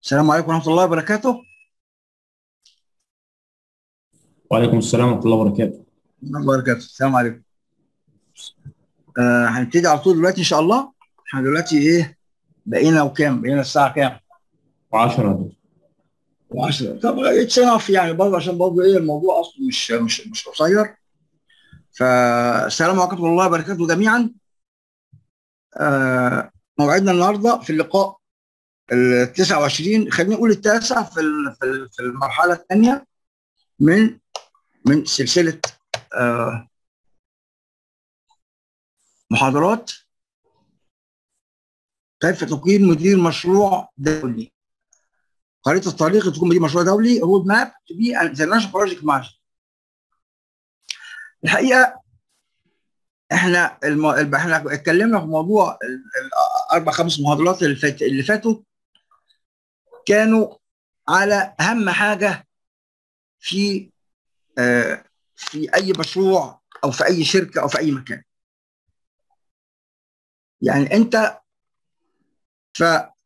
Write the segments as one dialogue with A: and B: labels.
A: السلام عليكم ورحمه الله وبركاته
B: وعليكم السلام ورحمة الله وبركاته
A: الله وبركاته السلام عليكم آه هنبتدي على طول دلوقتي ان شاء الله احنا دلوقتي ايه بقينا وكام بقينا الساعه كام
B: وعشرة
A: و10 طب اتس انف يعني برضه عشان برضه ايه الموضوع اصلا مش مش مش قصير فالسلام عليكم ورحمه الله وبركاته جميعا آه موعدنا النهارده في اللقاء ال 29 خلينا نقول التاسع في ال- في ال- في المرحله الثانيه من من سلسله آه محاضرات كيف تقييم مدير مشروع دولي خريطه الطريق تكون مدير مشروع دولي رود ماب تو بي ان انترناشونال بروجكت مانجر الحقيقه احنا الم... الب- احنا اتكلمنا في موضوع ال- الاربع خمس محاضرات اللي فات اللي فاتوا كانوا على اهم حاجه في آه في اي مشروع او في اي شركه او في اي مكان يعني انت ف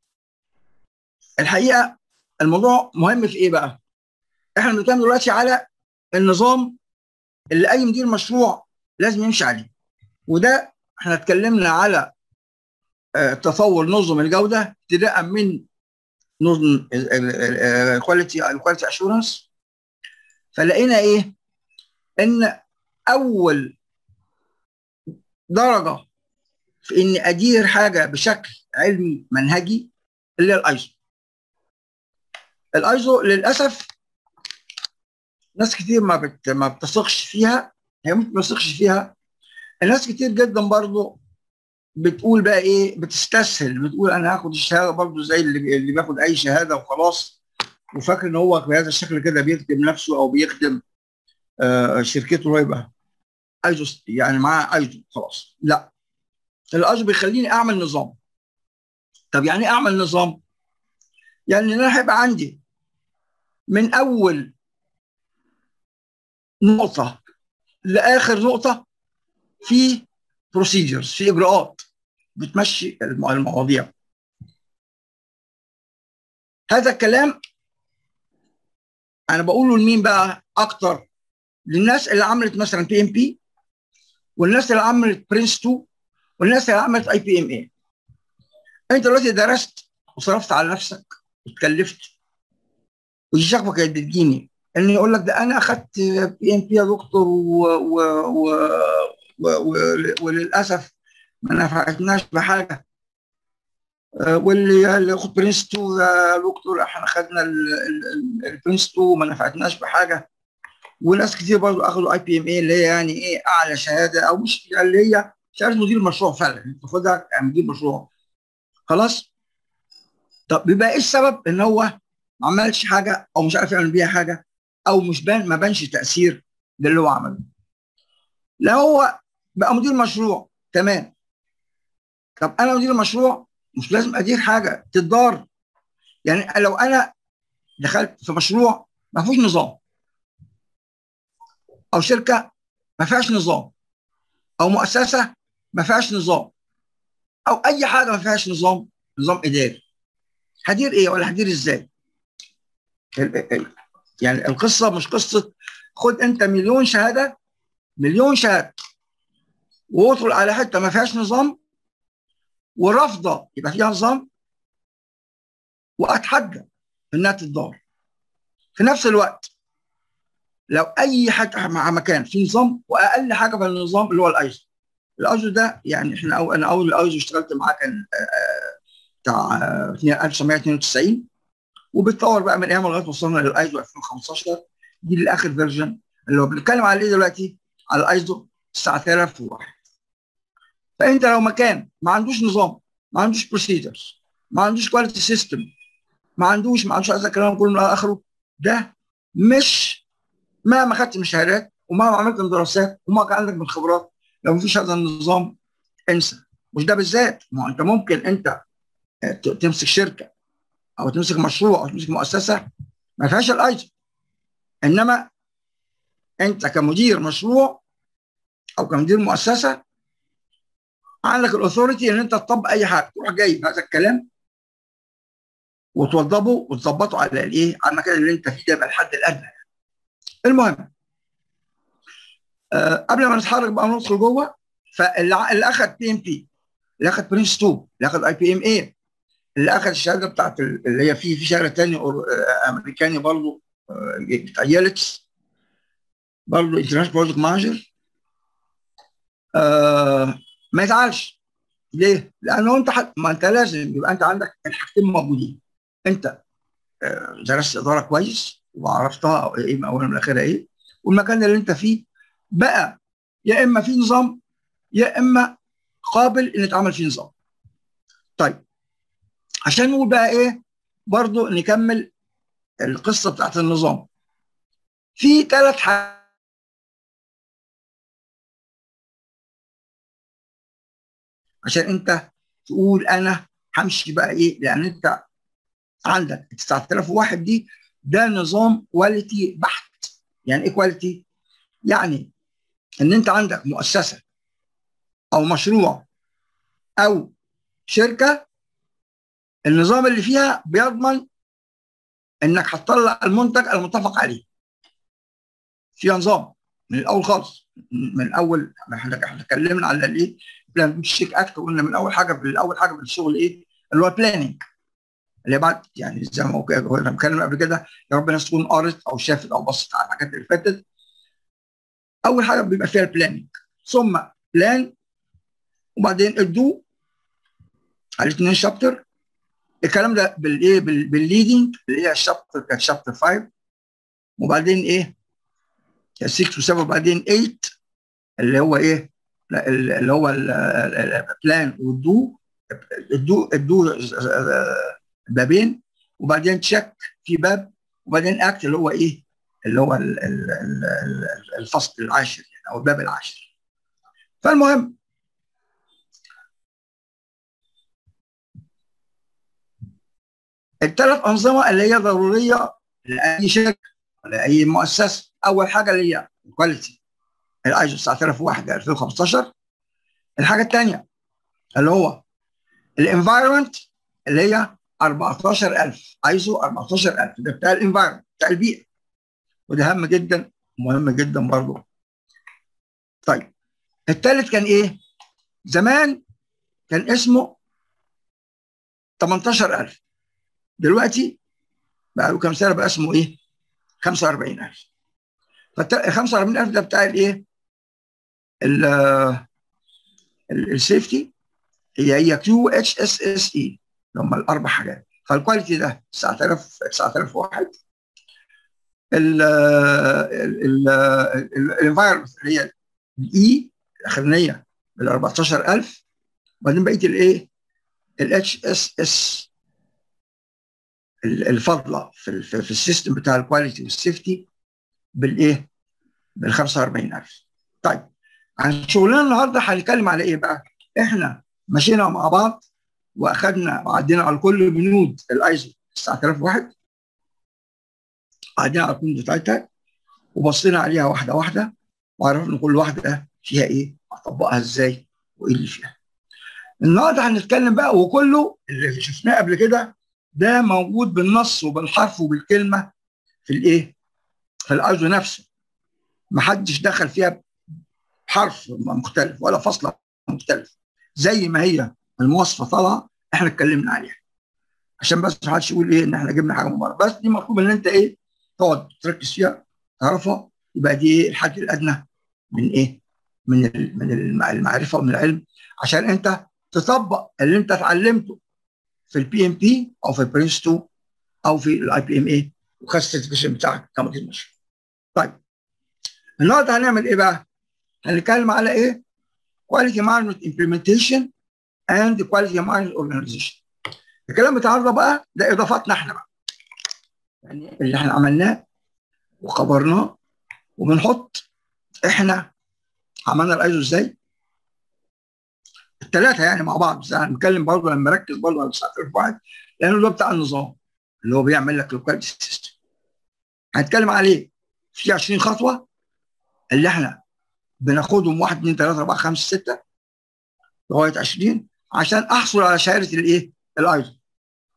A: الحقيقه الموضوع مهم في ايه بقى؟ احنا بنتكلم دلوقتي على النظام اللي اي مدير مشروع لازم يمشي عليه وده احنا اتكلمنا على آه، تطور نظم الجوده ابتداء من نظم الكواليتي الكواليتي اشورنس فلقينا ايه؟ ان اول درجه في اني ادير حاجه بشكل علمي منهجي اللي هي الايزو الايزو للاسف ناس كتير ما بت... ما بتثقش فيها هي ممكن ما تثقش فيها الناس كتير جدا برضو بتقول بقى ايه بتستسهل بتقول انا هاخد الشهاده برضو زي اللي, اللي بياخد اي شهاده وخلاص وفاكر ان هو بهذا الشكل كده بيخدم نفسه او بيخدم آه شركته اللي هو يبقى ايزو يعني معاه ايزو خلاص لا الايزو بيخليني اعمل نظام طب يعني ايه اعمل نظام؟ يعني ان انا هيبقى عندي من اول نقطه لاخر نقطه في بروسيجرز في اجراءات بتمشي الم- المواضيع هذا الكلام انا بقوله لمين بقى اكتر للناس اللي عملت مثلا بي ام بي والناس اللي عملت برنس 2 والناس اللي عملت اي بي ام اي انت دلوقتي درست وصرفت على نفسك واتكلفت ودي شغفه كانت بتجيني ان يقول لك ده انا اخدت بي ام بي يا دكتور و... و... و... و... و... وللاسف ما نفعتناش بحاجه آه، واللي اللي ياخد برنس 2 يا دكتور احنا خدنا ال- ال- ال- البرنس 2 وما نفعتناش بحاجه وناس كتير برضو اخدوا اي بي ام اي اللي هي يعني ايه اعلى شهاده او مش اللي هي شهاده مدير مشروع فعلا انت تاخدها كمدير مشروع خلاص طب بيبقى ايه السبب ان هو ما عملش حاجه او مش عارف يعمل بيها حاجه او مش بان ما بانش تاثير للي هو عمله لا هو بقى مدير مشروع تمام طب انا مدير مشروع مش لازم ادير حاجه تتدار يعني لو انا دخلت في مشروع ما فيهوش نظام او شركه ما فيهاش نظام او مؤسسه ما فيهاش نظام او اي حاجه ما فيهاش نظام نظام اداري هدير ايه ولا هدير ازاي ال- ال- يعني القصه مش قصه خد انت مليون شهاده مليون شهاده وادخل على حته ما فيهاش نظام ورافضه يبقى فيها نظام واتحدى انها تتدار في نفس الوقت لو اي حاجه مع مكان في نظام واقل حاجه في النظام اللي هو الايزو الايزو ده يعني احنا أو انا اول ايزو اشتغلت معاه كان آه، بتاع آه، 1992 وبيتطور بقى من ايام لغايه وصلنا للايزو 2015 دي الاخر فيرجن اللي هو بنتكلم على ايه دلوقتي؟ على الايزو 9001 فانت لو مكان ما عندوش نظام ما عندوش بروسيجرز ما عندوش كواليتي سيستم ما عندوش ما عندوش هذا الكلام كله من اخره ده مش مهما خدت من شهادات ومهما عملت من دراسات وما كان عندك من خبرات لو مفيش هذا النظام انسى مش ده بالذات ما هو انت ممكن انت ت- تمسك شركه او تمسك مشروع او تمسك مؤسسه ما فيهاش الايزو انما انت كمدير مشروع او كمدير مؤسسه عندك الاثوريتي ان انت تطبق اي حاجه تروح جايب هذا الكلام وتوضبه وتظبطه على الايه على المكان اللي انت فيه ده يبقى الحد الادنى المهم آه قبل ما نتحرك بقى ندخل جوه فاللي اخذ بي ام بي اللي اخذ برنس 2 اللي اخذ اي بي ام اي اللي اخذ الشهاده بتاعت اللي هي في في شهاده ثانيه امريكاني برضه بتاع يالتس برضه انترناشونال بروجكت مانجر آه ما يزعلش ليه؟ لانه انت حت... ما انت لازم يبقى انت عندك الحاجتين موجودين انت آه درست اداره كويس وعرفتها ايه من اولها من اخرها ايه والمكان اللي انت فيه بقى يا اما في نظام يا اما قابل ان يتعمل فيه نظام. طيب عشان نقول بقى ايه برضو نكمل القصه بتاعت النظام. في ثلاث حاجات عشان انت تقول انا همشي بقى ايه لان انت عندك 9001 دي ده نظام كواليتي بحت يعني ايه كواليتي؟ يعني ان انت عندك مؤسسه او مشروع او شركه النظام اللي فيها بيضمن انك هتطلع المنتج المتفق عليه في نظام من الاول خالص من اول احنا اتكلمنا على الايه بلان شيك اكت قلنا من اول حاجه من اول حاجه في الشغل ايه اللي هو بلاننج اللي بعد يعني زي ما كنا بنتكلم قبل كده يا رب الناس تكون قرت او شافت او بصت على الحاجات اللي فاتت اول حاجه بيبقى فيها البلاننج ثم بلان وبعدين الدو على اثنين شابتر الكلام ده بالايه بالليدنج اللي هي الشابتر كانت شابتر 5 وبعدين ايه 6 و7 وبعدين 8 اللي هو ايه اللي هو البلان والدو الدو الدو بابين وبعدين تشيك في باب وبعدين اكت اللي هو ايه اللي هو الفصل العاشر يعني او الباب العاشر فالمهم الثلاث انظمه اللي هي ضروريه لاي شركه لاي مؤسسه اول حاجه اللي هي الكواليتي الايزو 9001 2015 الحاجه الثانيه اللي هو الانفايرمنت اللي هي 14000 ايزو 14000 ده بتاع الانفايرمنت بتاع البيئه وده هام جدا مهم جدا برضه طيب الثالث كان ايه؟ زمان كان اسمه 18000 دلوقتي بقى له كام سنه بقى اسمه ايه؟ 45000 فال 45000 ده بتاع الايه؟ السيفتي هي هي كيو اتش اس اس اي اللي هم الاربع حاجات فالكواليتي ده 9000 9001 الانفايرمنت اللي هي الاي الاخرانيه بال 14000 وبعدين بقيه الايه؟ الاتش اس اس الفاضله في في السيستم بتاع الكواليتي والسيفتي بالايه؟ بال 45000 طيب عن شغلنا النهارده هنتكلم على ايه بقى؟ احنا مشينا مع بعض واخدنا وعدينا على كل بنود الايزو 9001 عدينا على البنود بتاعتها وبصينا عليها واحده واحده وعرفنا كل واحده فيها ايه اطبقها ازاي وايه اللي فيها. النهارده هنتكلم بقى وكله اللي شفناه قبل كده ده موجود بالنص وبالحرف وبالكلمه في الايه؟ في الايزو نفسه. محدش دخل فيها حرف مختلف ولا فصل مختلف زي ما هي المواصفه طالعه احنا اتكلمنا عليها عشان بس ما حدش يقول ايه ان احنا جبنا حاجه من بره بس دي مطلوب ان انت ايه تقعد تركز فيها تعرفها يبقى دي ايه الحد الادنى من ايه من من المعرفه ومن العلم عشان انت تطبق اللي انت اتعلمته في البي ام بي او في برنس 2 او في الاي بي ام اي وخد السيرتيفيكيشن بتاعك كمدير مشروع. طيب النهارده هنعمل ايه بقى؟ هنتكلم على ايه؟ كواليتي مانجمنت امبلمنتيشن اند كواليتي مانجمنت اورجانيزيشن. الكلام بتاع النهارده بقى ده اضافاتنا احنا بقى. يعني اللي احنا عملناه وخبرناه وبنحط احنا عملنا الايزو ازاي؟ الثلاثه يعني مع بعض بس هنتكلم برضه لما نركز برضه على 9001 لانه ده بتاع النظام اللي هو بيعمل لك الكواليتي سيستم. هنتكلم عليه في 20 خطوه اللي احنا بناخدهم 1 2 3 4 5 6 لغايه 20 عشان احصل على شهاده الايه؟ الايزو.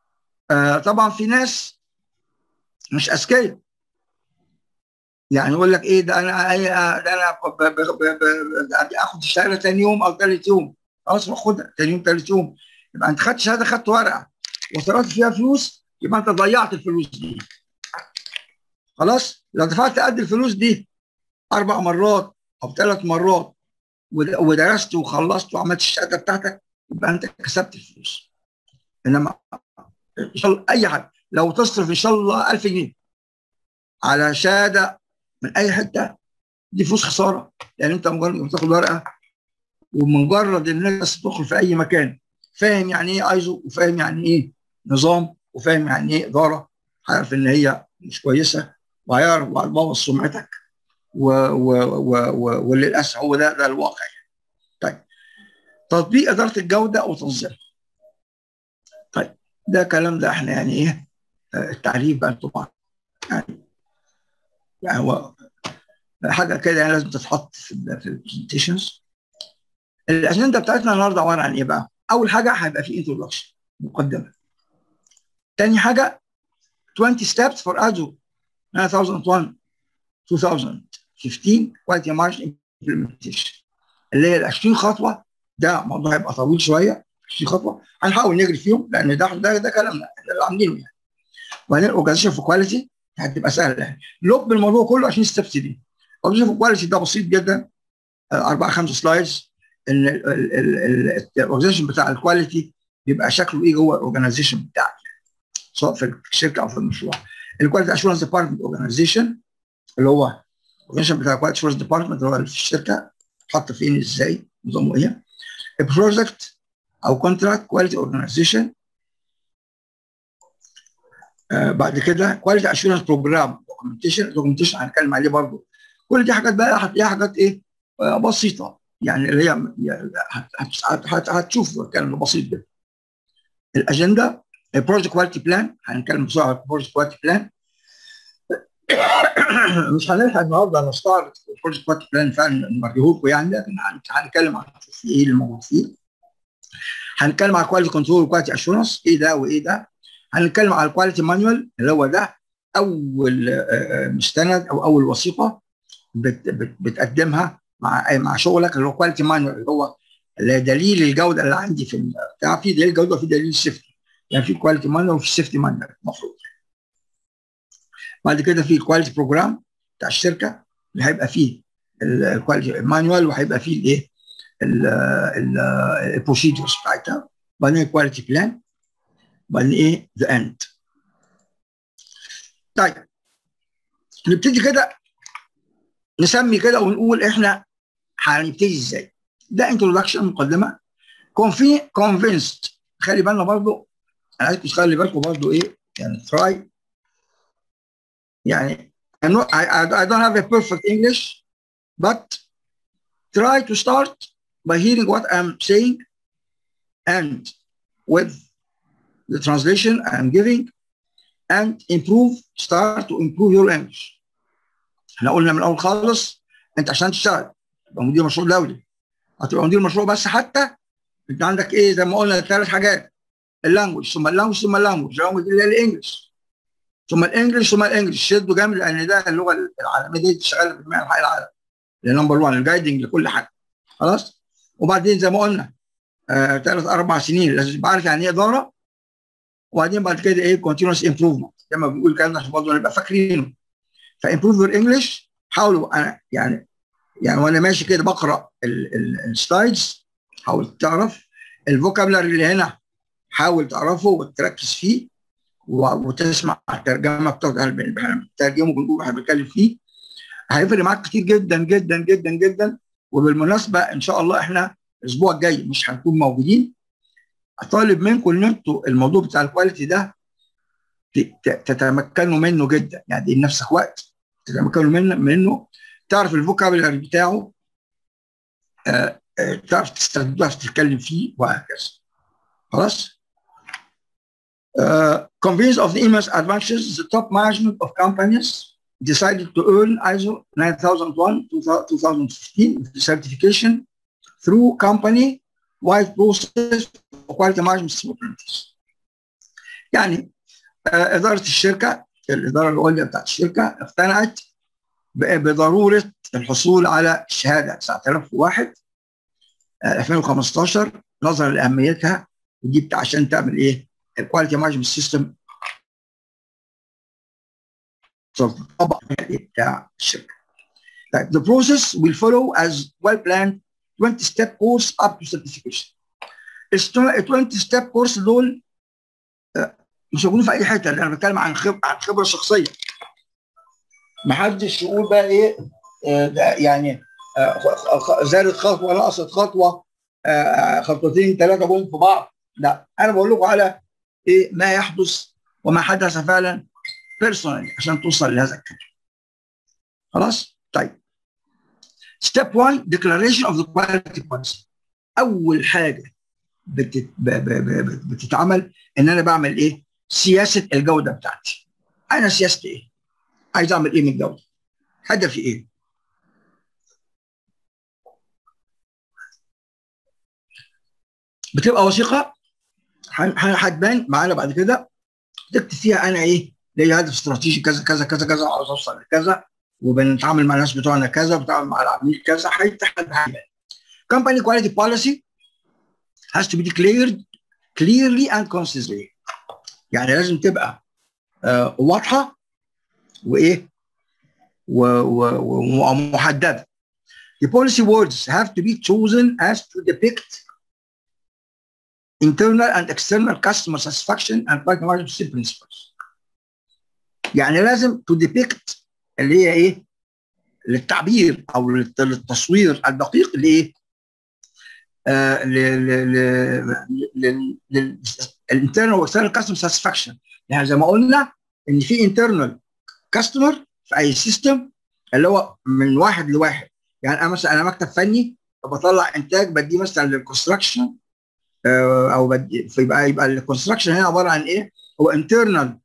A: آه طبعا في ناس مش اذكياء يعني يقول لك ايه ده انا ده انا ب- ب- ب- ب- اخد الشهاده ثاني يوم او ثالث يوم خلاص روح خدها ثاني يوم ثالث يوم يبقى انت خدت شهاده خدت ورقه وصرفت فيها فلوس يبقى انت ضيعت الفلوس دي خلاص لو دفعت قد الفلوس دي اربع مرات او ثلاث مرات ود- ودرست وخلصت وعملت الشهاده بتاعتك يبقى انت كسبت الفلوس انما ان شاء الله اي حاجه لو تصرف ان شاء الله 1000 جنيه على شهاده من اي حته دي فلوس خساره يعني انت مجرد ما تاخد ورقه ومجرد ان الناس تدخل في اي مكان فاهم يعني ايه ايزو وفاهم يعني ايه نظام وفاهم يعني ايه اداره هيعرف ان هي مش كويسه وهيعرف وهتبوظ سمعتك و و و و وللاسف هو ده ده الواقع طيب تطبيق اداره الجوده وتنظيمها طيب ده كلام ده احنا يعني ايه آه، التعريف بقى طبعا يعني يعني هو حاجه كده يعني لازم تتحط في ال في البرزنتيشنز الاجنده بتاعتنا النهارده عباره عن ايه بقى؟ اول حاجه هيبقى في انترودكشن مقدمه تاني حاجه 20 steps for AZO 9001 2015 quality margin implementation اللي هي ال 20 خطوه ده موضوع هيبقى طويل شويه 20 خطوه هنحاول نجري فيهم لان ده ده ده كلامنا احنا اللي عاملينه يعني وبعدين الاورجنايزيشن في كواليتي هتبقى سهله يعني لب الموضوع كله عشان ستيبس دي الاورجنايزيشن في كواليتي ده بسيط جدا آه، اربع خمس سلايدز ان الاورجنايزيشن بتاع الكواليتي بيبقى شكله ايه جوه الاورجنايزيشن بتاعك سواء في الشركه او في المشروع الكواليتي اشورنس ديبارتمنت اورجنايزيشن اللي هو الاورجنايزيشن بتاع الكواليتي اشورنس ديبارتمنت اللي هو اللي في الشركه حط فين ازاي نظامه ايه البروجكت او كونتراكت كواليتي اورجنايزيشن بعد كده كواليتي اشورنس بروجرام دوكيومنتيشن دوكيومنتيشن هنتكلم عليه برضه كل دي حاجات بقى هتلاقيها حاجات ايه آه، بسيطه يعني اللي هي يعني هت- هت- هت- هتشوف الكلام ده بسيط جدا الاجنده البروجكت كواليتي بلان هنتكلم بسرعه عن البروجكت كواليتي بلان مش هنلحق النهارده نستعرض البروجكت كواليتي بلان فعلا نوريه لكم يعني لكن هن- هنتكلم عن في ايه اللي موجود فيه هنتكلم على الكواليتي كنترول والكواليتي اشورنس ايه ده وايه ده هنتكلم على الكواليتي مانوال اللي هو ده اول آه، آه، مستند او اول وثيقه بت بت بتقدمها مع مع شغلك اللي هو كواليتي مانوال اللي هو اللي هي دليل الجوده اللي عندي في ال- بتاع في دليل الجوده وفي دليل السيفتي يعني في كواليتي مانوال وفي سيفتي مانوال المفروض بعد كده في الكواليتي بروجرام بتاع الشركه اللي هيبقى فيه الكواليتي مانوال وهيبقى فيه الايه البروسيدرز بتاعتها بعدين الكواليتي بلان بعدين ايه ذا اند طيب نبتدي كده نسمي كده ونقول احنا هنبتدي ازاي ده انتروداكشن مقدمه كونفي كونفينست خلي بالنا برضو انا عايزكم تخلي بالكم برضو ايه يعني تراي يعني I'm not, I, I, I don't have a perfect English but try to start by hearing what I'm saying and with the translation I'm giving and improve start to improve your English احنا قلنا من الاول خالص انت عشان تشتغل تبقى مدير مشروع دولي هتبقى مدير مشروع بس حتى انت عندك ايه زي ما قلنا ثلاث حاجات اللانجوج ثم اللانجوج ثم اللانجوج اللانجوج اللي هي الانجلش ثم الانجلش ثم الانجلش شدوا جامد لان ده اللغه العالميه دي شغاله في جميع انحاء العالم نمبر 1 الجايدنج لكل حاجه خلاص وبعدين زي ما قلنا ثلاث آه اربع سنين لازم تبقى عارف يعني ايه اداره وبعدين بعد كده ايه كونتينوس امبروفمنت زي ما بنقول الكلام ده عشان برضه نبقى فاكرينه فامبروف يور انجلش حاولوا انا يعني يعني وانا ماشي كده بقرا السلايدز حاول تعرف الفوكابلري اللي هنا حاول تعرفه وتركز فيه وتسمع الترجمه بتاعته احنا بنترجمه بنقول احنا بنتكلم فيه هيفرق معاك كتير جدا جدا جدا جدا وبالمناسبه ان شاء الله احنا الاسبوع الجاي مش هنكون موجودين اطالب منكم ان انتوا الموضوع بتاع الكواليتي ده تتمكنوا منه جدا يعني لنفسك وقت تتمكنوا منه منه تعرف الفوكابلري بتاعه آه آه تعرف تستخدمه تعرف تتكلم فيه وهكذا خلاص uh, convinced of the immense advantages the top management of companies decided to earn ISO 9001 2015 certification through company wide process of quality management capabilities. يعني اداره الشركه الاداره العليا بتاعت الشركه اقتنعت بضروره الحصول على الشهاده 9001 2015 نظرا لاهميتها ودي عشان تعمل ايه؟ الكواليتي مانجمنت سيستم طبق بتاع الشركه. طيب the process will follow as well planned 20 step course up to certification. ال 20 step course دول مش موجودين في اي حته انا بتكلم عن خبره عن خبره شخصيه. ما حدش يقول بقى ايه آه يعني آه زادت خطوه نقصت خطوه آه خطوتين ثلاثه جم في بعض لا انا بقول لكم على ايه ما يحدث وما حدث فعلا بيرسونالي عشان توصل لهذا الكلام خلاص طيب ستيب 1 declaration of the quality policy اول حاجه بتت... ب... ب... ب... بتتعمل ان انا بعمل ايه سياسه الجوده بتاعتي انا سياستي ايه عايز اعمل ايه من الجوده هدفي ايه بتبقى وثيقه هتبان معانا بعد كده تكتب فيها انا ايه ليا هدف استراتيجي كذا كذا كذا كذا عاوز اوصل لكذا وبنتعامل مع الناس بتوعنا كذا وبنتعامل مع العميل كذا هيبان company quality policy has to be declared clearly and concisely يعني لازم تبقى آه واضحه وايه ومحدده The policy words have to be chosen as to depict internal and external customer satisfaction and quality management principles. يعني لازم to depict اللي هي ايه؟ للتعبير او للتصوير الدقيق لايه؟ آه للانترنال واكسترنال كاستمر ساتسفاكشن يعني زي ما قلنا ان في انترنال كاستمر في اي سيستم اللي هو من واحد لواحد يعني انا مثلا انا مكتب فني بطلع انتاج بديه مثلا للكونستراكشن او بدي فيبقى يبقى الكونستراكشن هنا عباره عن ايه؟ هو انترنال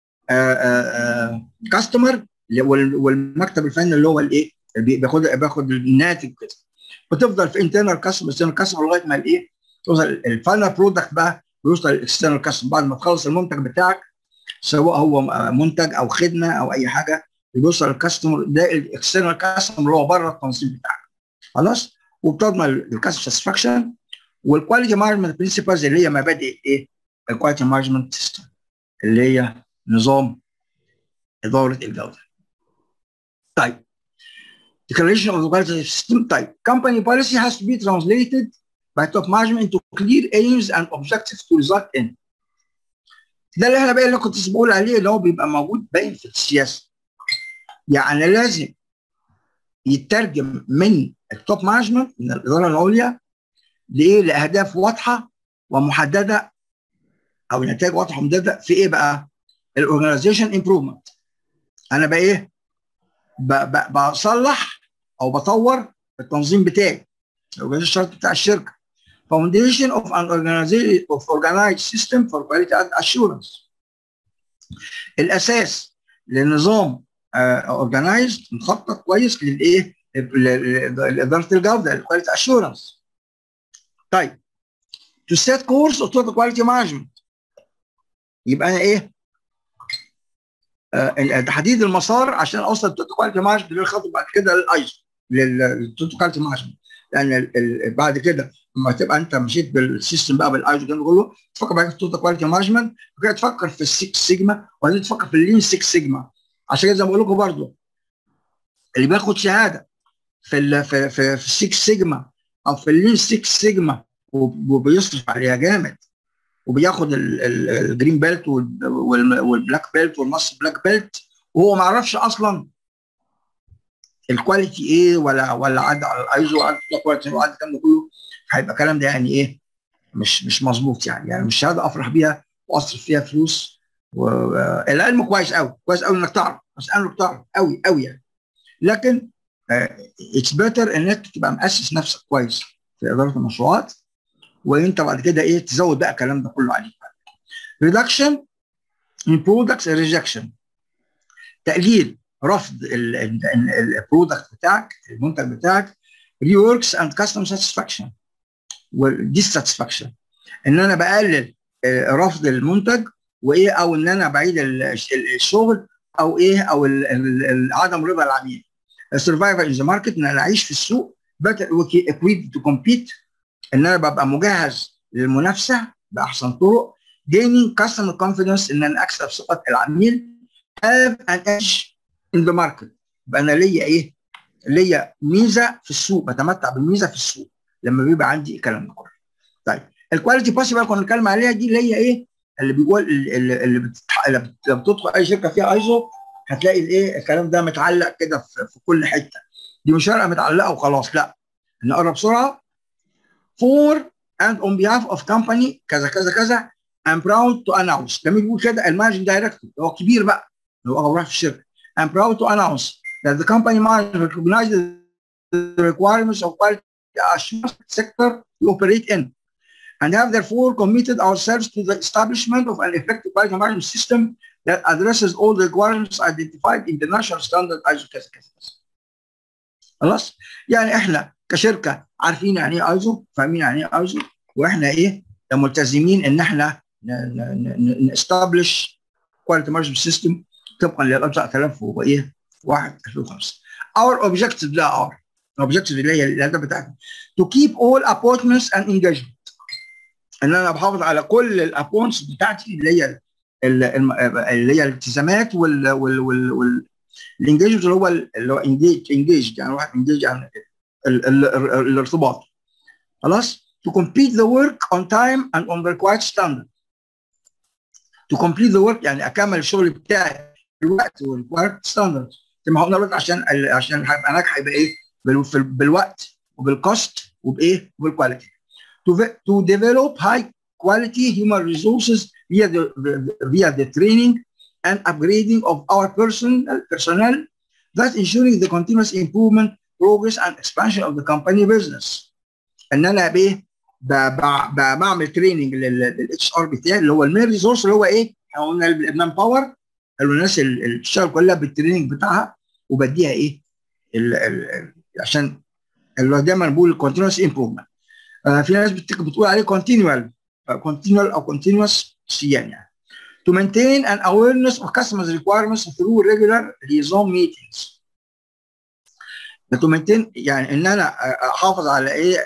A: كاستمر والمكتب الفني اللي هو الايه؟ بياخد بياخد الناتج كده وتفضل في انترنال كاستمر اكسترنال كاستمر لغايه ما الايه؟ توصل الفاينل برودكت بقى بيوصل للاكسترنال كاستمر بعد ما تخلص المنتج بتاعك سواء هو منتج او خدمه او اي حاجه بيوصل للكاستمر ده الاكسترنال كاستمر اللي هو بره التنظيم بتاعك خلاص وبتضمن الكاستمر ساتسفاكشن والكواليتي مانجمنت برنسبلز اللي هي مبادئ ايه؟ الكواليتي مانجمنت سيستم اللي هي نظام اداره الجوده. طيب declaration of the quality system طيب company policy has to be translated by top management into clear aims and objectives to result in ده اللي احنا بقى اللي كنت بقول عليه اللي هو بيبقى موجود باين في السياسه يعني لازم يترجم من التوب مانجمنت من الاداره العليا لايه لاهداف واضحه ومحدده او نتائج واضحه ومحدده في ايه بقى؟ الاورجنايزيشن امبروفمنت انا بقى ايه؟ بصلح او بطور التنظيم بتاعي الاورجنايزيشن الشرط بتاع الشركه foundation of an organization of organized system for quality assurance الاساس لنظام اورجنايزد uh, مخطط كويس للايه؟ لاداره الجوده الكواليتي اشورنس طيب to set course of total quality management يبقى انا ايه؟ آه تحديد المسار عشان اوصل للتوتال كواليتي مانجمنت اللي الخطوه بعد كده للايزو للتوتال كواليتي مانجمنت لان ال ال بعد كده لما تبقى انت مشيت بالسيستم بقى بالايزو كده كله تفكر بعد كده في التوتال كواليتي مانجمنت وكده تفكر في السكس سيجما وبعدين تفكر في اللين 6 سيجما عشان كده زي ما بقول لكم برضه اللي بياخد شهاده في ال في في, في 6 سيجما او في اللين 6 سيجما وبيصرف عليها جامد وبياخد الجرين بيلت والبلاك بيلت والماستر بلاك بيلت وهو ما يعرفش اصلا الكواليتي ايه ولا ولا عدى على الايزو وعدى الكواليتي وعدى الكلام ده كله هيبقى الكلام ده يعني ايه مش مش مظبوط يعني يعني مش شهاده افرح بيها واصرف فيها فلوس والعلم كويس قوي كويس قوي انك تعرف بس انك تعرف قوي قوي يعني لكن اتس بيتر انك تبقى مؤسس نفسك كويس في اداره المشروعات وانت بعد كده ايه تزود بقى الكلام ده كله عليك reduction in products rejection تقليل رفض البرودكت بتاعك المنتج بتاعك reworks and customer satisfaction والديساتسفاكشن ان انا بقلل رفض المنتج وايه او ان انا بعيد الشغل او ايه او ال ال عدم رضا العميل السرفايفل ان ذا ماركت ان انا اعيش في السوق better equipped to compete ان انا ببقى مجهز للمنافسه باحسن طرق gaining customer confidence ان انا اكسب ثقه العميل have an edge in the market يبقى انا ليا ايه؟ ليا ميزه في السوق بتمتع بالميزه في السوق لما بيبقى عندي الكلام ده كله. طيب الكواليتي باسي بقى كنا بنتكلم عليها دي اللي هي ايه؟ اللي بيقول اللي, اللي, بتتح... اللي بتدخل اي شركه فيها ايزو هتلاقي الايه الكلام ده متعلق كده في, في كل حته دي مش ورقه متعلقه وخلاص لا نقرا بسرعه for and on behalf of company كذا كذا كذا I'm proud to announce لما بيقول كده المانجنج دايركتور هو كبير بقى اللي هو راح في الشركه I'm proud to announce that the company management recognizes the requirements of quality assurance sector we operate in and have therefore committed ourselves to the establishment of an effective quality management system that addresses all the requirements identified in the national standard ISO كذا كذا خلاص يعني احنا كشركه عارفين يعني ايه ايزو فاهمين يعني ايه ايزو واحنا ايه ملتزمين ان احنا نستابلش كواليتي مانجمنت سيستم طبقا للابزا 3000 وايه 1 2005 our objective ده our objective اللي هي الهدف بتاعتنا to keep all appointments and engagement ان انا بحافظ على كل الابوينتس بتاعتي اللي هي اللي هي الالتزامات وال وال وال, وال الانجيجمنت اللي هو اللي هو انجيج انجيج يعني واحد انجيج يعني ال ال ال الارتباط خلاص to complete the work on time and on the required standard to complete the work يعني اكمل الشغل بتاعي في الوقت والrequired standard زي ما قلنا عشان عشان هيبقى ناجح هيبقى ايه بالوقت وبالكوست وبايه وبالكواليتي to, to develop high quality human resources via the, the via the training and upgrading of our personnel, personnel thus ensuring the continuous improvement, progress and expansion of the company business. ان انا بايه بعمل تريننج للاتش ار بتاعي اللي هو المين ريسورس اللي هو ايه؟ احنا قلنا المان باور اللي الناس اللي بتشتغل كلها بالتريننج بتاعها وبديها ايه؟ ال ال عشان اللي دايما بقول الكونتينوس امبروفمنت. آه في ناس بتقول عليه كونتينوال كونتينوال او كونتينوس سيان يعني. to maintain an awareness of customers' requirements through regular liaison meetings. to maintain يعني ان انا احافظ على ايه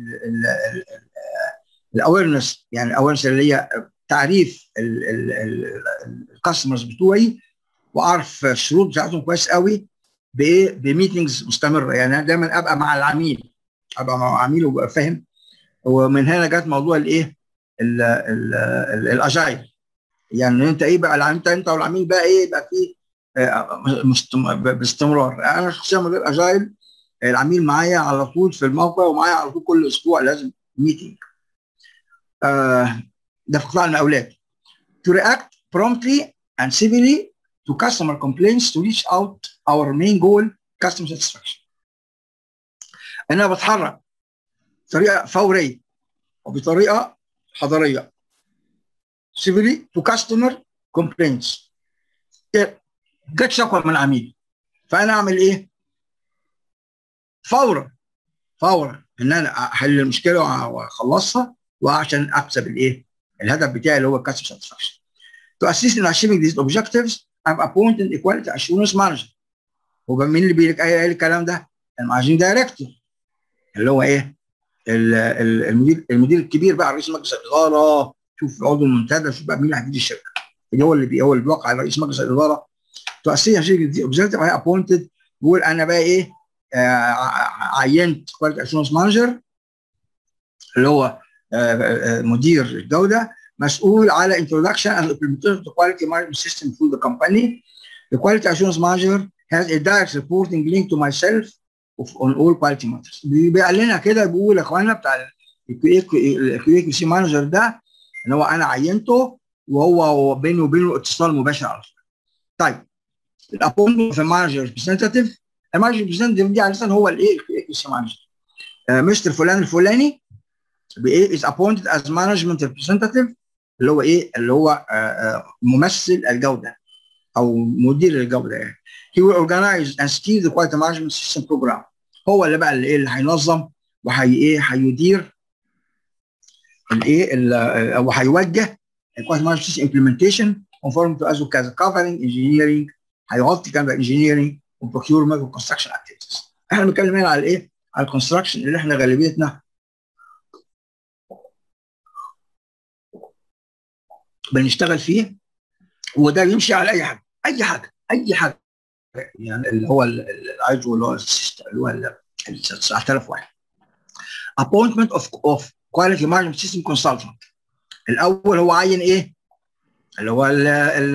A: الاويرنس يعني الاويرنس اللي هي تعريف الكاستمرز بتوعي واعرف الشروط بتاعتهم كويس قوي بايه بميتنجز مستمره يعني انا دايما ابقى مع العميل ابقى مع العميل وابقى فاهم ومن هنا جت موضوع الايه الاجايل يعني انت ايه بقى انت انت والعميل بقى ايه يبقى في باستمرار انا شخصيا من غير اجايل العميل معايا على طول في الموقع ومعايا على طول كل اسبوع لازم ميتنج آه ده في قطاع المقاولات to react promptly and civilly to customer complaints to reach out our main goal customer satisfaction انا بتحرك بطريقه فوريه وبطريقه حضاريه civilly to customer complaints جت شكوى من العميل فانا اعمل ايه؟ فورا فورا ان انا احل المشكله واخلصها وعشان اكسب الايه؟ الهدف بتاعي اللي هو الكاستمر ساتسفاكشن. To assist in achieving these objectives, I'm appointed equality assurance manager. هو مين اللي بيقول ايه الكلام ده؟ المانجنج دايركتور اللي هو ايه؟ المدير المدير الكبير بقى رئيس مجلس الاداره شوف عضو المنتدى شوف بقى مين اللي هيدير الشركه اللي هو اللي بي هو اللي بيوقع على رئيس مجلس الاداره to assist in achieving these objectives I appointed بيقول انا بقى ايه؟ آه عينت كواليتي اشورنس مانجر اللي هو آه مدير الجوده مسؤول على introduction and implementation of the quality management system through the company. The quality assurance manager has a direct reporting link to myself of, on all quality matters. بيبقى لنا كده بيقول يا اخوانا بتاع الكيو كي سي مانجر ده ان هو انا عينته وهو بيني وبينه اتصال مباشر على طول. طيب الابوينتمنت في المانجر ريبريزنتيف المانجر ريبريزنتيف دي على هو الايه الكيو كي سي مانجر. مستر فلان الفلاني بايه is appointed as management representative اللي هو ايه اللي هو آآ آآ ممثل الجوده او مدير الجوده يعني he will organize and steer the quality management system program هو اللي بقى اللي ايه اللي هينظم وهي ايه هيدير الايه او هيوجه quality management system implementation conform to ASO كذا covering engineering هيغطي كمان engineering وprocurement وconstruction activities احنا بنتكلم هنا على ايه؟ على الكونستراكشن اللي احنا غالبيتنا بنشتغل فيه وده يمشي على اي حاجه اي حاجه اي حاجه يعني اللي هو الايجو اللي هو السيستم اللي هو ال 9000 واحد appointment of of quality management system consultant الاول هو عين ايه؟ اللي هو ال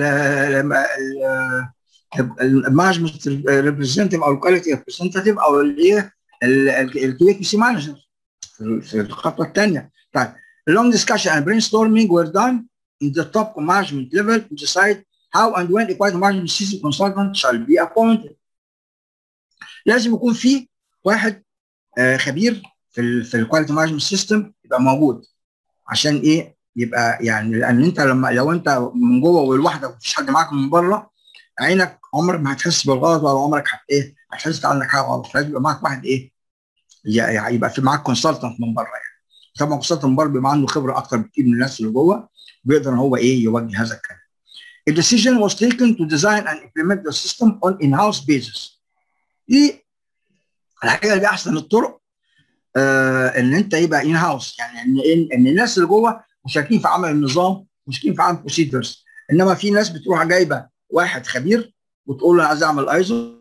A: ال المانجمنت ريبريزنتيف او الكواليتي ريبريزنتيف او الايه الكي بي سي مانجر في الخطوه الثانيه طيب long discussion and brainstorming were done in the top management level to decide how and when a quality management system consultant shall be appointed. لازم يكون في واحد آه خبير في ال في الكواليتي مانجمنت سيستم يبقى موجود عشان ايه؟ يبقى يعني لان انت لما لو انت من جوه ولوحدك مفيش حد معاك من بره عينك عمرك ما هتحس بالغلط ولا عمرك هت ايه هتحس عنك حاجه غلط لازم يبقى معاك واحد ايه يعني يبقى في معاك كونسلتنت من بره يعني طبعا كونسلتنت من بره بيبقى عنده خبره اكتر بكتير من الناس اللي جوه بيقدر هو ايه يوجه هذا الكلام. A decision was taken to design and implement the system on in-house basis. دي الحقيقه دي احسن الطرق آه ان انت يبقى ان هاوس يعني ان ان الناس اللي جوه مشاركين في عمل النظام مشاركين في عمل بروسيدرز انما في ناس بتروح جايبه واحد خبير وتقول له انا عايز اعمل ايزو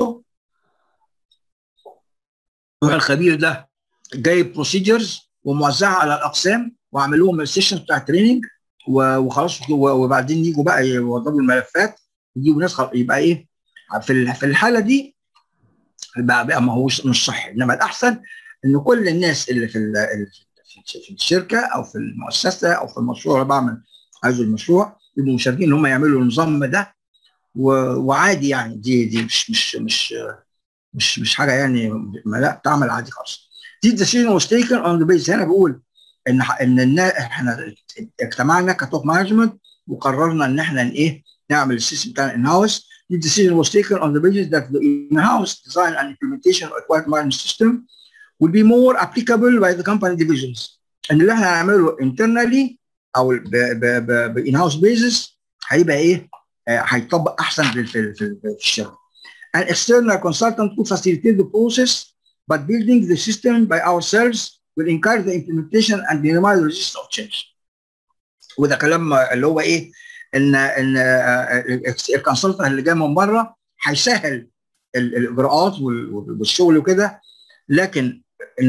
A: الخبير ده جايب بروسيدرز وموزعها على الاقسام واعمل لهم السيشن بتاع تريننج وخلاص وبعدين يجوا بقى يوضبوا الملفات يجيبوا ناس يبقى ايه في في الحاله دي بقى, بقى ما هوش مش صح انما الاحسن ان كل الناس اللي في في الشركه او في المؤسسه او في المشروع اللي بعمل عايزوا المشروع يبقوا مشاركين ان هم يعملوا النظام ده وعادي يعني دي دي مش مش مش مش مش حاجه يعني ما لا تعمل عادي خالص دي decision was taken on the basis هنا بقول ان ان احنا اجتمعنا كتوب مانجمنت وقررنا ان احنا ايه نعمل السيستم بتاعنا ان هاوس The decision was taken on the basis that the in-house design and implementation of a quality management system will be more applicable by the company divisions. ان اللي احنا هنعمله internally او ب in-house basis هيبقى ايه؟ هيطبق احسن في في في الشغل. An external consultant to facilitate the process, but building the system by ourselves will encourage the implementation and minimize the resistance of change. وده كلام اللي هو ايه؟ ان ان الكونسلتنت اللي جاي من بره هيسهل الاجراءات والشغل وكده لكن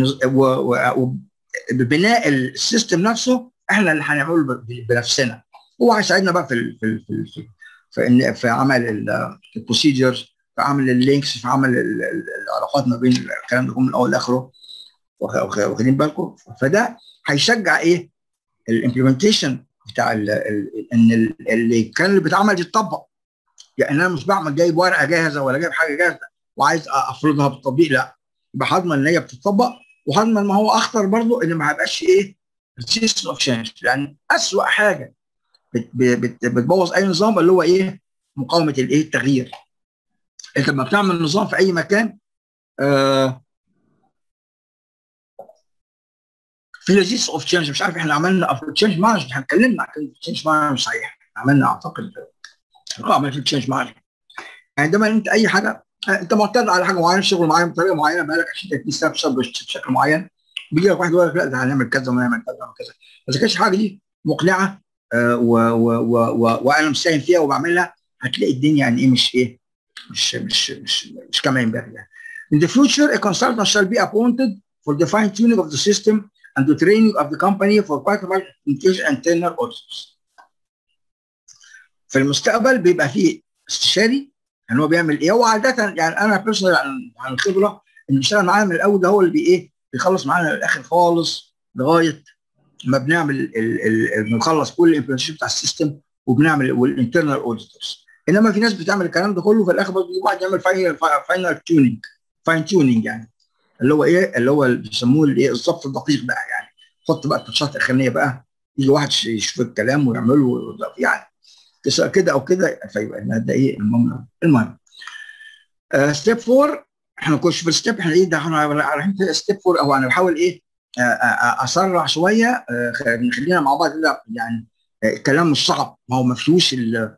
A: ببناء السيستم نفسه احنا اللي هنعمله بنفسنا هو هيساعدنا بقى في في في في, في عمل البروسيجرز في عمل اللينكس في عمل العلاقات ما بين الكلام ده من اول لاخره واخدين بالكم فده هيشجع ايه الامبلمنتيشن بتاع ال ال ان اللي كان اللي بيتعمل يتطبق يعني انا مش بعمل جايب ورقه جاهزه ولا جايب حاجه جاهزه وعايز افرضها بالتطبيق لا يبقى هضمن ان هي بتطبق وهضمن ما هو اخطر برضه ان ما هيبقاش ايه ريسيستنس اوف تشينج لان اسوء حاجه بت بت بتبوظ اي نظام اللي هو ايه مقاومه الايه التغيير انت لما بتعمل نظام في اي مكان آه في لذيذ اوف تشينج مش عارف احنا عملنا تشينج مانجمنت احنا اتكلمنا عن كلمه تشينج مانجمنت صحيح عملنا اعتقد عملنا في تشينج مانجمنت عندما انت اي حاجه انت معتاد على حاجه معينه شغل معين بطريقه معينه بقالك 20 30 سنه بتشتغل بشكل معين بيجي لك واحد يقول لك لا ده هنعمل كذا ونعمل كذا ونعمل كذا اذا كانت الحاجه دي مقنعه آه و و و و وانا مساهم فيها وبعملها هتلاقي الدنيا يعني ايه مش ايه مش مش مش مش كما ينبغي يعني. In the future, a consultant shall be appointed for the fine tuning of the system and the training of the company for quality communication and internal auditors. في المستقبل بيبقى فيه استشاري يعني هو بيعمل ايه هو عاده يعني انا بيرسونال عن, عن الخبره اللي بيشتغل معانا من الاول ده هو اللي بي ايه بيخلص معانا للاخر خالص لغايه ما بنعمل بنخلص كل الامبلمنتيشن بتاع السيستم وبنعمل والانترنال اوديتورز انما في ناس بتعمل الكلام ده كله في الاخر برضه واحد يعمل فاينل فاينل تيوننج فاين تيوننج يعني اللي هو ايه اللي هو بيسموه الايه الضبط الدقيق بقى يعني حط بقى التاتشات الاخرانيه بقى يجي واحد يشوف الكلام ويعمله يعني كده او كده فيبقى ده ايه المهم المهم ستيب 4 احنا ما كناش في الستيب احنا ايه ده احنا رايحين في ستيب 4 او انا بحاول ايه آه آه اسرع شويه خلينا مع بعض كده يعني الكلام مش صعب ما هو ما فيهوش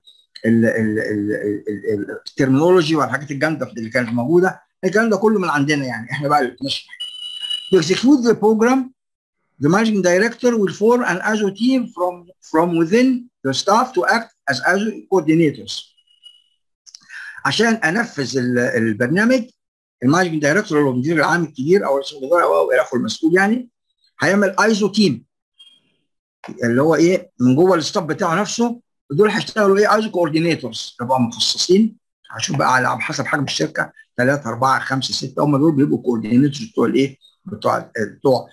A: الترمينولوجي والحاجات الجامده اللي كانت موجوده الكلام ده كله من عندنا يعني احنا بقى اللي بنشرح To execute the program, the managing director will form an Azure team from, from within the staff to act as Azure coordinators. عشان انفذ البرنامج المانجنج دايركتور اللي هو المدير العام الكبير او رئيس الاداره او الى اخره المسؤول يعني هيعمل ايزو تيم اللي هو ايه من جوه الستاف بتاعه نفسه دول هيشتغلوا ايه ايزو كوردينيتورز يبقوا مخصصين هشوف بقى على حسب حجم الشركه ثلاثه اربعه خمسه سته هم دول بيبقوا كوردينيتورز بتوع الايه بتوع بتوع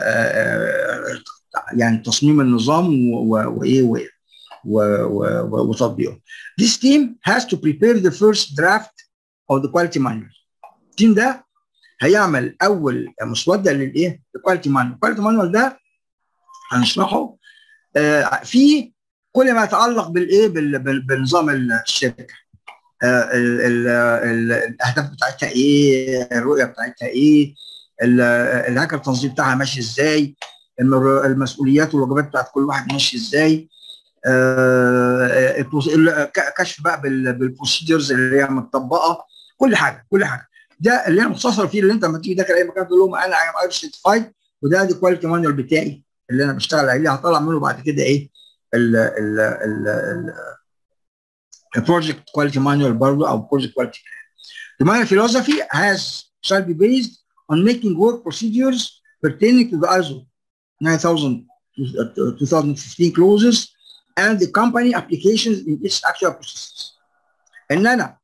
A: يعني تصميم النظام وايه وتطبيقه. This team has to prepare the first draft of the quality manual. التيم ده هيعمل اول مسوده للايه؟ الكواليتي مانوال، الكواليتي مانوال ده هنشرحه آه في كل ما يتعلق بالايه؟ بنظام الشركه. آه ال ال ال الاهداف بتاعتها ايه؟ الرؤيه بتاعتها ايه؟ الهيكل التنظيمي بتاعها ماشي ازاي؟ المسؤوليات والواجبات بتاعت كل واحد ماشي ازاي؟ آه كشف بقى بالبروسيدرز اللي هي متطبقه كل حاجه كل حاجه ده اللي انا مختصر فيه اللي انت لما تيجي داخل اي مكان تقول لهم انا ام اير سيرتيفايد وده دي كواليتي مانوال بتاعي اللي انا بشتغل عليه هطلع منه بعد كده ايه ال ال ال البروجكت كواليتي مانوال برضه او بروجكت كواليتي The manual philosophy has shall be based on making work procedures pertaining to the ISO 9000 2015 clauses and the company applications in its actual processes. ان انا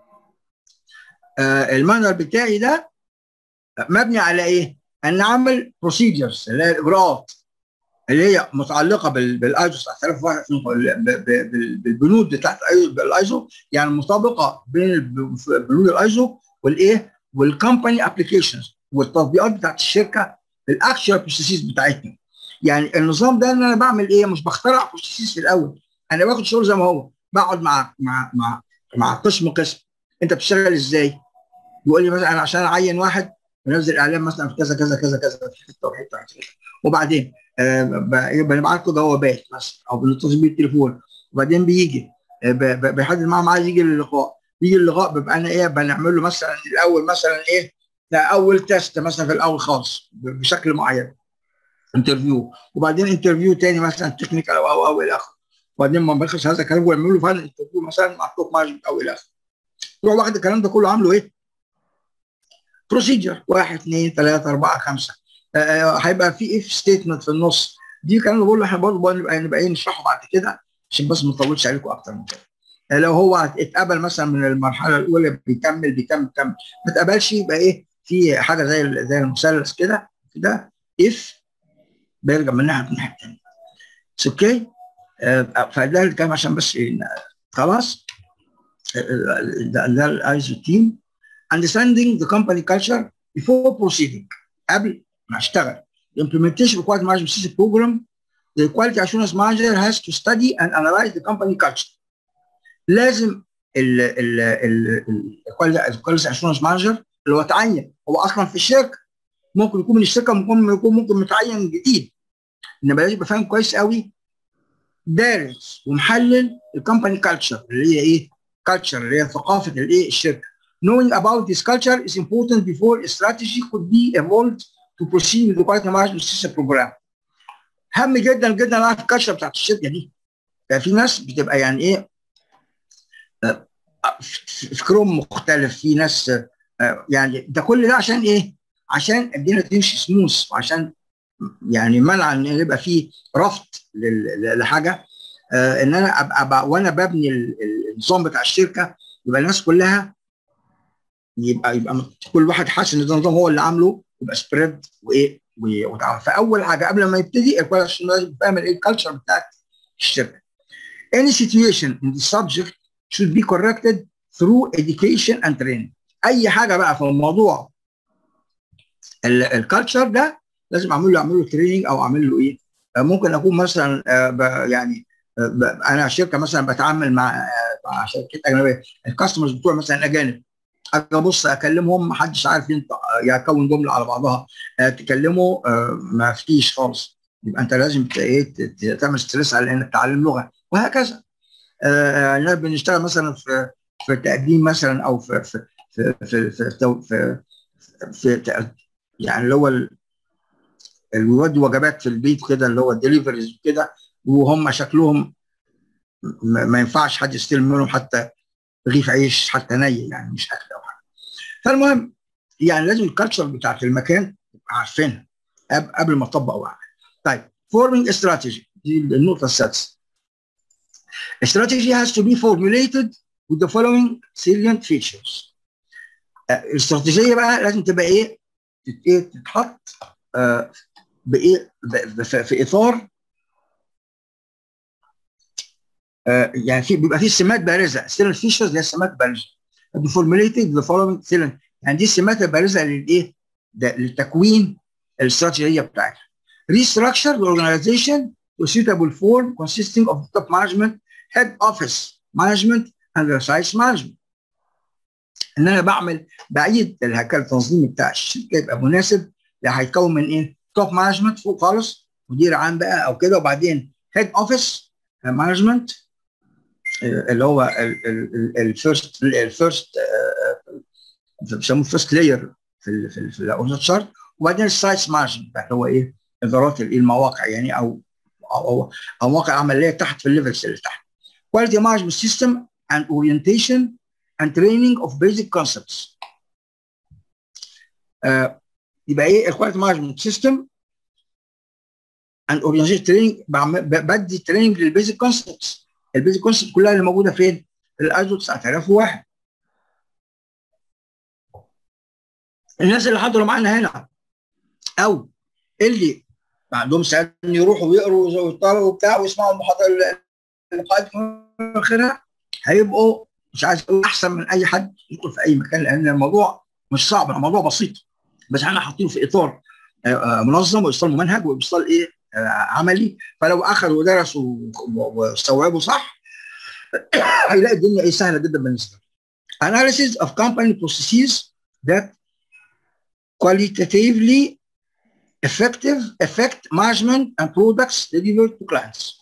A: آه المانوال بتاعي ده مبني على ايه؟ ان اعمل بروسيجرز اللي هي الاجراءات اللي هي متعلقه بالايزو 9001 بالبنود بتاعت الايزو يعني مطابقه بين بنود الايزو والايه؟ والكمباني ابلكيشنز والتطبيقات بتاعت الشركه الاكشوال بروسيسز بتاعتنا يعني النظام ده ان انا بعمل ايه؟ مش بخترع بروسيسز في الاول انا باخد شغل زي ما هو بقعد مع مع مع مع قسم قسم انت بتشتغل ازاي؟ يقول لي مثلا انا عشان اعين واحد بنزل اعلان مثلا في كذا كذا كذا كذا في حته وحته وبعدين آه بنبعت له جوابات مثلا او بنتصل بيه التليفون وبعدين بيجي آه بيحدد معاه عايز يجي للقاء بيجي اللقاء بيبقى انا ايه بنعمل له مثلا الاول مثلا ايه ده اول تيست مثلا في الاول خالص بشكل معين انترفيو وبعدين انترفيو تاني مثلا تكنيكال او او او الى اخره وبعدين ما بيخلص هذا الكلام ويعملوا له فعلا انترفيو مثلا مع توب مانجمنت او الى اخره يروح واخد الكلام ده كله عامله ايه؟ بروسيجر واحد اثنين ثلاثة أربعة خمسة هيبقى في اف ستيتمنت في النص دي الكلام اللي بقوله احنا برضه نبقى نبقى ايه نشرحه بعد كده عشان بس ما نطولش عليكم اكتر من كده لو هو اتقبل مثلا من المرحله الاولى بيكمل بيكمل بيكمل ما اتقبلش يبقى ايه في حاجه زي زي المثلث كده كده اف بيرجع من ناحيه من الناحيه الثانيه اوكي فده الكلام عشان بس خلاص ده الايزو تيم understanding the company culture before proceeding قبل ما اشتغل the implementation of quality management system program the quality assurance manager has to study and analyze the company culture لازم ال ال ال الكواليتي اشورنس مانجر اللي هو اتعين هو اصلا في الشركه ممكن يكون من الشركه ممكن يكون ممكن متعين جديد انما لازم يبقى فاهم كويس قوي دارس ومحلل الكومباني كلتشر اللي هي ايه؟ كلتشر اللي هي ثقافه الايه؟ الشركه. Knowing about this culture is important before a strategy could be evolved to proceed with the quality management system program. هام جدا جدا اعرف الكالتشر بتاعت الشركه دي. يعني في ناس بتبقى يعني ايه فكرهم مختلف في ناس يعني ده كل ده عشان ايه؟ عشان الدنيا تمشي سموث وعشان يعني منع ان يبقى في رفض لحاجه آه ان انا ابقى, أبقى وانا ببني النظام بتاع الشركه يبقى الناس كلها يبقى يبقى كل واحد حاسس ان ده النظام هو اللي عامله يبقى سبريد وايه وتعامل فاول حاجه قبل ما يبتدي عشان لازم فاهم ايه الكالتشر بتاعت الشركه. Any situation in the subject should be corrected through education and training. اي حاجه بقى في الموضوع الكالتشر ده لازم اعمل له اعمل له تريننج او اعمل له ايه ممكن اكون مثلا يعني انا شركه مثلا بتعامل مع مع شركات اجنبيه الكاستمرز بتوع مثلا اجانب اجي ابص اكلمهم ما حدش عارف ينطق يكون جمله على بعضها تكلمه ما فيش خالص يبقى انت لازم ت- ايه ت- ت- تعمل ستريس على انك تتعلم لغه وهكذا آه الناس بنشتغل مثلا في في تقديم مثلا او في في في في في, في, في, في تق- يعني اللي هو ال- الواد وجبات في البيت كده اللي هو الدليفريز كده وهم شكلهم م- ما ينفعش حد يستلم منهم حتى رغيف عيش حتى ني يعني مش اكل او حاجه فالمهم يعني لازم الكالتشر بتاعت المكان تبقى عارفينها قبل قبل ما اطبق واعمل طيب فورمينج استراتيجي دي النقطه السادسه strategy has to be formulated with the following salient features آه، الاستراتيجيه بقى لازم تبقى ايه تت- ايه تتحط آه، بايه ب- ب- في في اطار آه، يعني في بيبقى في سمات بارزه salient features اللي هي سمات بارزه be formulated the following salient يعني دي السمات البارزه للايه ده للتكوين الاستراتيجيه بتاعتها restructure the organization to suitable form consisting of top management head office management and the size management ان انا بعمل بعيد الهيكل التنظيمي بتاع الشركه يبقى مناسب اللي هيتكون من ايه؟ توب مانجمنت فوق خالص مدير عام بقى او كده وبعدين هيد اوفيس مانجمنت اللي هو الفيرست الفيرست بيسموه فيرست لاير في ال في ال في الاورجنال شارت وبعدين السايتس مانجمنت اللي هو ايه؟ ادارات ال- المواقع يعني او او او, أو مواقع عمليه تحت في الليفلز اللي تحت. Quality management system and orientation and training of basic concepts. آه يبقى ايه الكواليتي مانجمنت سيستم اند اورجنايزيشن تريننج بدي تريننج للبيزك كونسبتس البيزك كونسبت كلها اللي موجوده فين؟ في الايزو 9001 الناس اللي حضروا معانا هنا او اللي ما عندهم سعاده ان يروحوا ويقروا ويطلعوا وبتاع ويسمعوا المحاضره اللقاءات اخرها هيبقوا مش عايز اقول احسن من اي حد يدخل في اي مكان لان الموضوع مش صعب الموضوع بسيط بس احنا حاطينه في اطار آه، آه، منظم واصدار ممنهج واصدار ايه آه، عملي فلو اخذوا ودرسوا و- واستوعبوا صح هيلاقي الدنيا ايه سهله جدا بالنسبه له. Analysis of company processes that qualitatively effective affect management and products delivered to clients.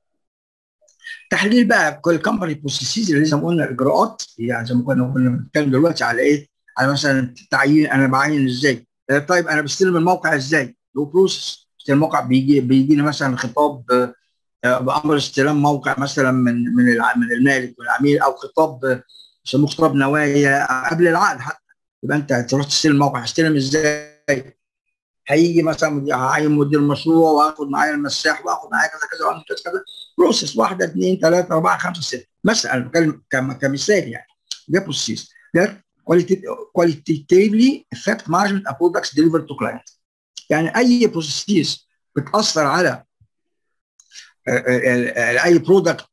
A: تحليل بقى كل كومباني بروسيسز اللي زي ما قلنا الاجراءات يعني زي ما كنا كنا بنتكلم دلوقتي على ايه؟ على مثلا تعيين انا بعين ازاي؟ آه، طيب انا بستلم الموقع ازاي؟ له بروسيس بستلم الموقع بيجي بيجي لي مثلا خطاب آه، آه، بامر استلام موقع مثلا من من الع- من المالك والعميل او خطاب آه، يسموه خطاب نوايا قبل العقد حتى يبقى انت تروح تستلم الموقع هستلم ازاي؟ هيجي مثلا مدير- هعين مدير مشروع واخد معايا المساح واخد معايا كذا كذا واعمل كذا كذا بروسيس واحده اثنين ثلاثه اربعه خمسه سته مثلا انا بتكلم كم- كمثال يعني ده بروسيس ده qualitatively affect management and products delivered to client يعني اي بروسيس بتاثر على آه، آه، آه، اي برودكت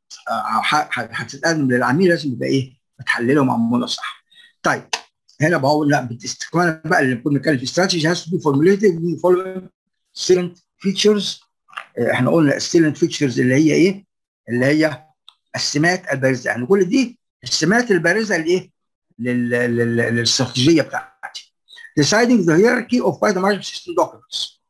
A: هتتقدم للعميل لازم يبقى ايه متحلله ومعموله صح طيب هنا بقول لا باستكمال بقى اللي كنا بنتكلم في استراتيجي has to be formulated with the following salient features آه، احنا قلنا السيلنت فيتشرز اللي هي ايه؟ اللي هي السمات البارزه يعني كل دي السمات البارزه لايه؟ لل- لل- للاستراتيجيه بتاعتي. Deciding the hierarchy of quality management system documents.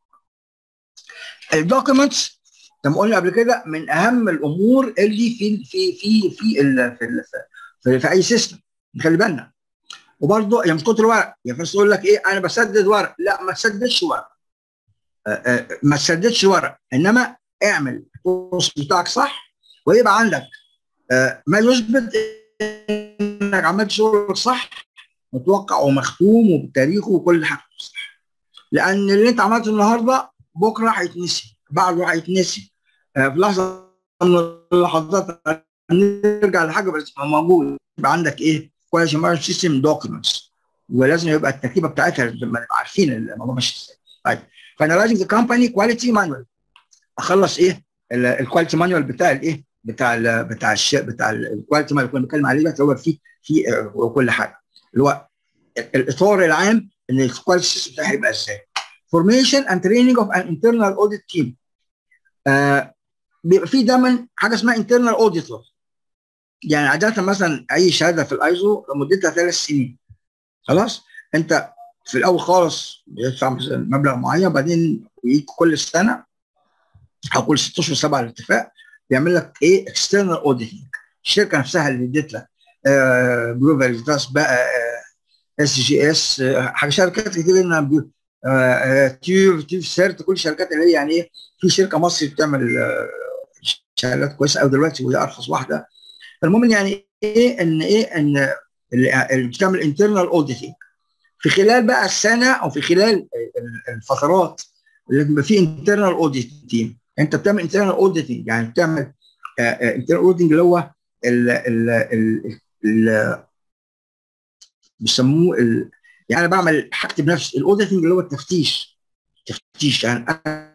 A: الدوكيومنتس زي ما قلنا قبل كده من اهم الامور اللي في في في في ال في, ال في, في اي سيستم خلي بالنا وبرضه هي مش كتر ورق يعني بس يقول لك ايه انا بسدد ورق لا ما تسددش ورق آه، آه، ما تسددش ورق انما اعمل الكورس بتاعك صح ويبقى عندك آه، ما يثبت انك عملت شغلك صح متوقع ومختوم وبتاريخه وكل حاجه صح لان اللي انت عملته النهارده بكره هيتنسي بعده هيتنسي آه، في لحظه من اللحظات نرجع لحاجه بس تبقى موجود يبقى عندك ايه كواليتي مانجمنت سيستم دوكيومنتس ولازم يبقى التركيبه بتاعتها لما نبقى عارفين الموضوع ماشي ازاي طيب فانلايزنج ذا كومباني كواليتي مانوال اخلص ايه الكواليتي مانوال بتاع الايه بتاع ال بتاع الش بتاع الكواليتي مانوال اللي كنا بنتكلم عليه دلوقتي اللي هو فيه فيه آه، كل حاجه اللي هو الاطار العام ان الكواليتي سيستم بتاعها هيبقى ازاي formation and training of an internal audit team آه بيبقى في دايما حاجه اسمها internal auditor يعني عاده مثلا اي شهاده في الايزو مدتها ثلاث سنين خلاص انت في الاول خالص بيدفع مثلا مبلغ معين بعدين يجي كل سنه هقول 16 7 الاتفاق بيعمل لك ايه اكسترنال اوديتنج الشركه نفسها اللي اديت لك آه بلو فيريتاس بقى اس جي اس حاجه شركات كتير انها آه تيوب تيوب سيرت كل الشركات اللي هي يعني ايه في شركه مصري بتعمل آه شهادات كويسه قوي دلوقتي وهي ارخص واحده المهم يعني ايه ان ايه ان اللي بتعمل انترنال اوديتنج في خلال بقى السنه او في خلال الفترات اللي بيبقى فيه انترنال اوديت تيم انت بتعمل انترنال اوديتنج يعني بتعمل انترنال اوديتنج اللي هو ال ال ال ال بيسموه ال يعني انا بعمل حاجتي بنفسي الاوديتنج اللي هو التفتيش تفتيش يعني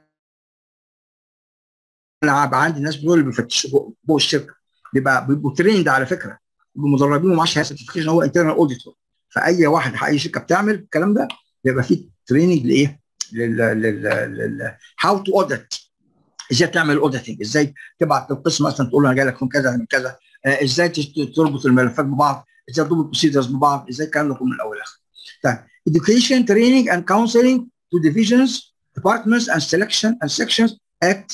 A: انا بقى عندي ناس دول اللي بيفتشوا جوه الشركه بيبقى بيبقوا تريند على فكره بيبقوا مدربين ومعاه شهاده سيرتيفيكيشن هو انترنال اوديتور فاي واحد اي شركه بتعمل الكلام ده بيبقى فيه تريننج لايه؟ لل لل لل هاو تو اوديت ازاي تعمل اوديتنج ازاي تبعت للقسم مثلا تقول له انا جاي لك من كذا من كذا آه ازاي تربط الملفات ببعض ازاي تربط البروسيدرز ببعض ازاي الكلام ده كله من الاول لاخر طيب education training and counseling to divisions departments and selection and sections at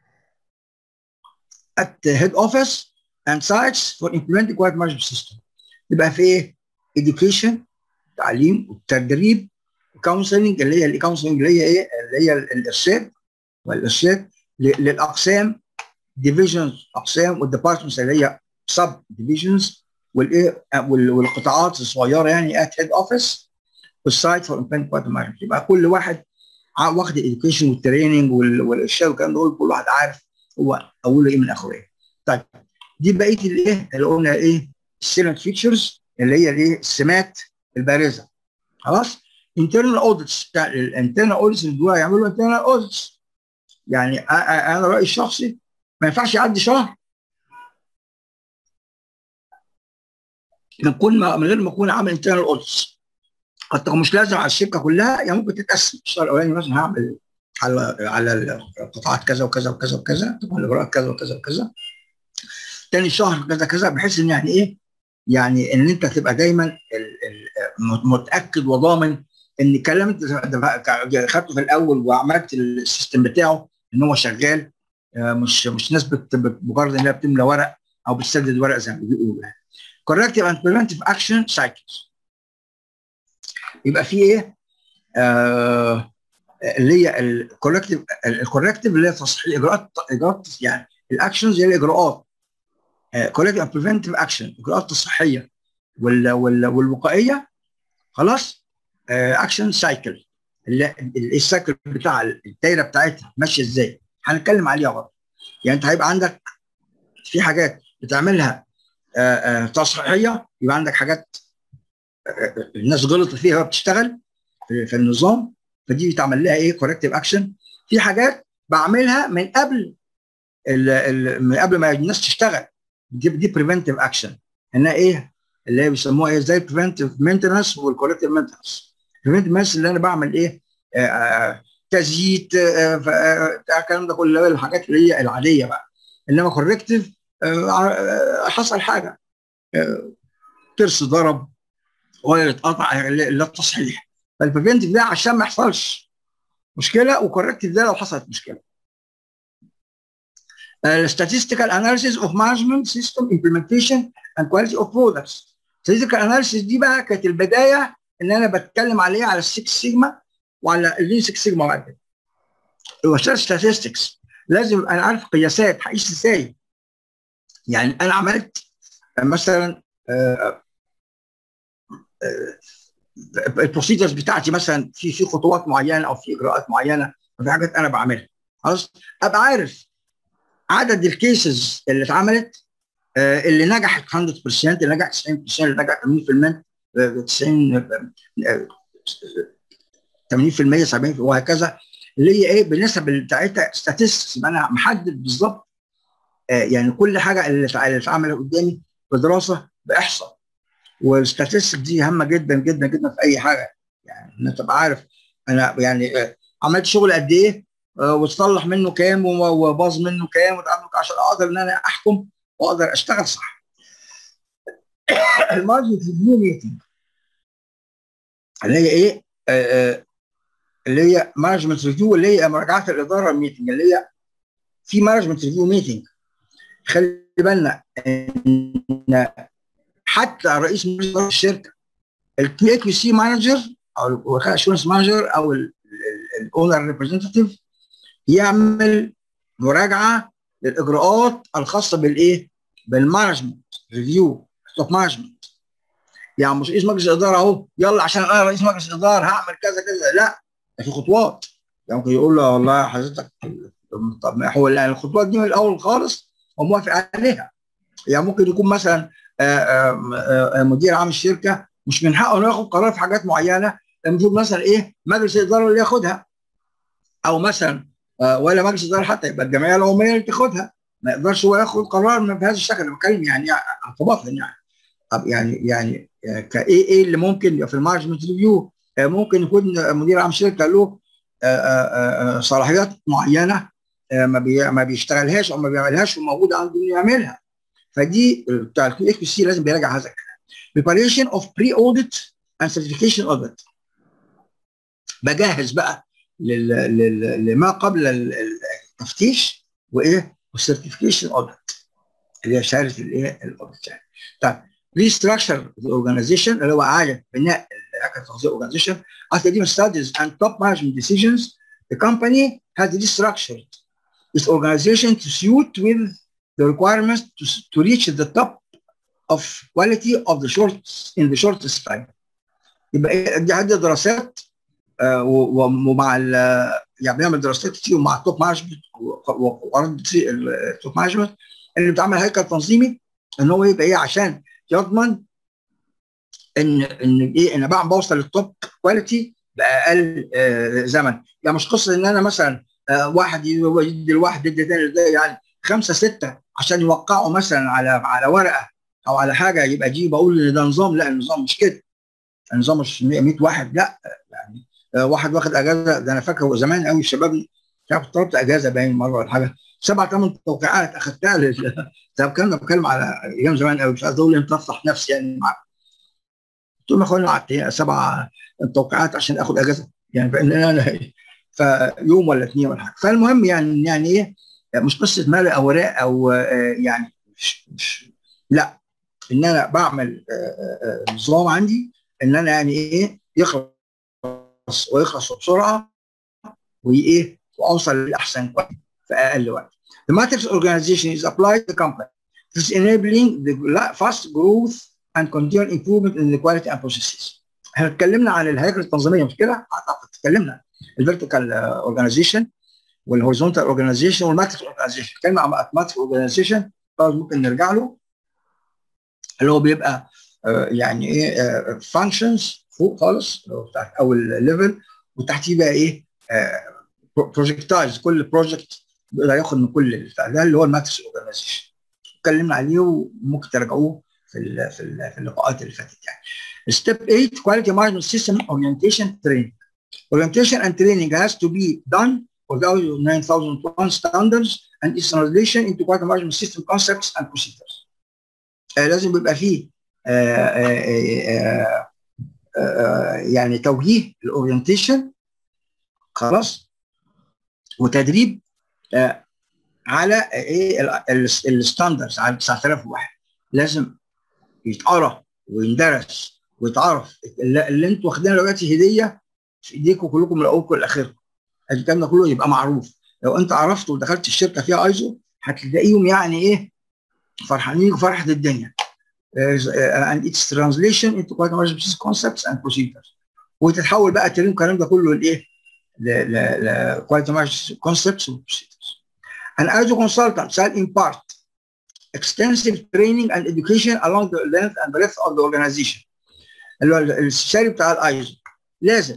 A: at the head office and sites for implementing quality management system يبقى في ايه education تعليم والتدريب كونسلنج اللي هي الكونسلنج اللي هي ايه اللي هي الارشاد والارشاد للاقسام ديفيجنز اقسام والديبارتمنتس اللي هي سب ديفيجنز والايه والقطاعات الصغيره يعني ات هيد اوفيس والسايت فور امبلمنت كواليتي مانجمنت يبقى كل واحد واخد الاديوكيشن والتريننج والارشاد والكلام ده كل واحد عارف هو اوله ايه من اخره ايه طيب دي بقيه الايه اللي قلنا ايه السيلنت فيتشرز اللي هي الايه السمات البارزه خلاص internal audits الانترنال اوديتس اللي جواها يعملوا internal audits يعني انا رايي الشخصي ما ينفعش يعدي شهر من كل ما من غير ما اكون عامل internal audits حتى مش لازم على الشركه كلها يعني ممكن تتقسم الشهر الاولاني مثلا هعمل على على القطاعات كذا وكذا وكذا وكذا طبعا الاجراءات كذا وكذا وكذا تاني شهر كذا كذا بحيث ان يعني ايه يعني ان انت تبقى دايما متاكد وضامن ان الكلام انت خدته في الاول وعملت السيستم بتاعه ان هو شغال مش مش ناس مجرد انها بتملى ورق او بتسدد ورق زي ما بيقولوا يعني. corrective and preventive action cycles يبقى في ايه؟ آه اللي هي الكوركتيف الكوركتيف اللي هي تصحيح اجراءات اجراءات يعني الاكشنز هي الاجراءات كوركتيف اند بريفنتيف اكشن الاجراءات الصحيه وال وال والوقائيه خلاص اكشن سايكل السايكل بتاع الدايره بتاعتها ماشيه ازاي هنتكلم عليها برضه يعني انت هيبقى عندك في حاجات بتعملها آآ آآ تصحيحيه يبقى عندك حاجات الناس غلطت فيها بتشتغل في النظام فدي بيتعمل لها ايه كوركتيف اكشن في حاجات بعملها من قبل ال ال من قبل ما الناس تشتغل دي دي بريفنتيف اكشن انها ايه اللي هي بيسموها ايه زي البريفنتيف مينتنس والكوركتيف مينتنس البريفنتيف مينتنس اللي انا بعمل ايه آآ آآ تزييت الكلام ده كله الحاجات اللي هي العاديه بقى انما كوركتيف حصل حاجه ترس ضرب ولا اتقطع للتصحيح فالبريفنتيف ده عشان ما يحصلش مشكله وكوركتيف ده لو حصلت مشكله statistical analysis of management system implementation and quality of products statistical analysis دي بقى كانت البدايه ان انا بتكلم عليها على السكس سيجما وعلى اللين سكس سيجما بعد كده واشتغل statistics لازم انا عارف قياسات هقيس ازاي يعني انا عملت مثلا البروسيدرز بتاعتي مثلا في في خطوات معينه او في اجراءات معينه في حاجات انا بعملها خلاص ابقى عارف عدد الكيسز اللي اتعملت اللي نجحت 100% اللي نجحت 90% اللي نجحت 80% 90 80% 70% وهكذا اللي هي ايه بالنسب بتاعتها statistics يبقى انا محدد بالظبط يعني كل حاجه اللي اتعملت قدامي بدراسه باحصاء والستاتستكس دي هامه جدا جدا جدا في اي حاجه يعني انك تبقى عارف انا يعني عملت شغل قد ايه وتصلح منه كام وباظ منه كام وتعمل عشان اقدر ان انا احكم واقدر اشتغل صح. المارجن ريفيو ميتنج اللي هي ايه؟ آه اللي هي مانجمنت ريفيو اللي هي مراجعات الاداره الميتنج اللي هي في مانجمنت ريفيو ميتنج خلي بالنا ان حتى رئيس الشركه الكي كيو سي مانجر او الاشورنس مانجر او الاونر ريبريزنتيف يعمل مراجعه للاجراءات الخاصه بالايه؟ بالمانجمنت ريفيو توب مانجمنت يعني مش رئيس مجلس الاداره اهو يلا عشان انا رئيس مجلس الاداره هعمل كذا كذا لا في خطوات يعني ممكن يقول له والله حضرتك طب ما هو يعني الخطوات دي من الاول خالص هو موافق عليها يعني ممكن يكون مثلا مدير عام الشركه مش من حقه انه ياخد قرار في حاجات معينه المفروض مثلا ايه مجلس الاداره اللي ياخدها او مثلا ولا مجلس الاداره حتى يبقى الجمعيه العموميه اللي تاخدها ما يقدرش هو ياخد قرار من بهذا الشكل انا بتكلم يعني ارتباطا يعني طب يعني يعني كايه ايه اللي ممكن في المانجمنت ريفيو ممكن يكون مدير عام شركه له صلاحيات معينه ما بي ما بيشتغلهاش او ما بيعملهاش وموجوده عنده انه يعملها فدي بتاع الكيو اكس سي لازم بيراجع هذا الكلام preparation of pre-audit and certification audit بجهز بقى لل... لل... لما قبل التفتيش وايه والسيرتيفيكيشن اوديت اللي هي شهاده الايه الاوديت يعني طيب restructure the organization اللي هو اعاده بناء الهيكل التغذيه organization after doing studies and top management decisions the company has restructured its organization to suit with the requirements to, to reach the top of quality of the short in the shortest time يبقى دي عده دراسات آه ومع يعني بنعمل دراسات كتير مع التوب مانجمنت وقرارات التوب مانجمنت اللي بتعمل هيكل تنظيمي ان هو يبقى ايه عشان يضمن ان ان ايه انا بقى بوصل للتوب كواليتي باقل آه زمن يعني مش قصه ان انا مثلا آه واحد يدي لواحد يدي تاني ده يعني خمسه سته عشان يوقعوا مثلا على على ورقه او على حاجه يبقى دي بقول ان ده نظام لا النظام مش كده النظام مش 100 واحد لا يعني واحد واخد اجازه ده انا فاكر زمان قوي الشباب مش عارف طلبت اجازه باين مره ولا حاجه سبع ثمان توقيعات اخذتها لل طب كان بتكلم على ايام زمان قوي مش عايز اقول انت افضح نفسي يعني معاك قلت لهم يا اخوانا قعدت سبع توقيعات عشان اخد اجازه يعني بان انا فيوم ولا اثنين ولا حاجه فالمهم يعني يعني ايه مش قصه مال اوراق او يعني مش, مش لا ان انا بعمل نظام عندي ان انا يعني ايه يخلص ويخلص بسرعه وايه واوصل لاحسن في اقل وقت. The matrix organization is applied to the company. This is enabling the fast growth and continual improvement in the quality and processes. احنا اتكلمنا عن الهياكل التنظيميه مش كده؟ اعتقد اتكلمنا الفيرتيكال اورجانيزيشن والهوريزونتال اورجانيزيشن والماتريكس اورجانيزيشن اتكلمنا عن الماتريكس اورجانيزيشن ممكن نرجع له اللي هو بيبقى آه يعني ايه فانكشنز فوق خالص بتاعت اول ليفل وتحتيه بقى ايه بروجكتايز كل بروجكت بيقدر ياخد من كل ده اللي هو الماتريكس اورجانيزيشن اتكلمنا عليه وممكن تراجعوه في ال في, ال في اللقاءات اللي فاتت يعني ستيب 8 quality management system orientation training orientation and training has to be done for the 9001 standards and its translation into quality management system concepts and procedures آه لازم يبقى فيه آه آه يعني توجيه الاورينتيشن خلاص وتدريب على ايه الستاندرز على 9001 لازم يتقرا ويندرس ويتعرف اللي انتوا واخدينه دلوقتي هديه في ايديكم كلكم من اولكم لاخركم الكلام ده كله يبقى معروف لو انت عرفت ودخلت الشركه فيها ايزو هتلاقيهم يعني ايه فرحانين فرحه الدنيا and its translation into quality management concepts and procedures وتتحول بقى ترين الكلام ده كله لايه؟ ل quality management concepts and procedures. And as a consultant shall impart extensive training and education along the length and breadth of the organization. اللي هو الاستشاري بتاع الايزو لازم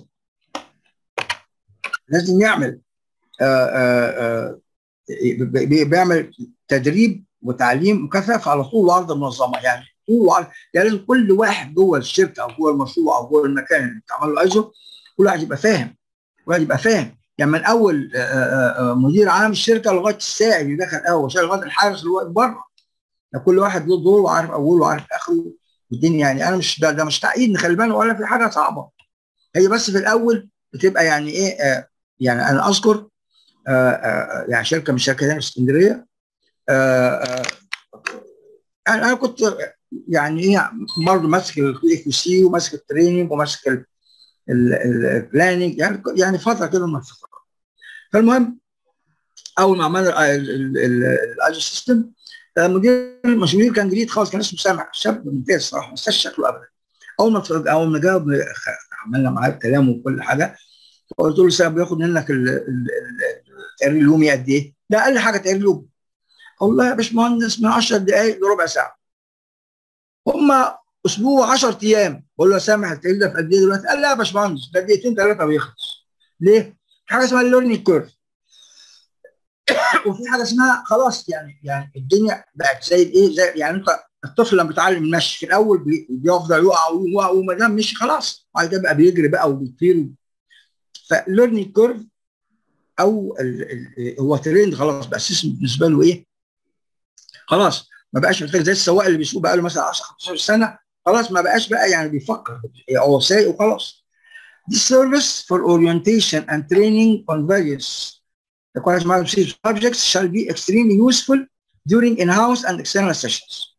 A: لازم يعمل آآ آآ بيعمل تدريب وتعليم مكثف على طول وعرض المنظمه يعني طول وعرض يعني لازم كل واحد جوه الشركه او جوه المشروع او جوه المكان اللي بتعمل له ايزو كل واحد يبقى فاهم كل واحد يبقى فاهم يعني من اول آآ مدير عام الشركه لغايه الساعي اللي دخل اول شغال لغايه الحارس اللي واقف بره كل واحد له دور وعارف اوله وعارف اخره والدنيا يعني انا مش ده, ده مش تعقيد نخلي بالنا ولا في حاجه صعبه هي بس في الاول بتبقى يعني ايه آه يعني انا اذكر آه آه يعني شركه من الشركات هنا في اسكندريه آه آه انا أنا كنت يعني ايه برضه ماسك الاي كيو سي وماسك التريننج وماسك البلاننج يعني يعني فتره كده من الفترات فالمهم اول ما عملنا الاجر سيستم مدير المشاوير كان جديد خالص كان اسمه سامع شاب ممتاز صراحه ما انساش شكله ابدا اول ما اول ما جاوب عملنا معاه الكلام وكل حاجه قلت له سامع بياخد منك التقرير اليومي قد ايه؟ ده اقل حاجه تقرير يومي والله يا باشمهندس من 10 دقائق لربع ساعه هم اسبوع 10 ايام بقول له سامح التقرير ده في قد ايه دلوقتي؟ قال لا يا باشمهندس ده دقيقتين ثلاثه بيخلص ليه؟ في حاجه اسمها الليرنينج كيرف وفي حاجه اسمها خلاص يعني يعني الدنيا بقت زي ايه زي يعني انت الطفل لما بيتعلم المشي في الاول بيفضل يقع ويقع وما دام مشي خلاص بعد كده بقى بيجري بقى وبيطير فالليرنينج كيرف او ال ال هو ترند خلاص بقى السيستم بالنسبه له ايه؟ خلاص ما بقاش محتاج زي السواق اللي بيسوق بقى له مثلا 10 15 سنه خلاص ما بقاش بقى يعني بيفكر هو سايق وخلاص. This service for orientation and training on various required subjects shall be extremely useful during in-house and external sessions.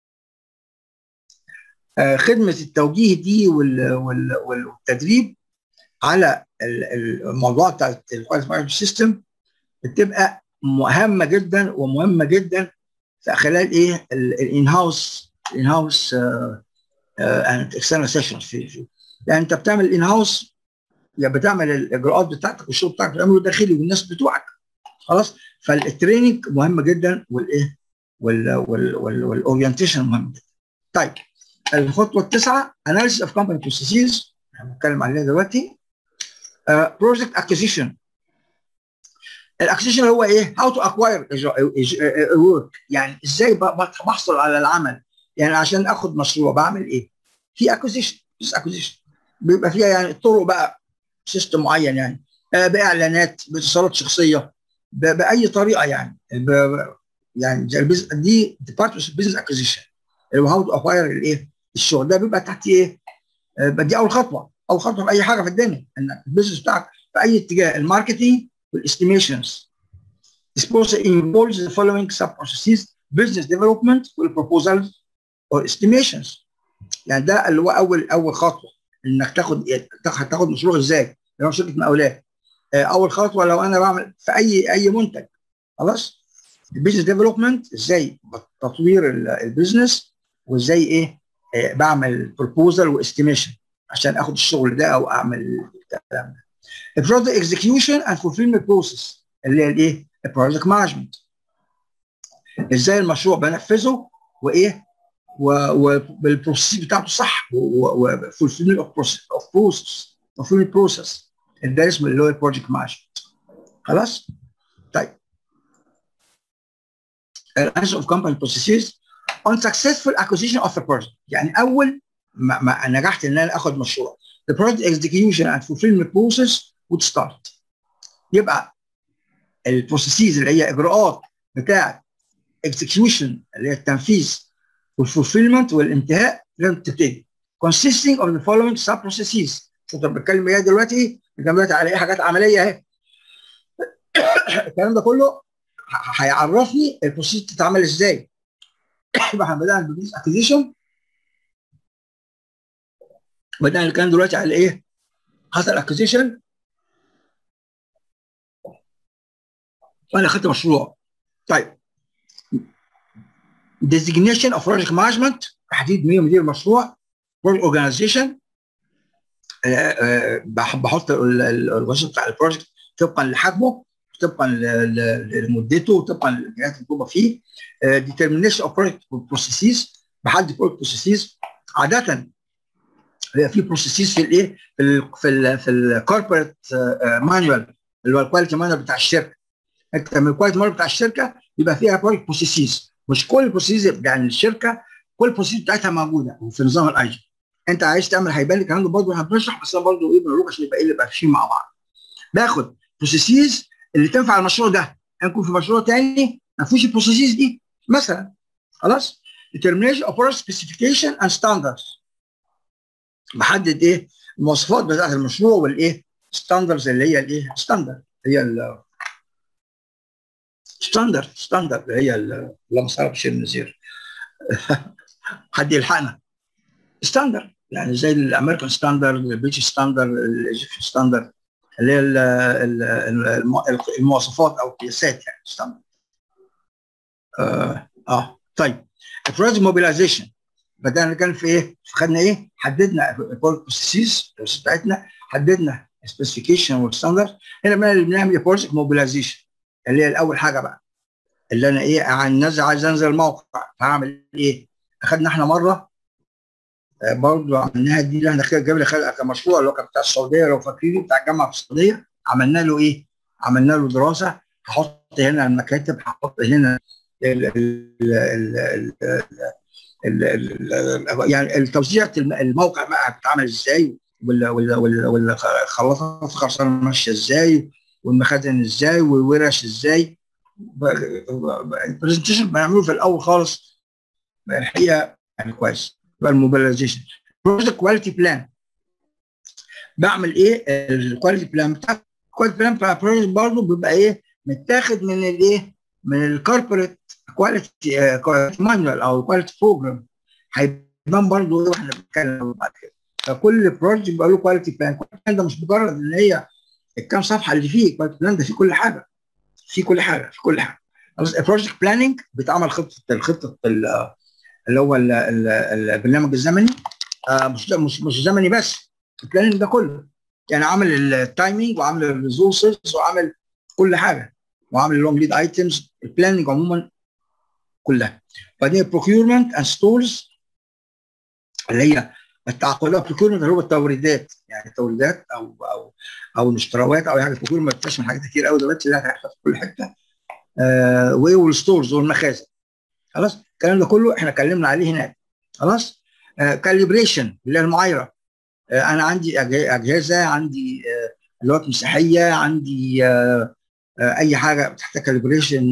A: آه خدمة التوجيه دي وال وال والتدريب على الموضوع بتاع الكواليتي سيستم بتبقى مهمة جدا ومهمة جدا في خلال ايه الان هاوس الان هاوس اند اكسترنال سيشنز في يعني انت بتعمل الان هاوس يعني بتعمل الاجراءات بتاعتك والشغل بتاعك بتعمله داخلي والناس بتوعك خلاص فالتريننج مهم جدا والايه والاورينتيشن مهم جدا طيب الخطوه التاسعه اناليسيس اوف كومباني بروسيسز هنتكلم عليها دلوقتي بروجكت اكوزيشن الاكوزيشن هو ايه؟ هاو تو اكواير ورك يعني ازاي بحصل على العمل يعني عشان اخد مشروع بعمل ايه؟ في اكوزيشن بس اكوزيشن بيبقى فيها يعني طرق بقى سيستم معين يعني آه باعلانات باتصالات شخصيه باي طريقه يعني يعني دي ديبارتمنت بزنس اكوزيشن اللي هو هاو تو اكواير الايه؟ الشغل ده بيبقى تحت ايه؟ آه دي اول خطوه اول خطوه في اي حاجه في الدنيا انك البيزنس بتاعك في اي اتجاه الماركتنج والestimations. This process involves the following sub-processes business development والproposals or estimations. يعني ده اللي هو اول اول خطوه انك تاخد تاخد مشروع ازاي؟ لو شركه مقاولات اول خطوه لو انا بعمل في اي اي منتج خلاص البيزنس ديفلوبمنت ازاي تطوير البيزنس وازاي ايه آه بعمل بروبوزال واستيميشن عشان اخد الشغل ده او اعمل الكلام ده البروجكت اكزكيوشن اند فولفيلمنت بروسيس اللي هي الايه؟ البروجكت مانجمنت ازاي المشروع بنفذه وايه؟ والبروسيس بتاعته صح وفولفيلمنت اوف بروسيس اوف بروسيس فولفيلمنت بروسيس ده اسمه اللي هو البروجكت مانجمنت خلاص؟ طيب analysis of company processes on successful acquisition of a project يعني اول ما, ما نجحت ان انا اخد مشروع the project execution and fulfillment process would start يبقى البروسيسز اللي هي اجراءات بتاعه execution اللي هي التنفيذ والفولفيلمنت والانتهاء لازم تبتدي consisting of the following sub processes شوف انا بتكلم ايه دلوقتي بتكلم دلوقتي على ايه حاجات عمليه اهي الكلام ده كله هيعرفني البروسيس بتتعمل ازاي يبقى احنا بدانا بالبيزنس اكوزيشن بدأنا الكلام دلوقتي على ايه؟ حصل اكوزيشن وانا اخدت مشروع طيب designation of project management تحديد مين مدير المشروع project organization بحط الوظيفه بتاع البروجكت طبقا لحجمه طبقا لمدته طبقا للجهات المطلوبه فيه determination of project processes بحدد project processes عاده هي في بروسيسز في الايه في ال في ال في الكوربريت مانوال اللي هو الكواليتي مانوال بتاع الشركه انت من الكواليتي مانوال بتاع الشركه يبقى فيها بروسيسز مش كل البروسيسز يعني الشركه كل البروسيسز بتاعتها موجوده في نظام الايجن انت عايز تعمل هيبان لك الكلام ده برضه احنا بنشرح بس انا برضه ايه بنروح عشان يبقى ايه اللي ماشيين مع بعض باخد بروسيسز اللي تنفع المشروع ده يكون في مشروع تاني ما فيهوش البروسيسز دي مثلا خلاص determination of product specification and standards بحدد ايه المواصفات بتاعت المشروع والايه ستاندرز اللي هي الايه ستاندرد هي ستاندرد ستاندرد هي اللهم صل على بشير النذير حد يلحقنا ستاندرد يعني زي الامريكان ستاندرد البريتش ستاندرد الايجيبشن ستاندرد اللي هي المواصفات او القياسات يعني ستاندرد اه, آه. طيب البروجكت موبيلايزيشن بدانا نتكلم في ايه؟ خدنا ايه؟ حددنا البروسيسز بتاعتنا حددنا السبيسيفيكيشن والستاندرد هنا بقى بنعمل بروجكت موبيلايزيشن اللي هي الاول حاجه بقى اللي انا ايه عايز عايز انزل الموقع هعمل ايه؟ اخدنا احنا مره برضه عملناها دي اللي احنا جبنا خلق كمشروع اللي هو كان بتاع السعوديه لو فاكرينه بتاع الجامعه في السعوديه عملنا له ايه؟ عملنا له دراسه هحط هنا المكاتب هحط هنا ال ال ال ال ال يعني التوزيع الموقع بقى بتتعمل ازاي والخلاطات الخرسانه ماشيه ازاي والمخازن ازاي والورش ازاي البرزنتيشن بنعمله في الاول خالص الحقيقه يعني كويس يبقى الموبيلايزيشن بروجكت كواليتي بلان بعمل ايه الكواليتي بلان بتاع الكواليتي بلان بتاع البروجكت برضه بيبقى ايه متاخد من الايه من الكوربريت كواليتي كواليتي مانوال او كواليتي بروجرام هيبان برضه ايه واحنا بنتكلم بعد كده فكل بروجكت بيبقى له كواليتي بلان الكواليتي بلان ده مش مجرد ان هي الكام صفحه اللي فيه الكواليتي بلان ده فيه كل حاجه في كل حاجه في كل حاجه البروجكت بلاننج بتعمل خطه الخطه اللي هو ال ال البرنامج الزمني آه مش مش مش زمني بس البلاننج ده كله يعني عامل التايمينج وعامل الريسورسز وعامل كل حاجه وعامل اللونج ليد ايتمز البلاننج عموما كلها بعدين البروكيورمنت اند ستورز اللي هي التعاقدات البروكيورمنت اللي هو التوريدات يعني التوريدات او او او المشتريات او يعني البروكيورمنت بتشمل حاجات كتير قوي دلوقتي اللي هتحصل في كل حته آه والستورز والمخازن خلاص الكلام ده كله احنا اتكلمنا عليه هناك خلاص كاليبريشن اللي هي المعايره آه انا عندي اجهزه عندي آه ادوات مساحيه عندي آه آه اي حاجه بتحتاج كاليبريشن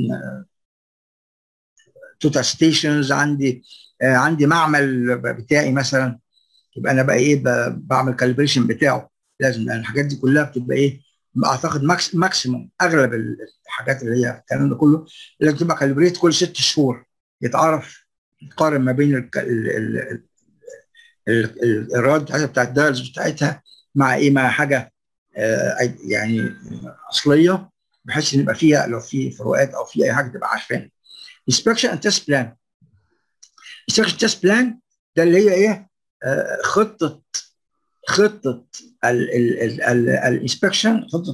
A: توتال ستيشنز عندي آه عندي معمل بتاعي مثلا يبقى انا بقى ايه بعمل كاليبريشن بتاعه لازم يعني الحاجات دي كلها بتبقى ايه اعتقد ماكس ماكسيموم اغلب الحاجات اللي هي الكلام ده كله لازم تبقى كاليبريت كل ست شهور يتعرف يقارن ما بين ال ال ال الراد بتاعتها بتاعت الدايلز بتاعتها مع ايه مع حاجه آه يعني اصليه بحيث ان يبقى فيها لو في فروقات او في اي حاجه تبقى عارفينها. inspection and test plan. inspection test plan ده اللي هي ايه؟ آه خطه خطه الانسبكشن خطه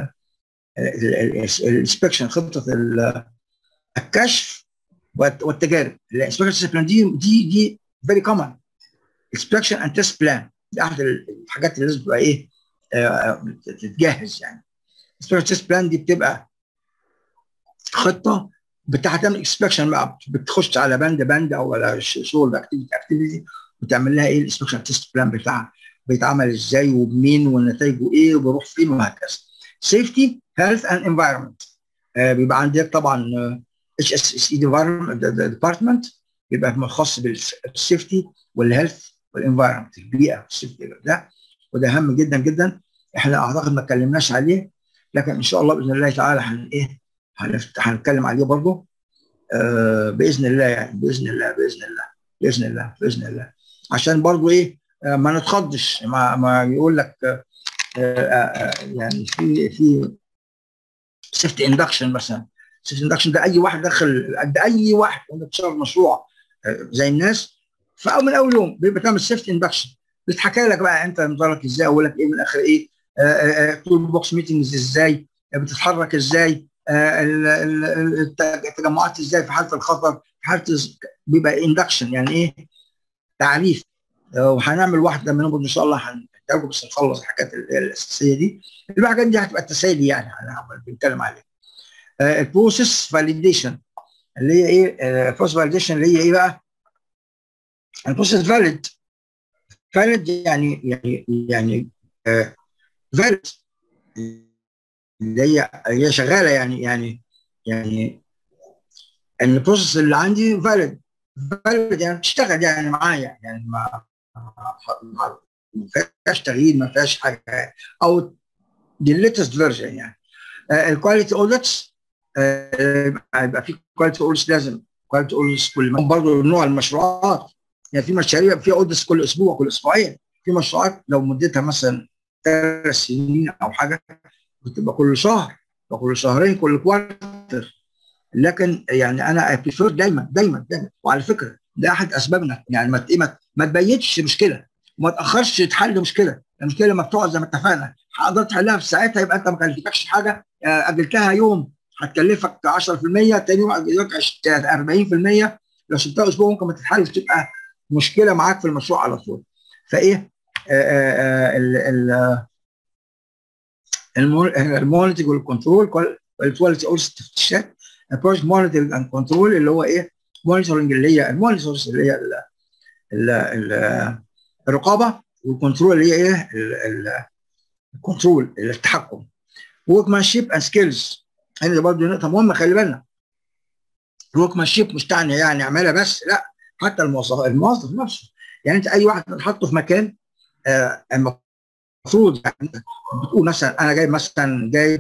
A: الانسبكشن خطه الكشف والتجارب الانسبكشن بلان دي دي دي فيري كومن انسبكشن اند تيست بلان دي احد الحاجات اللي لازم تبقى ايه آه تتجهز يعني انسبكشن تيست بلان دي بتبقى خطه بتعمل انسبكشن بقى بتخش على بند بند او على شغل اكتيفيتي اكتيفيتي وتعمل لها ايه الانسبكشن تيست بلان بتاعها بيتعمل ازاي وبمين ونتائجه ايه وبيروح فين وهكذا. سيفتي هيلث اند انفايرمنت بيبقى عندك طبعا اتش اس اس اي ديبارتمنت بيبقى خاص بالسيفتي والهيلث والانفايرمنت البيئه السيفتي ده وده اهم جدا جدا احنا اعتقد ما اتكلمناش عليه لكن ان شاء الله باذن الله تعالى هن ايه هنتكلم عليه برضه آه باذن الله يعني باذن الله باذن الله باذن الله باذن الله عشان برضه ايه ما نتخضش ما, ما يقول لك يعني في في سيفت اندكشن مثلا سيفت اندكشن ده اي واحد دخل ده اي واحد وانت بتشتغل مشروع زي الناس فاول من اول يوم بيبقى تعمل سيفت اندكشن بيتحكى لك بقى انت نظرك ازاي اقول لك ايه من الاخر ايه تول بوكس ميتنجز ازاي بتتحرك ازاي التجمعات ازاي في حاله الخطر في حاله بيبقى اندكشن يعني ايه تعريف وهنعمل واحده منهم ان شاء الله هنحتاجه بس نخلص الحاجات الاساسيه دي الحاجات دي هتبقى التسالي يعني بنتكلم عليها البروسيس فاليديشن اللي هي ايه البروسيس فاليديشن اللي هي ايه بقى البروسيس فاليد فاليد يعني يعني يعني فاليد اللي هي هي شغاله يعني يعني يعني البروسيس اللي عندي فاليد فاليد يعني بتشتغل يعني معايا يعني ما ما فيهاش تغيير ما فيهاش حاجه او دي الليتست فيرجن يعني الكواليتي اوديتس يبقى في كواليتي اوديت لازم كواليتي اوديت كل برضه نوع المشروعات يعني في مشاريع في اوديت كل اسبوع كل اسبوعين في مشروعات لو مدتها مثلا ثلاث سنين او حاجه بتبقى كل شهر كل شهرين كل كوارتر لكن يعني انا اي بريفير دايما دايما دايما وعلى فكره ده احد اسبابنا يعني ما ما, ما تبيتش مشكله وما تاخرش تحل مشكله المشكله لما بتقعد زي ما اتفقنا قدرت تحلها في ساعتها يبقى انت ما كلفتكش حاجه اجلتها يوم هتكلفك 10% تاني يوم هتكلفك 40% لو سبتها اسبوع ممكن ما تتحلش تبقى مشكله معاك في المشروع على طول فايه المونيتنج والكنترول كواليتي اورس تفتيشات بروجكت مونيتنج اند كنترول اللي هو ايه مونيتورنج اللي هي المونيتورز اللي هي ال ال ال الرقابه والكنترول اللي هي ايه الكنترول التحكم ورك مان شيب اند سكيلز هنا برضه نقطه مهمه خلي بالنا الورك مان شيب مش تعني يعني اعملها بس لا حتى الموظف الموظف نفسه يعني انت اي واحد تحطه في مكان آه المفروض يعني بتقول مثلا انا جايب مثلا جايب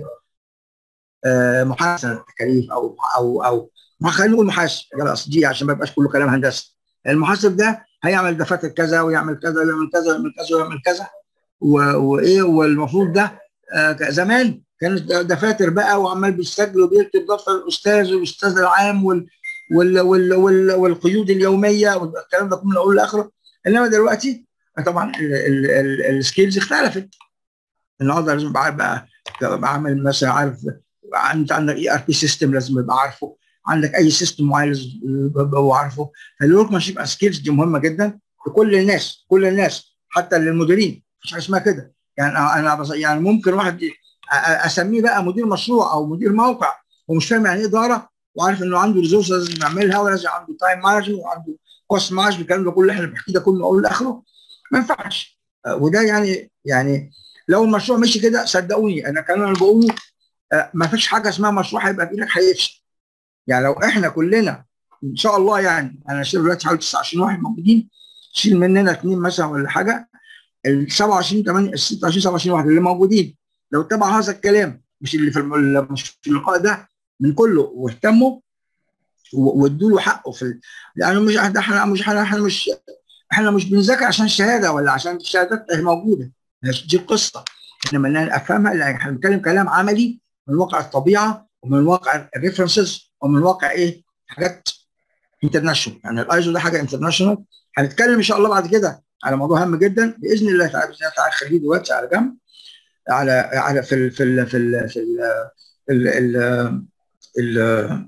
A: آه محاسب التكاليف او او او ما خلينا نقول محاسب خلاص دي عشان ما يبقاش كله كلام هندسي المحاسب ده هيعمل دفاتر كذا ويعمل كذا ويعمل كذا ويعمل كذا ويعمل كذا وايه والمفروض ده آه زمان كانت دفاتر بقى وعمال بيسجل وبيكتب دفتر الاستاذ والاستاذ العام وال وال وال وال والقيود اليوميه والكلام ده كله من اول لاخره انما دلوقتي طبعا السكيلز اختلفت النهارده لازم بقى بقى بعمل مثلا عارف انت عندك اي ار بي سيستم لازم يبقى عارفه عندك اي سيستم معين لازم يبقى عارفه فالورك مان شيب سكيلز دي مهمه جدا لكل الناس كل الناس حتى للمديرين مفيش حاجه اسمها كده يعني انا يعني ممكن واحد اسميه بقى مدير مشروع او مدير موقع ومش فاهم يعني ايه اداره وعارف انه عنده ريسورس لازم يعملها ولازم عنده تايم مانجمنت وعنده كوست مانجمنت الكلام ده كله اللي احنا بنحكيه ده كله من اوله لاخره ما ينفعش وده يعني يعني لو المشروع مشي كده صدقوني انا كان انا بقوله ما فيش حاجه اسمها مشروع هيبقى في ايدك هيفشل يعني لو احنا كلنا ان شاء الله يعني انا شايف دلوقتي حوالي 29 واحد موجودين شيل مننا اثنين مثلا ولا حاجه ال 27 8 ال 26 27 واحد اللي موجودين لو اتبعوا هذا الكلام مش اللي في مش في اللقاء ده من كله واهتموا وادوا له حقه في لانه مش احنا مش احنا مش احنا مش بنذاكر عشان الشهاده ولا عشان الشهادات موجوده دي القصه انما انا افهمها لان احنا بنتكلم كلام عملي من واقع الطبيعه ومن واقع الريفرنسز ومن واقع ايه حاجات انترناشونال يعني الايزو ده حاجه انترناشونال هنتكلم ان شاء الله بعد كده على موضوع هام جدا باذن الله تعالى باذن الله تعالى خليه دلوقتي على جنب على على في ال في ال في ال في ال ال ال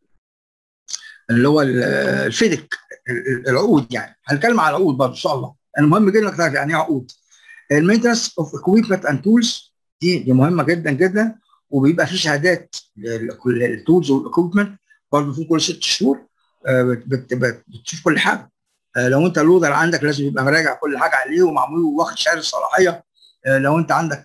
A: اللي هو الفيدك العقود يعني هنتكلم على العقود برضه ان شاء الله انا مهم جدا انك تعرف يعني ايه عقود المينتنس اوف اكويبمنت اند تولز دي دي مهمه جدا جدا وبيبقى في شهادات للتولز والاكويبمنت برضه في كل ست شهور بتشوف كل حاجه لو انت اللودر عندك لازم يبقى مراجع كل حاجه عليه ومعمول واخد شهاده الصلاحيه لو انت عندك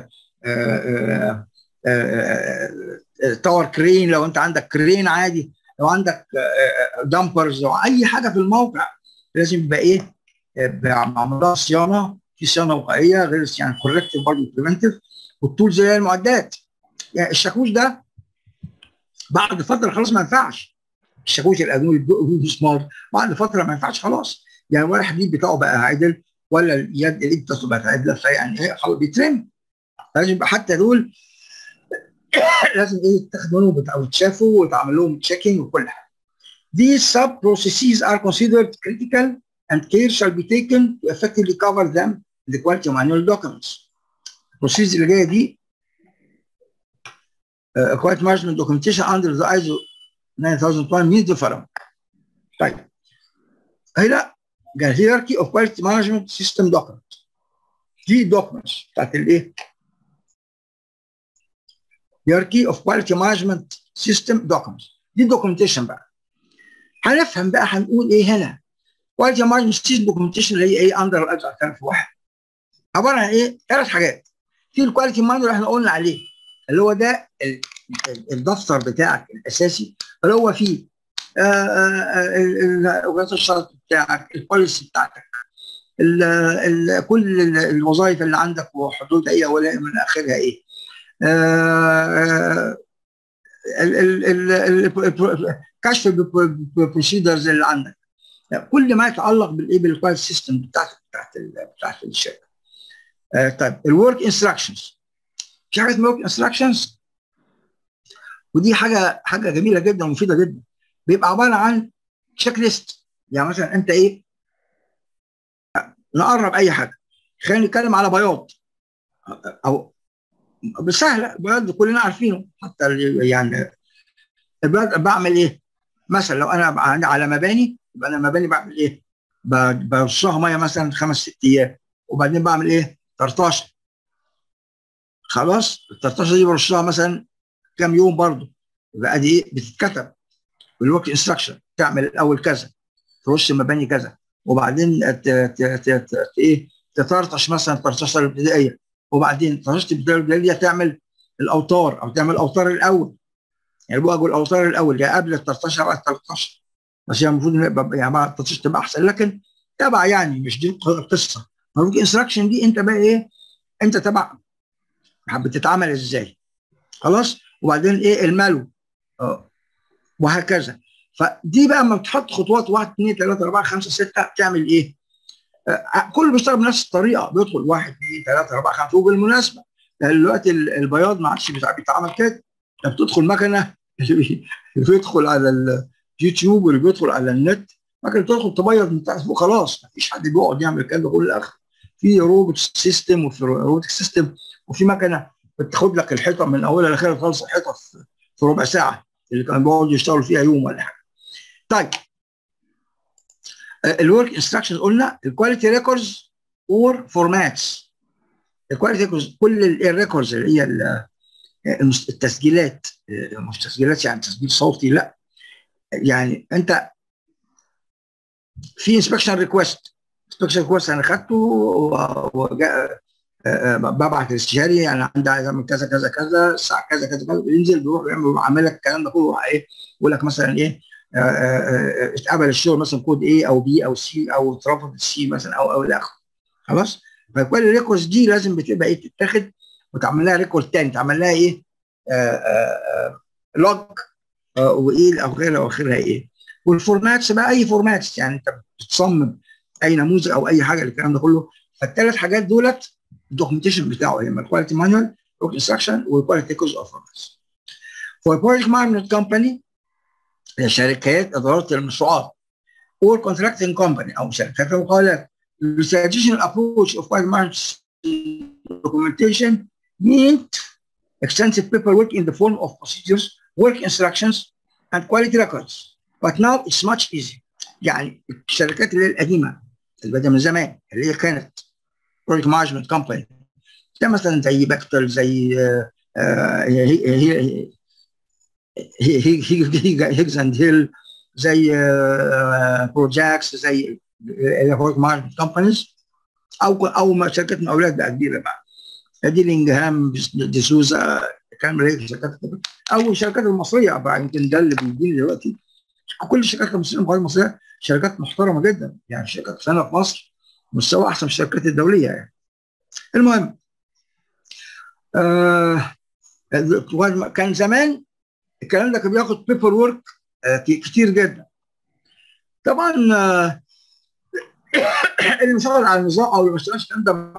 A: تاور كرين لو انت عندك كرين عادي لو عندك دامبرز او اي حاجه في الموقع لازم يبقى ايه معمول لها صيانه في صيانه وقائيه غير يعني كوركتيف برضه بريفنتيف والتولز اللي هي المعدات يعني الشاكوش ده بعد فتره خلاص ما ينفعش الشاكوش القانوني سمارت بعد فتره ما ينفعش خلاص يعني ولا الحديد بتاعه بقى عدل ولا اليد الايد بتاعته بقت عدله فيعني ايه خلاص بيترم لازم يبقى حتى دول لازم ايه يتاخد منهم او يتشافوا ويتعمل لهم تشيكينج وكل حاجه. These sub processes are considered critical and care shall be taken to effectively cover them in the quality manual documents. البروسيس اللي جايه دي uh, quality management documentation under the ISO 9001 means the following. طيب هنا قال hierarchy of quality management system document دي documents بتاعت الايه؟ hierarchy of quality management system documents دي documentation بقى هنفهم بقى هنقول ايه هنا quality management system documentation اللي هي ايه under الاجر 3001 عباره عن ايه؟ ثلاث حاجات في الكواليتي مانجر اللي احنا قلنا عليه اللي هو ده الدفتر بتاعك الاساسي اللي هو فيه وجهات الشرط بتاعك البوليسي بتاعتك ال ال كل الوظائف اللي عندك وحدودها ايه ولا من اخرها ايه كشف البروسيدرز اللي عندك كل ما يتعلق بالايه بالكواليتي سيستم بتاعت بتاعت بتاعت الشركه آه طيب الورك انستراكشنز في حاجه اسمها ورك انستراكشنز ودي حاجه حاجه جميله جدا ومفيده جدا بيبقى عباره عن تشيك ليست يعني مثلا انت ايه نقرب اي حاجه خلينا نتكلم على بياض او سهله بياض كلنا عارفينه حتى يعني البياض بعمل ايه؟ مثلا لو انا على مباني يبقى انا مباني بعمل ايه؟ برشها ميه مثلا خمس ست ايام وبعدين بعمل ايه؟ طرطشه خلاص الطرطشه دي برشها مثلا كام يوم برضه يبقى دي ايه؟ بتتكتب بالورك انستراكشن تعمل الاول كذا ترش المباني كذا وبعدين ت ت ت ت ايه تطرطش مثلا الطرطشه الابتدائيه وبعدين طرطشه الابتدائيه تعمل الاوتار او تعمل الاوتار الاول يعني بقول الاوتار الاول يعني قبل الطرطشه بعد الطرطشه بس هي المفروض يعني بعد الطرطشه تبقى احسن لكن تبع يعني مش دي القصه مفروض انستراكشن دي انت بقى ايه انت تبع بتتعمل ازاي خلاص وبعدين ايه الملو اه وهكذا فدي بقى لما بتحط خطوات 1 2 3 4 5 6 تعمل ايه؟ آه كله بيشتغل بنفس الطريقه بيدخل 1 2 3 4 5 وبالمناسبه دلوقتي البياض ما عادش بيتعمل كده ده بتدخل مكنه اللي بيدخل على اليوتيوب واللي بيدخل على النت مكنه تدخل تبيض من تحت فوق خلاص ما فيش حد بيقعد يعمل الكلام ده كله الاخر في روبوت سيستم وفي روبوتك سيستم وفي مكنه بتاخد لك الحيطه من اولها لاخرها تخلص الحيطه في ربع ساعه اللي كانوا بيقعدوا يشتغلوا فيها يوم ولا حاجه. طيب الورك انستراكشنز قلنا الكواليتي ريكوردز اور فورماتس الكواليتي ريكوردز كل الريكوردز اللي هي التسجيلات مش تسجيلات يعني تسجيل صوتي لا يعني في انسبكشن ريكوست انسبكشن ريكوست انا خدته وجاء ببعت الاستشاري انا عندي عايز اعمل كذا كذا كذا الساعه كذا كذا كذا بينزل بيروح يعمل عامل لك الكلام ده كله ايه يقول لك مثلا ايه اتقبل الشغل مثلا كود ايه او بي او سي او اترفض السي مثلا او او الى اخره خلاص فكل الريكوردز دي لازم بتبقى ايه تتاخد وتعمل لها ريكورد تاني تعمل لها ايه لوج وايه او غيرها واخرها ايه والفورماتس بقى اي فورماتس يعني انت بتصمم اي نموذج او اي حاجه الكلام ده كله فالثلاث حاجات دولت الدوكيومنتيشن بتاعه اما الكواليتي مانوال ورك انستراكشن والكواليتي كوز اوف فورماتس فور بروجكت مانجمنت كومباني شركات اداره المشروعات or contracting company او شركات المقاولات the traditional approach of quality management documentation meant extensive paperwork in the form of procedures, work instructions, and quality records. But now it's much easier. يعني الشركات اللي هي القديمه اللي بدأ من زمان اللي هي كانت project management company ده مثلا زي بكتل زي هي هيجز اند هيل زي بروجاكس زي project management companies او او شركات مقاولات بقى كبيره بقى ديلينجهام ديسوزا كلام اللي شركات او الشركات المصريه بقى يمكن ده اللي بيجي دلوقتي كل الشركات المصريه المصريه شركات محترمه جدا يعني شركات هنا في مصر مستوى احسن من الشركات الدوليه يعني المهم آه كان زمان الكلام ده كان بياخد بيبر ورك آه كتير جدا طبعا آه اللي مشغل على النظام او اللي ما اشتغلش الكلام ده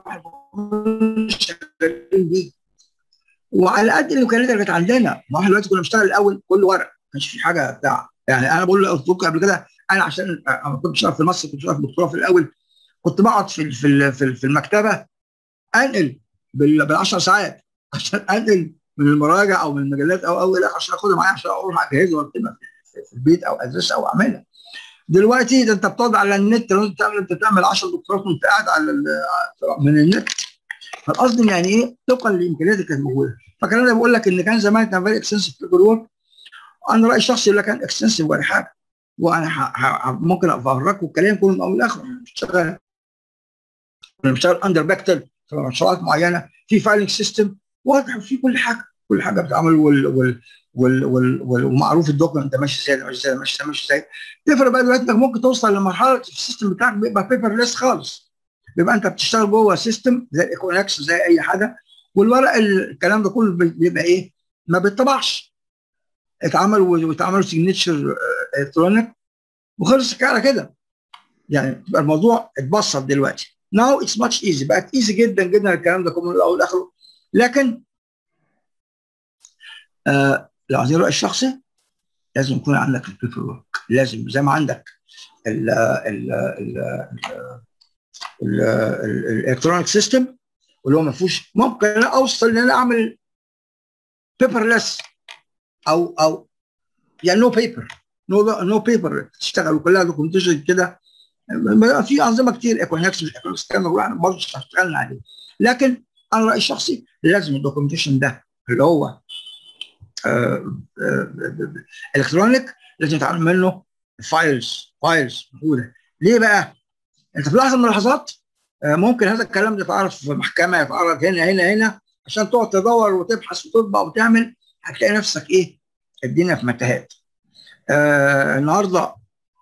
A: شغالين بيه وعلى قد الامكانيات اللي كانت عندنا ما احنا دلوقتي كنا بنشتغل الاول كل ورق ما كانش في حاجه بتاع يعني انا بقول لك قبل كده انا عشان انا كنت بشتغل في مصر كنت بشتغل في الدكتوراه في الاول كنت بقعد في في في المكتبه انقل بال 10 ساعات عشان انقل من المراجع او من المجلات او او الى عشان اخدها معايا عشان اروح اجهزها واكتبها في البيت او ادرسها او اعملها. دلوقتي ده انت بتقعد على النت لو انت تعمل انت تعمل 10 دكتورات وانت قاعد على من النت فالقصد يعني ايه طبقا للامكانيات اللي كانت موجوده فكان انا بقول لك ان كان زمان كان فيري اكستنسيف بيبر ورك انا رايي الشخصي اللي كان اكستنسيف ولا حاجه وانا ممكن افرجكم الكلام كله من اول لاخر بشتغل بشتغل اندر باكتل في مشروعات معينه في فايلنج سيستم واضح في كل حاجه كل حاجه بتتعمل وال وال وال وال وال ومعروف الدوكيمنت ده ماشي ازاي ده ماشي ازاي ماشي ازاي ماشي ازاي تفرق بقى دلوقتي انك ممكن توصل لمرحله السيستم بتاعك بيبقى بيبرليس خالص بيبقى انت بتشتغل جوه سيستم زي ايكونكس زي اي حاجه والورق الكلام ده كله بيبقى ايه؟ ما بيطبعش اتعملوا واتعملوا سيجنتشر الكترونيك وخلص الحكايه على كده يعني تبقى الموضوع اتبسط دلوقتي ناو اتس ماتش ايزي بقت ايزي جدا جدا الكلام ده كله من الاول لاخره لكن آه لو عايزين الرأي الشخصي لازم يكون عندك البيبر ورك لازم زي ما عندك ال ال ال الالكترونيك سيستم واللي هو ما فيهوش ممكن انا اوصل ان انا اعمل بيبرلس او او يعني نو بيبر نو نو بيبر تشتغل كلها دوكيومنتيشن كده في انظمه كتير ايكونكس مش ايكونكس كان برضه اشتغلنا عليه لكن انا رايي الشخصي لازم الدوكيومنتيشن ده اللي هو الكترونيك لازم يتعمل منه فايلز فايلز موجوده ليه بقى؟ انت في لحظه من اللحظات ممكن هذا الكلام يتعرض في محكمه يتعرض هنا هنا هنا عشان تقعد تدور وتبحث وتطبع وتعمل هتلاقي نفسك ايه؟ الدنيا في متاهات. آه النهارده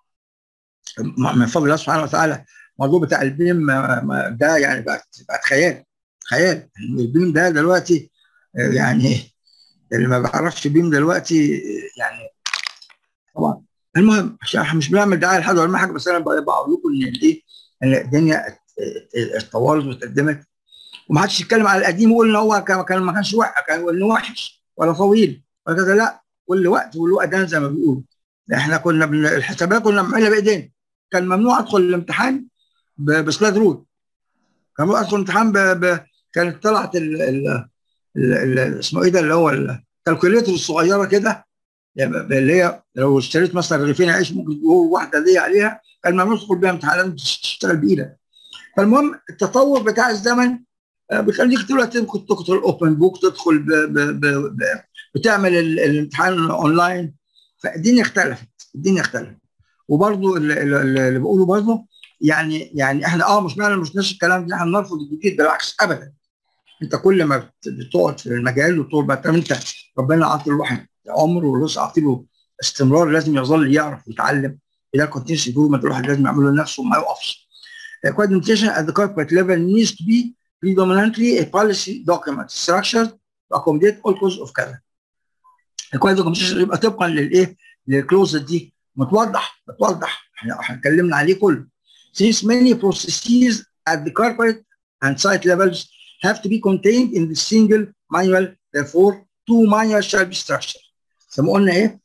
A: من فضل الله سبحانه وتعالى الموضوع بتاع البيم ده يعني بقت بقت خيال خيال البيم ده دلوقتي يعني اللي ما بيعرفش بيم دلوقتي يعني طبعا المهم عشان احنا مش بنعمل دعايه لحد ولا حاجه بس انا بقول لكم ان الايه ان الدنيا اتطورت واتقدمت وما حدش يتكلم على القديم ويقول ان هو كان ما كانش وحش كان انه وحش ولا طويل ولا كذا لا كل وقت وله اذان زي ما بيقولوا احنا كنا بن... الحسابات كنا بنعملها بايدينا كان ممنوع ادخل الامتحان ب... بسلايد رول كان ممنوع ادخل الامتحان ب... ب... كانت طلعت ال... ال... ال... ال... اسمه ايه ده اللي هو الكالكوليتر الصغيره كده يعني اللي هي لو اشتريت مثلا رغيفين عيش ممكن تقول واحده دي عليها كان ممنوع تدخل بيها امتحان لازم تشتغل بايدك فالمهم التطور بتاع الزمن بيخليك دلوقتي ممكن تدخل اوبن بوك تدخل ب ب ب ب بتعمل الامتحان اونلاين فالدنيا اختلفت الدنيا اختلفت وبرضه اللي, اللي بقوله برضه يعني يعني احنا اه مش معنى مش نفس الكلام ده احنا نرفض الجديد بالعكس ابدا انت كل ما بتقعد في المجال وتقول بقى انت ربنا عاطي الواحد عمر ولسه عاطي له استمرار لازم يظل يعرف ويتعلم ده كونتينس امبروفمنت الواحد لازم يعمله لنفسه وما يقفش. Coordination at the corporate level needs to be predominantly a policy document structured to accommodate all causes of كذا. الكواليتي دوكيومنتيشن يبقى طبقا للايه؟ للكلوز دي متوضح متوضح احنا احنا اتكلمنا عليه كله. Since many processes at the corporate and site levels have to be contained in the single manual, therefore two manuals shall be structured. زي ما قلنا ايه؟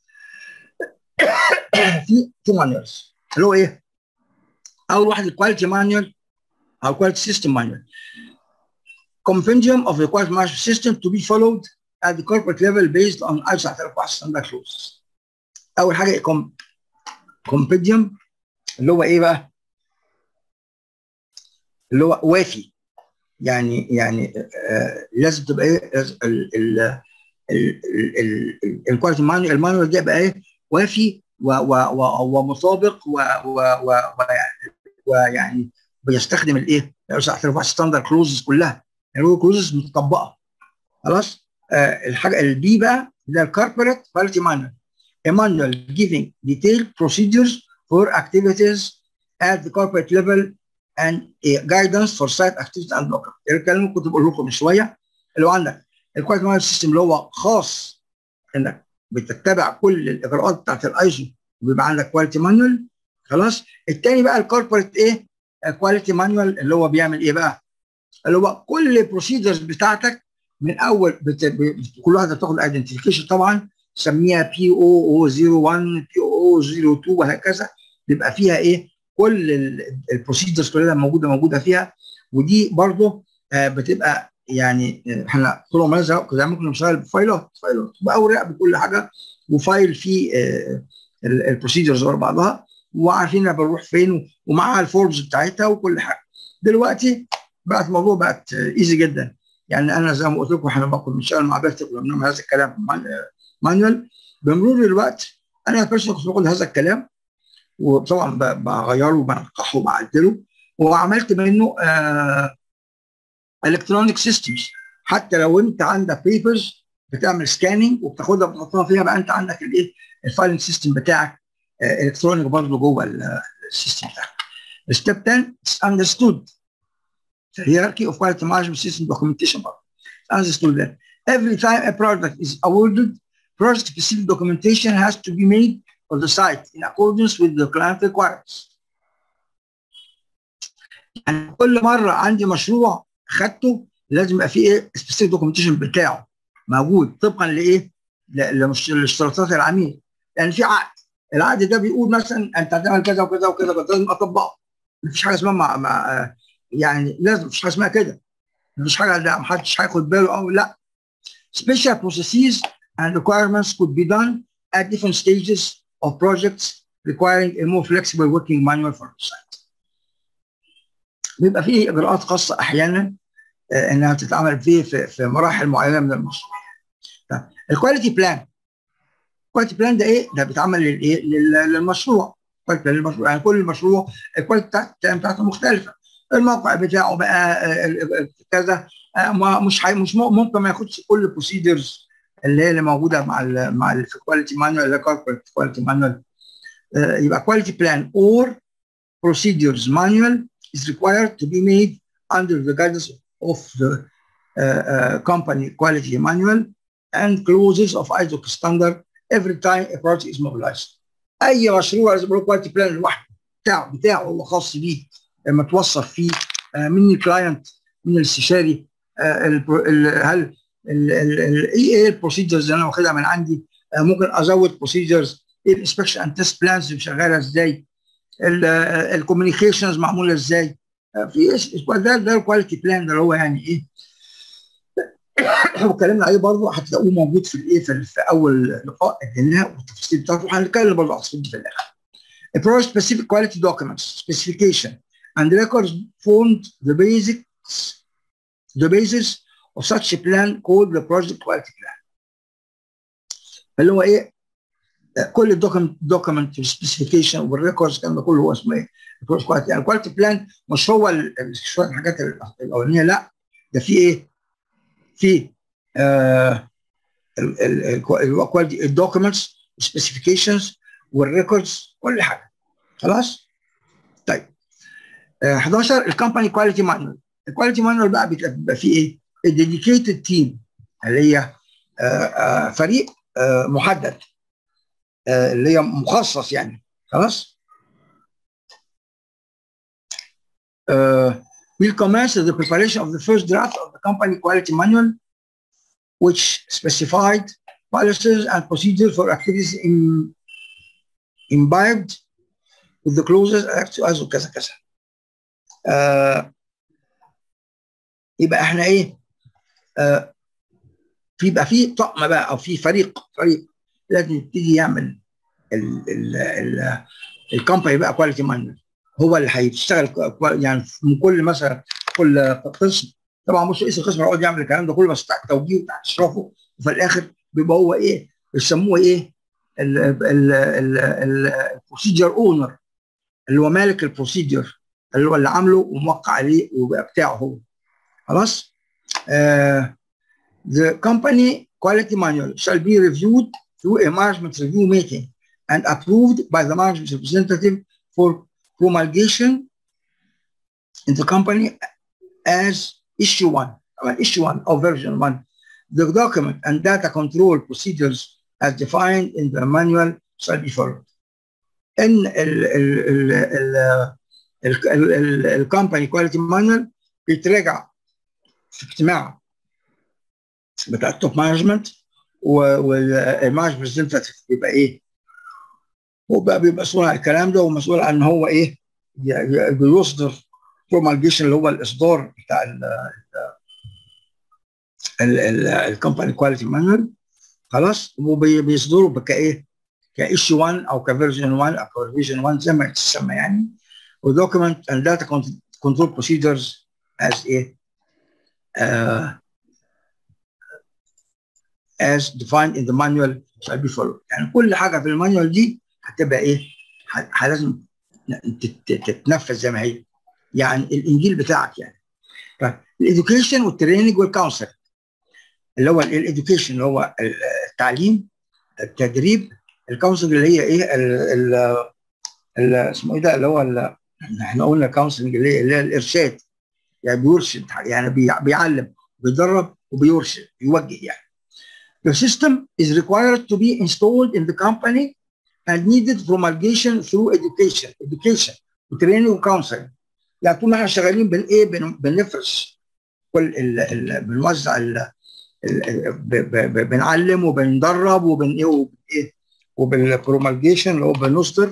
A: في two manuals اللي هو ايه؟ اول واحد الكواليتي مانيوال او كواليتي سيستم مانيوال. Compendium of the quality management system to be followed at the corporate level based on ISO 9001 standard clauses. اول حاجه compendium اللي هو ايه بقى؟ اللي هو وافي يعني يعني آه لازم تبقى ايه الكواليتي مانيوال المانيوال ده يبقى ايه وافي ومطابق ويعني بيستخدم الايه؟ ستاندرد كلوزز كلها يعني هو كلوزز متطبقه خلاص آه الحاجه البي بقى ده الكوربريت كواليتي مانيوال a manual giving detailed procedures for activities at the corporate level and a guidance for site activities and local الكلام اللي كنت بقول لكم من شويه اللي هو عندك الكواليتي مانيوال سيستم اللي هو خاص انك بتتبع كل الاجراءات بتاعت الايزو وبيبقى عندك كواليتي مانوال خلاص الثاني بقى الكوربريت ايه كواليتي مانوال اللي هو بيعمل ايه بقى اللي هو كل البروسيدرز بتاعتك من اول بت... ب... كل واحده بتاخد ايدنتيفيكيشن طبعا سميها بي او او 01 بي او او 02 وهكذا بيبقى فيها ايه كل البروسيدرز كلها موجوده موجوده فيها ودي برضه آه بتبقى يعني احنا طول عمرنا زي ما كنا بنشتغل بفايلات فايلات باوراق بكل حاجه وفايل فيه آه البروسيدرز ورا بعضها وعارفين انا بروح فين ومعاها الفورمز بتاعتها وكل حاجه دلوقتي بقت الموضوع بقت ايزي جدا يعني انا زي ما قلت لكم احنا كنا بنشتغل مع بيرتك كنا بنعمل هذا الكلام مانوال بمرور الوقت انا بيرسونال كنت باخد هذا الكلام وطبعا بغيره وبنقحه وبعدله وعملت منه آه الكترونيك سيستمز حتى لو انت عندك بيبرز بتعمل سكاننج وبتاخدها بتحطها فيها بقى انت عندك الايه الفايلنج سيستم بتاعك الكترونيك برضه جوه السيستم بتاعك. ستيب 10 is understood the hierarchy of quality management system documentation برضه understood that every time a product is awarded project specific documentation has to be made for the site in accordance with the client requirements يعني كل مره عندي مشروع خدته لازم يبقى فيه ايه سبيسيفيك دوكيومنتيشن بتاعه موجود طبقا لايه؟ لاشتراطات العميل يعني في عقد العقد ده بيقول مثلا انت هتعمل كذا وكذا وكذا لازم اطبقه مفيش حاجه اسمها مع, مع يعني لازم مفيش حاجه اسمها كده مفيش حاجه ده محدش هياخد باله او لا special processes and requirements could be done at different stages of projects requiring a more flexible working manual for the site. بيبقى فيه اجراءات خاصه احيانا آه انها تتعمل فيه في, في مراحل معينه من المشروع. الكواليتي بلان الكواليتي بلان ده ايه؟ ده بيتعمل للايه؟ للمشروع كواليتي للمشروع يعني كل مشروع الكواليتي بتاعته مختلفه الموقع بتاعه بقى كذا مش حي مش ممكن ما ياخدش كل البروسيدرز اللي هي اللي موجوده مع ال مع الكواليتي مانوال اللي كوربريت كواليتي مانوال يبقى كواليتي بلان اور procedures manual is required to be made under the guidance of the uh, uh, company quality manual and clauses of ISO standard every time a project is mobilized. اي مشروع لازم له كواليتي بلان لوحده بتاعه بتاعه هو خاص بيه لما توصف فيه uh, من الكلاينت من الاستشاري uh, ال ال هل ايه البروسيجرز اللي انا واخدها من عندي uh, ممكن ازود بروسيجرز ايه الانسبكشن اند تيست بلانز اللي شغاله ازاي الكوميونيكيشنز معموله ازاي في ده ده الكواليتي بلان ده اللي هو يعني ايه واتكلمنا عليه برضه هتلاقوه موجود في الايه في, في اول لقاء اديناه والتفاصيل بتاعته وهنتكلم برضه على التفاصيل دي في الاخر. A project specific quality documents, specification, and records formed the basics, the basis of such a plan called the project quality plan. اللي هو ايه؟ كل الدوكيمنت دوكيمنت السبيسيفيكيشن والريكوردز الكلام ده كله هو اسمه ايه؟ البروجكت كواليتي يعني الكواليتي بلان مش هو شويه الحاجات الاولانيه لا ده في ايه؟ في الكواليتي الدوكيومنتس السبيسيفيكيشنز والريكوردز كل حاجه خلاص؟ طيب uh, 11 الكومباني كواليتي مانوال الكواليتي مانوال بقى بيبقى فيه ايه؟ الديديكيتد تيم اللي هي uh, uh, فريق محدد اللي هي مخصص يعني خلاص؟ will commence the preparation of the first draft of the company quality manual, which specified policies and procedures for activities in, imbibed with the clauses as كذا كذا. آه يبقى احنا ايه؟ آه في يبقى في طقم بقى او في فريق فريق لازم يبتدي يعمل الكومباني بقى كواليتي مانجر هو اللي هيشتغل يعني من كل مثلا كل قسم طبعا مش رئيس القسم هيقعد يعمل الكلام ده كله بس تحت توجيهه وتحت اشرافه وفي الاخر بيبقى هو ايه بيسموه ايه البروسيجر اونر اللي هو مالك البروسيجر اللي هو اللي عامله وموقع عليه وبقى بتاعه هو خلاص uh, the company quality manual shall be reviewed through a management review meeting and approved by the management representative for promulgation in the company as issue one, uh, issue one or version one. The document and data control procedures as defined in the manual shall be followed. In الكومباني كواليتي مانوال بيتراجع في اجتماع بتاع التوب مانجمنت والمانجمنت ريبريزنتيف بيبقى ايه؟ هو بقى بيبقى مسؤول عن الكلام ده ومسؤول عن هو ايه بيصدر برومالجيشن اللي هو الاصدار بتاع الكومباني كواليتي مانوال خلاص وبيصدروا كايه كايشي 1 او كفيرجن 1 او كفيرجن 1 زي ما تسمى يعني ودوكيمنت اند داتا كنترول بروسيدرز از ايه as defined in the manual shall be followed يعني كل حاجه في المانيوال دي هتبقى ايه؟ لازم تتنفذ زي ما هي يعني الانجيل بتاعك يعني طيب الاديوكيشن والتريننج والكونسلنج اللي هو الاديوكيشن اللي هو التعليم التدريب الكونسلنج اللي هي ايه ال ال اسمه ايه ده اللي هو احنا قلنا كونسلنج اللي هي اللي هي الارشاد يعني بيرشد يعني بيعلم بيدرب وبيرشد بيوجه يعني The system is required to be installed in the company and needed promulgation through education, education, training وcounseling. يعني طول ما احنا شغالين بن ايه بن- بنفرش كل ال ال بنوزع ال ال- ب- ب- ب- بنعلم وبندرب وبن ايه وبن ايه وبالبرومالجيشن اللي هو بنصدر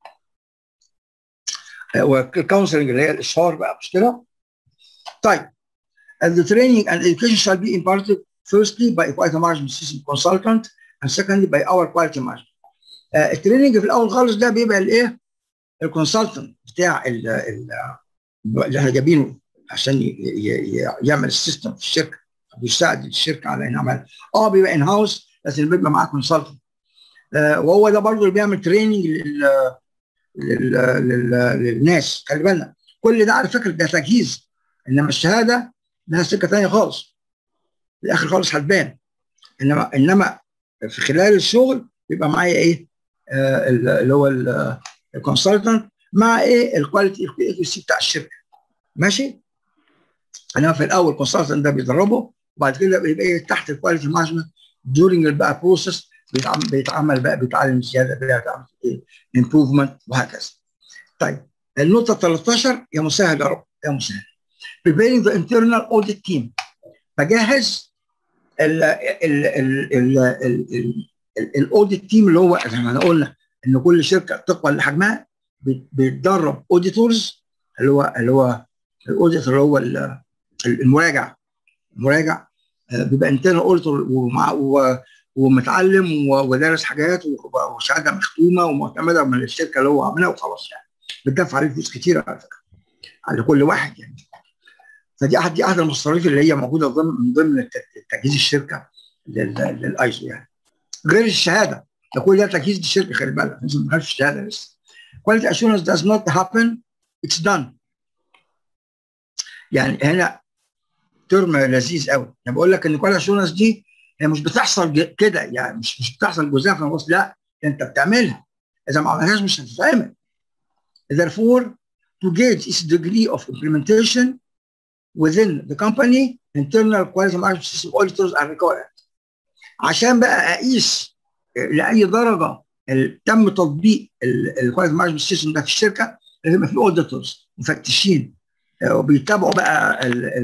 A: والكونسلنج اللي هي الاشهار بقى مش كده؟ طيب and the training and education shall be imparted firstly by a quality management system consultant and secondly by our quality management. آه التريننج في الاول خالص ده بيبقى الايه؟ الكونسلتنت بتاع ال ال اللي احنا جايبينه عشان ي- ي- ي- يعمل السيستم في الشركه بيساعد الشركه على انها عمل اه بيبقى ان هاوس لكن بيبقى معاه كونسلتنت آه وهو ده برضه اللي بيعمل تريننج لل لل- لل- للناس خلي بالنا كل ده على فكره ده تجهيز انما الشهاده لها سكه ثانيه خالص في الاخر خالص هتبان انما انما في خلال الشغل بيبقى معايا ايه آه ال- اللي هو الكونسلتنت مع ايه الكواليتي اكيوسي بتاع الشركه ماشي انما في الاول الكونسلتنت ده بيدربه وبعد كده بيبقى ايه تحت الكواليتي مانجمنت دورنج بقى بروسيس بيتعمل بيتعمل بقى بيتعلم زياده بيتعمل ايه امبروفمنت وهكذا طيب النقطه 13 يا مسهل يا رب يا مسهل preparing the internal audit team بجهز ال ال ال ال ال الاوديت تيم اللي هو زي ما احنا قلنا ان كل شركه طبقا لحجمها بت- بتدرب اوديتورز اللي هو اللي هو الاوديت اللي هو ال- المراجع المراجع آه، بيبقى انترنال اوديتور ومع و- ومتعلم و- ودارس حاجات و- وشهاده مختومه ومعتمده من الشركه اللي هو عاملها وخلاص يعني بتدفع عليه فلوس كتير على فكره على كل واحد يعني فدي احد دي احد المصاريف اللي هي موجوده ضمن من ضمن الت- تجهيز الشركه لل- للايزو يعني غير الشهاده ده كل ده تجهيز الشركه خلي بالك لازم ما فيهاش شهاده لسه quality assurance does not happen it's done يعني هنا ترم لذيذ قوي انا بقول لك ان quality assurance دي هي مش بتحصل ج- كده يعني مش مش بتحصل جزء في النص لا انت بتعملها اذا ما عملهاش مش هتتعمل therefore to gauge its degree of implementation within the company internal quality management system auditors are required عشان بقى اقيس لاي درجه ال- تم تطبيق الكواليتي مانجمنت سيستم ده في الشركه لازم يبقى في اوديتورز مفتشين آه، وبيتابعوا بقى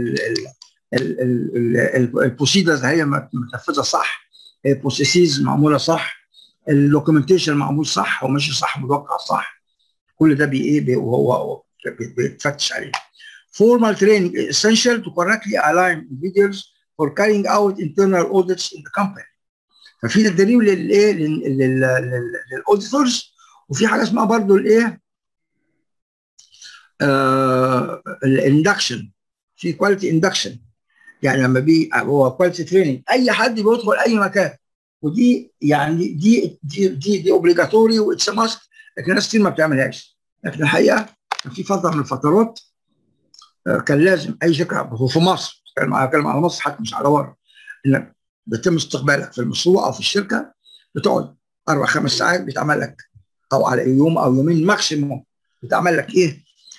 A: البروسيدرز هي متنفذه صح البروسيسز معموله صح الدوكيومنتيشن معمول صح وماشي صح متوقع صح كل ده بي ايه بي- وهو بي- بيتفتش عليه formal training is essential to correctly align individuals for carrying out internal audits in the company. ففي تدريب للايه للاوديتورز وفي حاجه اسمها برضو الايه الاندكشن في كواليتي اندكشن يعني لما بي هو كواليتي تريننج اي حد بيدخل اي مكان ودي يعني دي دي دي دي اوبليجاتوري واتس ماست لكن ناس كتير ما بتعملهاش لكن الحقيقه كان في فتره من الفترات آه، كان لازم اي شركه في مصر بتكلم على بتكلم على مصر حتى مش على بره انك بيتم استقبالك في المشروع او في الشركه بتقعد اربع خمس ساعات بيتعمل لك او على يوم او يومين ماكسيموم بيتعمل لك ايه؟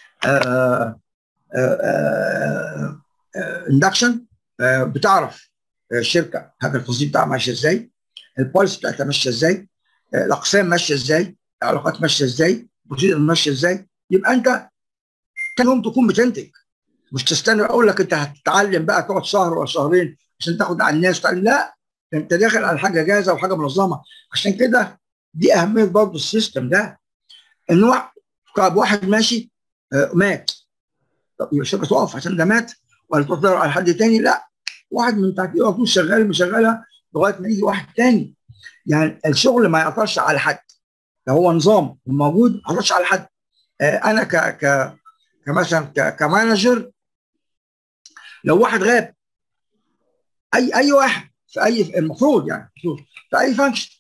A: اندكشن بتعرف آه، الشركه حاجه التصدير بتاعها ماشيه ازاي البوليسي بتاعتها ماشيه ازاي آه، الاقسام ماشيه ازاي العلاقات ماشيه ازاي البروسيجر ماشيه ازاي يبقى انت كان يوم تكون بتنتج مش تستنى اقول لك انت هتتعلم بقى تقعد شهر ولا شهرين عشان تاخد على الناس وتعلم لا ده انت داخل على حاجه جاهزه وحاجه منظمه عشان كده دي اهميه برضه السيستم ده ان هو طب واحد ماشي آه، مات طب يبقى الشركه تقف عشان ده مات ولا تقدر على حد تاني لا واحد من تحت يقف شغال مشغلها لغايه ما يجي واحد تاني يعني الشغل ما يعطلش على حد ده هو نظام موجود ما يعطلش على حد آه، انا ك ك كمثلا ك- كمانجر لو واحد غاب اي اي واحد في اي المفروض يعني المفروض في اي فانكشن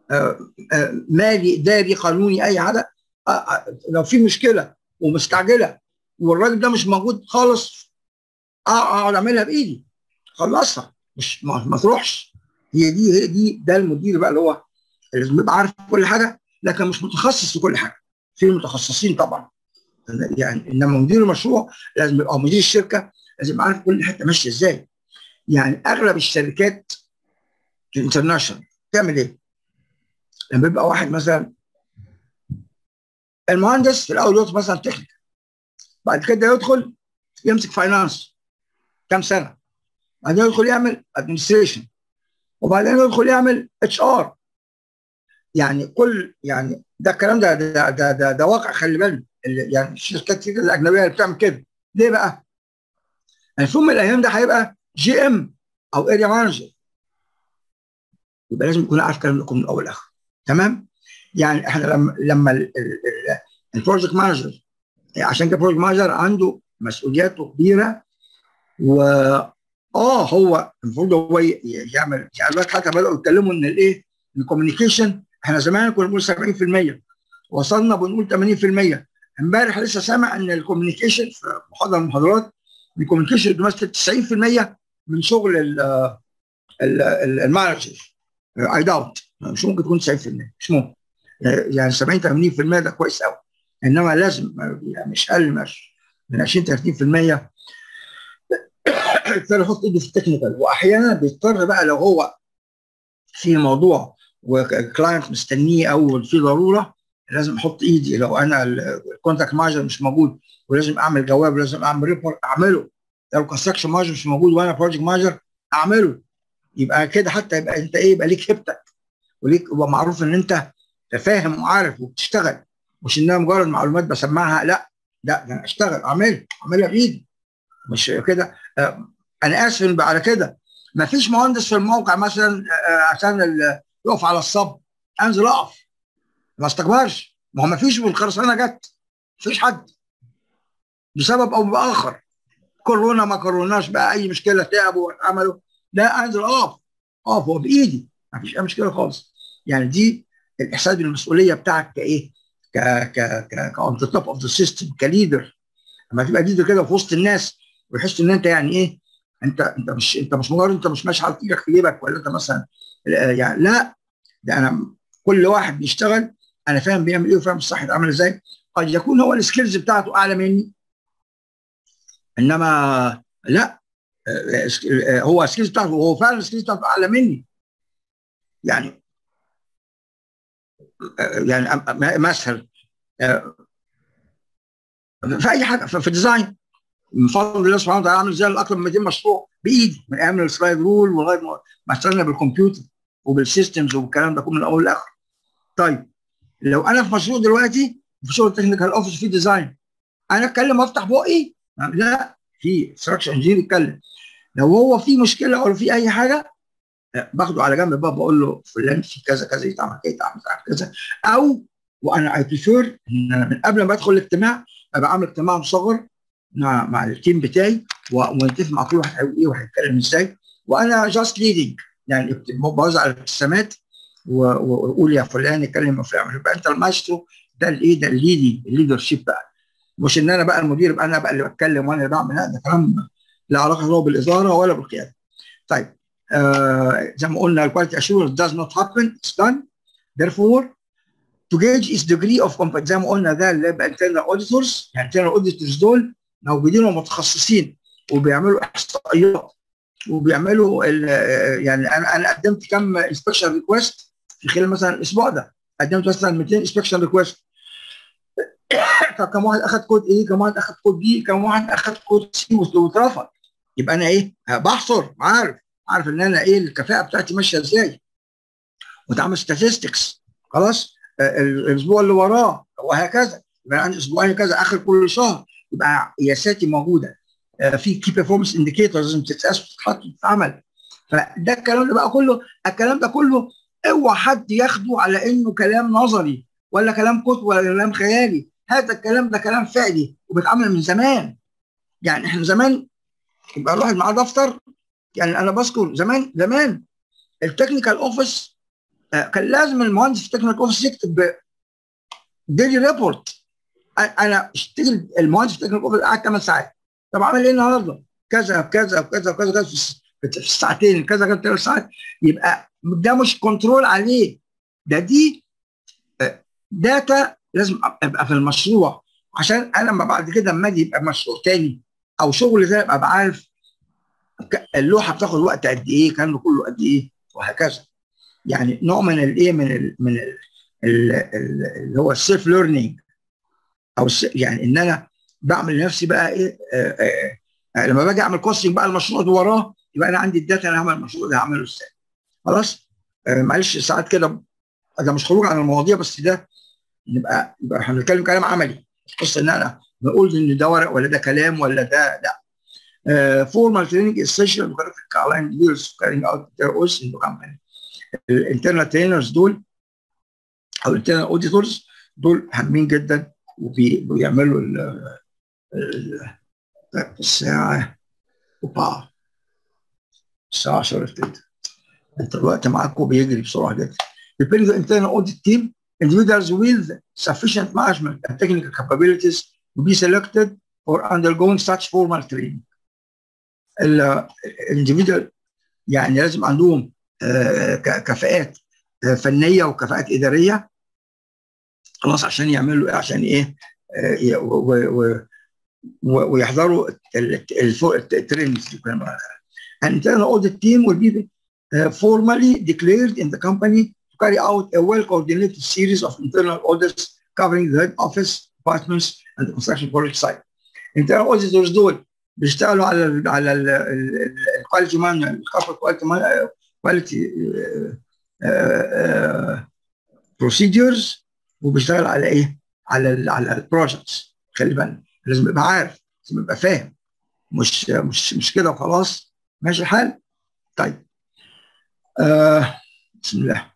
A: مالي اداري قانوني اي حاجه آه، آه، لو في مشكله ومستعجله والراجل ده مش موجود خالص آه، اقعد اعملها بايدي خلصها مش ما, ما تروحش هي دي هي دي ده المدير بقى اللي هو لازم يبقى عارف كل حاجه لكن مش متخصص في كل حاجه في متخصصين طبعا يعني انما مدير المشروع لازم يبقى أو مدير الشركه لازم يبقى عارف كل حته ماشيه ازاي يعني اغلب الشركات انترناشونال تعمل ايه؟ لما يبقى واحد مثلا المهندس في الاول يدخل مثلا تكنيك بعد كده يدخل يمسك فاينانس كام سنه بعدين يدخل يعمل ادمنستريشن وبعدين يدخل يعمل اتش ار يعني كل يعني ده الكلام ده ده ده, ده, ده واقع خلي بالك يعني الشركات كتير الاجنبيه اللي بتعمل كده ليه بقى؟ يعني في يوم من الايام ده هيبقى جي ام او اريا مانجر يبقى لازم يكون عارف الكلام ده من الاول لاخر تمام؟ يعني احنا لما لما البروجكت مانجر عشان كده البروجكت مانجر عنده مسؤولياته كبيره و اه هو المفروض هو يعمل يعني دلوقتي حتى بداوا يتكلموا ان الايه الكوميونيكيشن احنا زمان كنا بنقول 70% وصلنا بنقول 80% امبارح لسه سامع ان الكوميونيكيشن في محاضره من المحاضرات الكوميونيكيشن بيمثل 90% من شغل المانجر اي داوت مش ممكن تكون 90% مش ممكن يعني 70 80% ده كويس قوي انما لازم يعني مش اقل من 20 30% يضطر يحط ايده في التكنيكال واحيانا بيضطر بقى لو هو في موضوع وكلاينت مستنيه او في ضروره لازم احط ايدي لو انا الكونتاكت مانجر مش موجود ولازم اعمل جواب ولازم اعمل ريبورت اعمله لو الكونستراكشن مانجر مش موجود وانا بروجكت مانجر اعمله يبقى كده حتى يبقى انت ايه يبقى ليك هيبتك وليك يبقى معروف ان انت فاهم وعارف وبتشتغل مش انها مجرد معلومات بسمعها لا لا ده انا اشتغل اعملها اعملها بايدي مش كده انا اسف على كده ما فيش مهندس في الموقع مثلا عشان يقف على الصب انزل اقف ما استكبرش ما هو ما فيش والخرسانه جت ما فيش حد بسبب او باخر كورونا ما كوروناش بقى اي مشكله تعبوا عملوا لا انزل اقف اقف هو بايدي ما فيش اي مشكله خالص يعني دي الاحساس بالمسؤوليه بتاعك كايه ك ك ك اون ذا توب اوف ذا سيستم كليدر لما تبقى ليدر كده في وسط الناس ويحس ان انت يعني ايه انت انت مش انت مش مجرد انت مش ماشي حاطط ايدك في جيبك ولا انت مثلا يعني لا ده انا كل واحد بيشتغل انا فاهم بيعمل ايه وفاهم الصح يتعمل ازاي قد يكون هو السكيلز بتاعته اعلى مني انما لا هو السكيلز بتاعته هو فعلا السكيلز بتاعته اعلى مني يعني يعني مثلا في اي حاجه في الديزاين من فضل الله سبحانه وتعالى عامل زي اكثر من 200 مشروع بايدي من ايام السلايد رول لغايه ما اشتغلنا بالكمبيوتر وبالسيستمز والكلام ده كله من الاول للاخر. طيب لو انا في مشروع دلوقتي في شغل تكنيكال اوفيس في ديزاين انا اتكلم وافتح بقي لا في ستراكشر انجينير يتكلم لو هو في مشكله او في اي حاجه باخده على جنب بقى بقول له فلان في كذا كذا يتعمل كذا يتعمل كذا او وانا اي بريفير ان انا من قبل ما ادخل الاجتماع ابقى عامل اجتماع مصغر مع مع التيم بتاعي ونتفق مع كل واحد هيقول ايه وهيتكلم ازاي وانا جاست ليدنج يعني بوزع الابتسامات واقول يا فلان اتكلم يا فلان يبقى انت المايسترو ده الايه ده الليدي الليدر شيب بقى مش ان انا بقى المدير بقى انا بقى اللي بتكلم وانا اللي بعمل لا ده كلام لا علاقه له بالاداره ولا بالقياده. طيب آه زي ما قلنا الكواليتي اشورنس does not happen it's done therefore to gauge its degree of competence زي ما قلنا ده اللي يبقى internal auditors يعني internal auditors دول موجودين ومتخصصين وبيعملوا احصائيات وبيعملوا يعني انا انا قدمت كم انسبكشن ريكويست في خلال مثلا الاسبوع ده قدمت مثلا 200 انسبكشن ريكويست كم واحد اخذ كود ايه كم واحد اخذ كود بي كم واحد اخذ كود سي واترفض يبقى انا ايه بحصر عارف عارف ان انا ايه الكفاءه بتاعتي ماشيه ازاي وتعمل statistics خلاص الاسبوع اللي وراه وهكذا يبقى عندي اسبوعين كذا اخر كل شهر يبقى قياساتي موجوده في كي بيرفورمانس انديكيتورز لازم تتقاس وتتحط وتتعمل فده الكلام ده بقى كله الكلام ده كله اوعى حد ياخده على انه كلام نظري ولا كلام كتب ولا كلام خيالي هذا الكلام ده كلام فعلي وبيتعمل من زمان يعني احنا زمان يبقى الواحد معاه دفتر يعني انا بذكر زمان زمان التكنيكال اوفيس كان لازم المهندس في التكنيكال اوفيس يكتب ديلي ريبورت انا اشتغل المهندس في التكنيكال اوفيس قعد 8 ساعات طب عمل ايه النهارده؟ كذا كذا كذا كذا كذا في الساعتين كذا كذا ثلاث ساعات يبقى ده مش كنترول عليه ده دي داتا لازم ابقى في المشروع عشان انا لما بعد كده اما اجي يبقى مشروع تاني او شغل تاني ابقى عارف اللوحه بتاخد وقت قد ايه كان كله قد ايه وهكذا يعني نوع من الايه من ال من ال ال- ال- اللي هو السيلف ليرنينج او الس- يعني ان انا بعمل لنفسي بقى ايه آه، آه، آه، لما باجي اعمل كوستنج بقى المشروع ده وراه يبقى انا عندي الداتا انا هعمل المشروع ده هعمله ازاي خلاص آه، معلش ساعات كده ده مش خروج عن المواضيع بس ده نبقى يبقى احنا بنتكلم كلام عملي مش قصه ان انا بقول ان ده ورق ولا ده كلام ولا ده لا Uh, formal training is essential because of Caroline years carrying out their oaths in the company. الانترنال ترينرز دول او الانترنال اوديتورز دول هامين جدا وبيعملوا ال- ال- الساعه وبعض الساعه 10 كده انت الوقت معاكم بيجري بسرعه جدا. Preparing the internal audit team, individuals with sufficient management and technical capabilities will be selected for undergoing such formal training. الانديفيدوال يعني لازم عندهم آه، ك- كفاءات آه، فنيه وكفاءات اداريه خلاص عشان يعملوا عشان ايه آه، ي- و- و- و- ويحضروا التريننجز اللي كنا بنقولها. An internal audit team will be uh, formally declared in the company to carry out a well-coordinated series of internal audits covering the head office, departments, and the construction project site. Internal auditors دول بيشتغلوا على ال على الكواليتي مان الكواليتي كواليتي بروسيدجرز وبيشتغل على ايه؟ على ال على البروجكتس خلي بالك لازم يبقى عارف لازم يبقى فاهم مش مش مش كده وخلاص ماشي الحال طيب آه بسم الله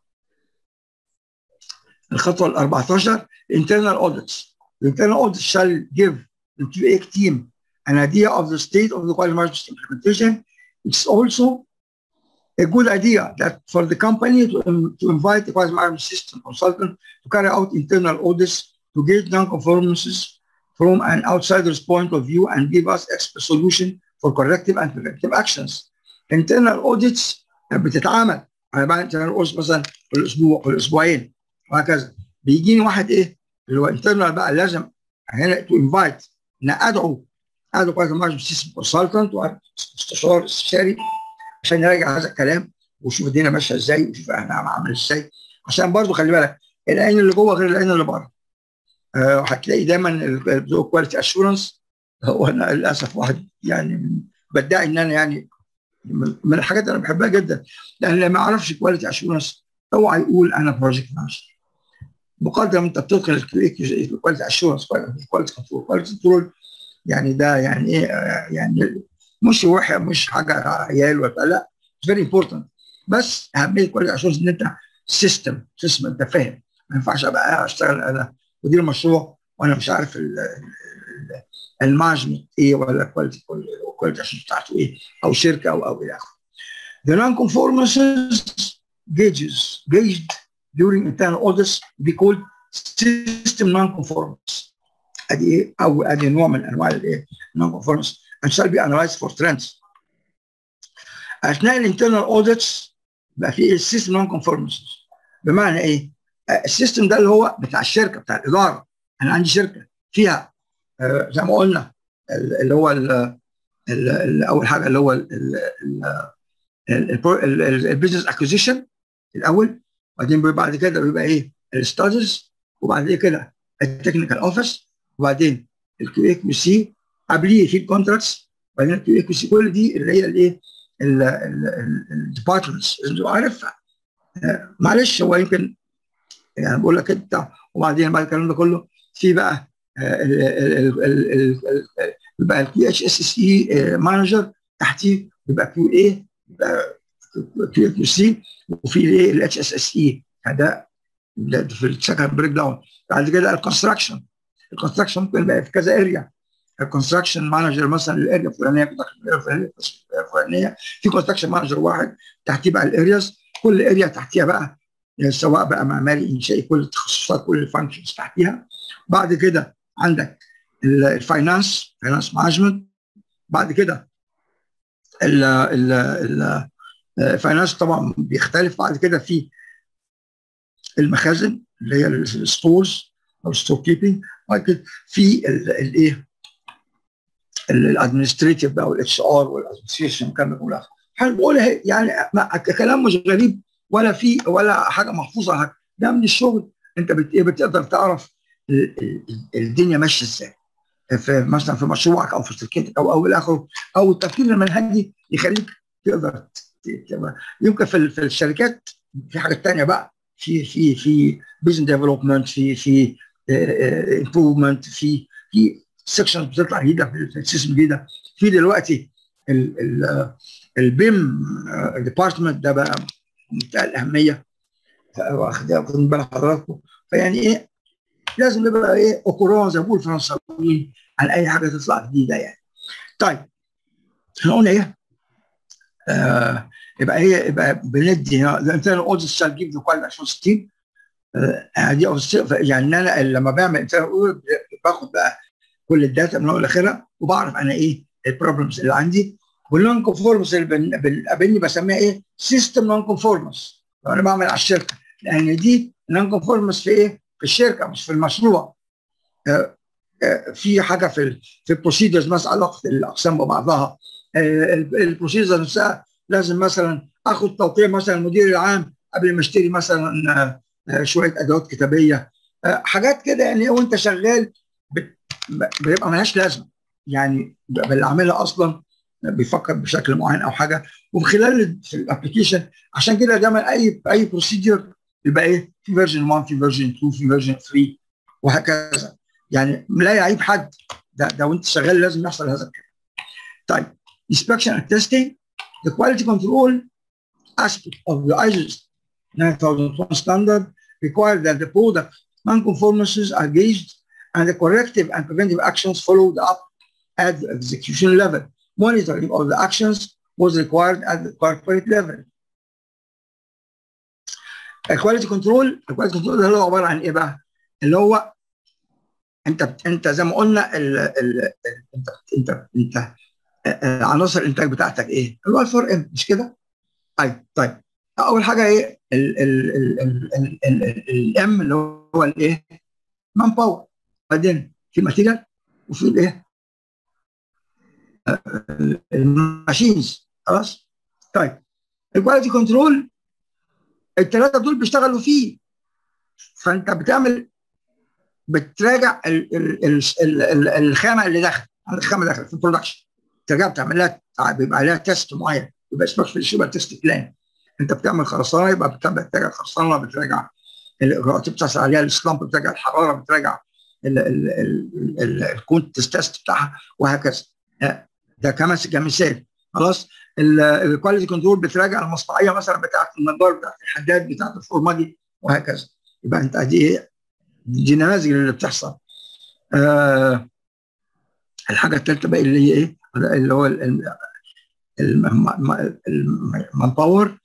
A: الخطوه ال 14 internal audits the internal audit shall give the QA team an idea of the state of the quality management system implementation. It's also a good idea that for the company to, um, to invite the quality management system consultant to carry out internal audits to gauge non-conformances from an outsider's point of view and give us expert solution for corrective and preventive actions. Internal audits بتتعمل على بعد internal audits مثلا كل اسبوع كل اسبوعين وهكذا بيجيني واحد ايه اللي هو internal بقى لازم هنا تو انفايت ان ادعو ادعو كواليتي مانجمنت سيستم كونسلتنت واستشار استشاري عشان يراجع هذا الكلام ويشوف الدنيا ماشيه ازاي ويشوف احنا عامل ازاي عشان برضو خلي بالك العين اللي جوه غير العين اللي بره أه هتلاقي دايما بتوع كواليتي اشورنس هو انا للاسف واحد يعني بدعي ان انا يعني من الحاجات اللي انا بحبها جدا لان اللي ما يعرفش كواليتي اشورنس اوعى يقول انا بروجكت مانجر بقدر ما انت بتدخل الكواليتي اشورنس كواليتي كنترول كواليتي كنترول يعني ده يعني ايه يعني مش وح مش حاجه عيال ولا لا فيري امبورتنت بس اهميه كواليتي اشورنس ان انت سيستم سيستم انت فاهم ما ينفعش ابقى اشتغل انا مدير مشروع وانا مش عارف المانجمنت ايه ولا الكواليتي الكواليتي بتاعته ايه او شركه او او الى اخره. The non-conformances gauges gauged during internal audits be called system non-conformance. ادي ايه او ادي نوع من انواع الايه non-conformance and shall be analyzed for trends. اثناء الانترنال اوديتس بقى في السيستم نون كونفورمنسز بمعنى ايه؟ السيستم ده اللي هو بتاع الشركه بتاع الاداره انا عندي شركه فيها آه زي ما قلنا اللي هو ال ال ال اول حاجه اللي هو البيزنس اكوزيشن الاول وبعدين بعد كده بيبقى ايه الستاديز وبعد كده التكنيكال اوفيس وبعدين الكيو اي كيو سي قبليه في الكونتراكتس وبعدين الكيو اي كيو سي كل دي اللي هي الايه الديبارتمنتس لازم تبقى عارفها معلش هو يمكن يعني بقول لك انت وبعدين بعد الكلام ده كله في بقى بيبقى الكيو اتش اس اس اي مانجر تحتيه بيبقى كيو اي بيبقى كيو كيو سي وفي الايه الاتش اس اس اي ده في السكند بريك داون بعد كده الكونستراكشن الكونستراكشن ممكن يبقى في كذا اريا الكونستراكشن مانجر مثلا الاريا الفلانيه الفلانيه في كونستراكشن مانجر واحد تحتيه بقى الارياز كل اريا تحتيها بقى يعني سواء بقى معماري انشائي كل التخصصات كل الفانكشنز تحتيها بعد كده عندك الفاينانس فاينانس مانجمنت بعد كده الفاينانس طبعا بيختلف بعد كده في المخازن اللي هي الستورز او ستور كيبنج بعد كده في الايه الادمنستريتيف بقى والاتش ار والادمنستريشن كان كلها احنا بنقول اهي يعني ما- كلام مش غريب ولا في ولا حاجه محفوظه حاجة. ده من الشغل انت بت- إيه بتقدر تعرف ال- ال- الدنيا ماشيه ازاي في مثلا في مشروعك او في شركتك او او الى اخره او التفكير المنهجي يخليك تقدر ت- ت- يمكن في ال- في الشركات في حاجات تانية بقى في في في بزنس ديفلوبمنت في في امبروفمنت في في سكشنز بتطلع جديده في في السيستم الجديده في دلوقتي ال- ال- البيم ديبارتمنت ده بقى منتهى الاهميه واخدين واخدين بال حضراتكم فيعني ايه لازم نبقى ايه اوكورون زي ما بيقولوا الفرنساويين عن اي حاجه تطلع جديده يعني. طيب احنا قلنا ايه؟ آه يبقى هي يبقى بندي الانترنال اوديت شال جيف ذا كواليتي 2060 آه دي أوس- يعني ان انا لما بعمل انترنال اوديت باخد بقى كل الداتا من اول لاخرها وبعرف انا ايه البروبلمز اللي عندي والنون كونفورمس اللي بن- بنقابلني بسميها ايه؟ سيستم نون كونفورمس لو انا بعمل على الشركه لان دي نون كونفورمس في ايه؟ في الشركه مش في المشروع آه، آه، في حاجه في ال في البروسيدرز مثلا علاقه الاقسام ببعضها البروسيدرز نفسها لازم مثلا اخد توقيع مثلا المدير العام قبل ما اشتري مثلا آه، آه، شويه ادوات كتابيه آه، حاجات كده يعني وانت شغال بت- بيبقى ملهاش لازمه يعني بيبقى اللي عاملها اصلا بيفكر بشكل معين او حاجه ومن خلال الابلكيشن عشان كده دايما اي اي بروسيدر يبقى ايه في فيرجن 1 في فيرجن 2 في فيرجن 3 وهكذا يعني لا يعيب حد ده ده وانت شغال لازم يحصل هذا الكلام. طيب inspection and testing the quality control aspect of the ISO 9001 standard require that the product non-conformances are gauged and the corrective and preventive actions followed up at the execution level. Monitoring of the actions was required at the corporate level. الكواليتي كنترول الكواليتي كنترول ده اللي هو عباره عن ايه بقى؟ اللي هو انت انت زي ما قلنا ال ال ال انت انت انت آه، عناصر الانتاج بتاعتك ايه؟ اللي هو الفور ام مش كده؟ طيب طيب اول حاجه ايه؟ الام اللي هو الايه؟ مان باور بعدين في ماتيريال وفي الايه؟ الماشينز خلاص؟ طيب الكواليتي كنترول الثلاثه دول بيشتغلوا فيه فانت بتعمل بتراجع ال ال ال ال ال الخامه اللي داخل الخامه داخل في البرودكشن ترجع بتعمل لها بيبقى عليها تيست معين يبقى اسمه في الشبه تيست بلان انت بتعمل خرسانه يبقى بتعمل بتراجع الخرسانه بتراجع الاجراءات بتحصل عليها السلامب بتراجع الحراره بتراجع الكونت تيست بتاعها وهكذا ده كمس- كمثال خلاص الكواليتي كنترول بتراجع المصنعيه مثلا بتاعت النجار بتاعت الحداد بتاعت الفورماجي وهكذا يبقى انت دي ايه دي نماذج اللي بتحصل آه الحاجه الثالثه بقى اللي هي ايه اللي هو المان باور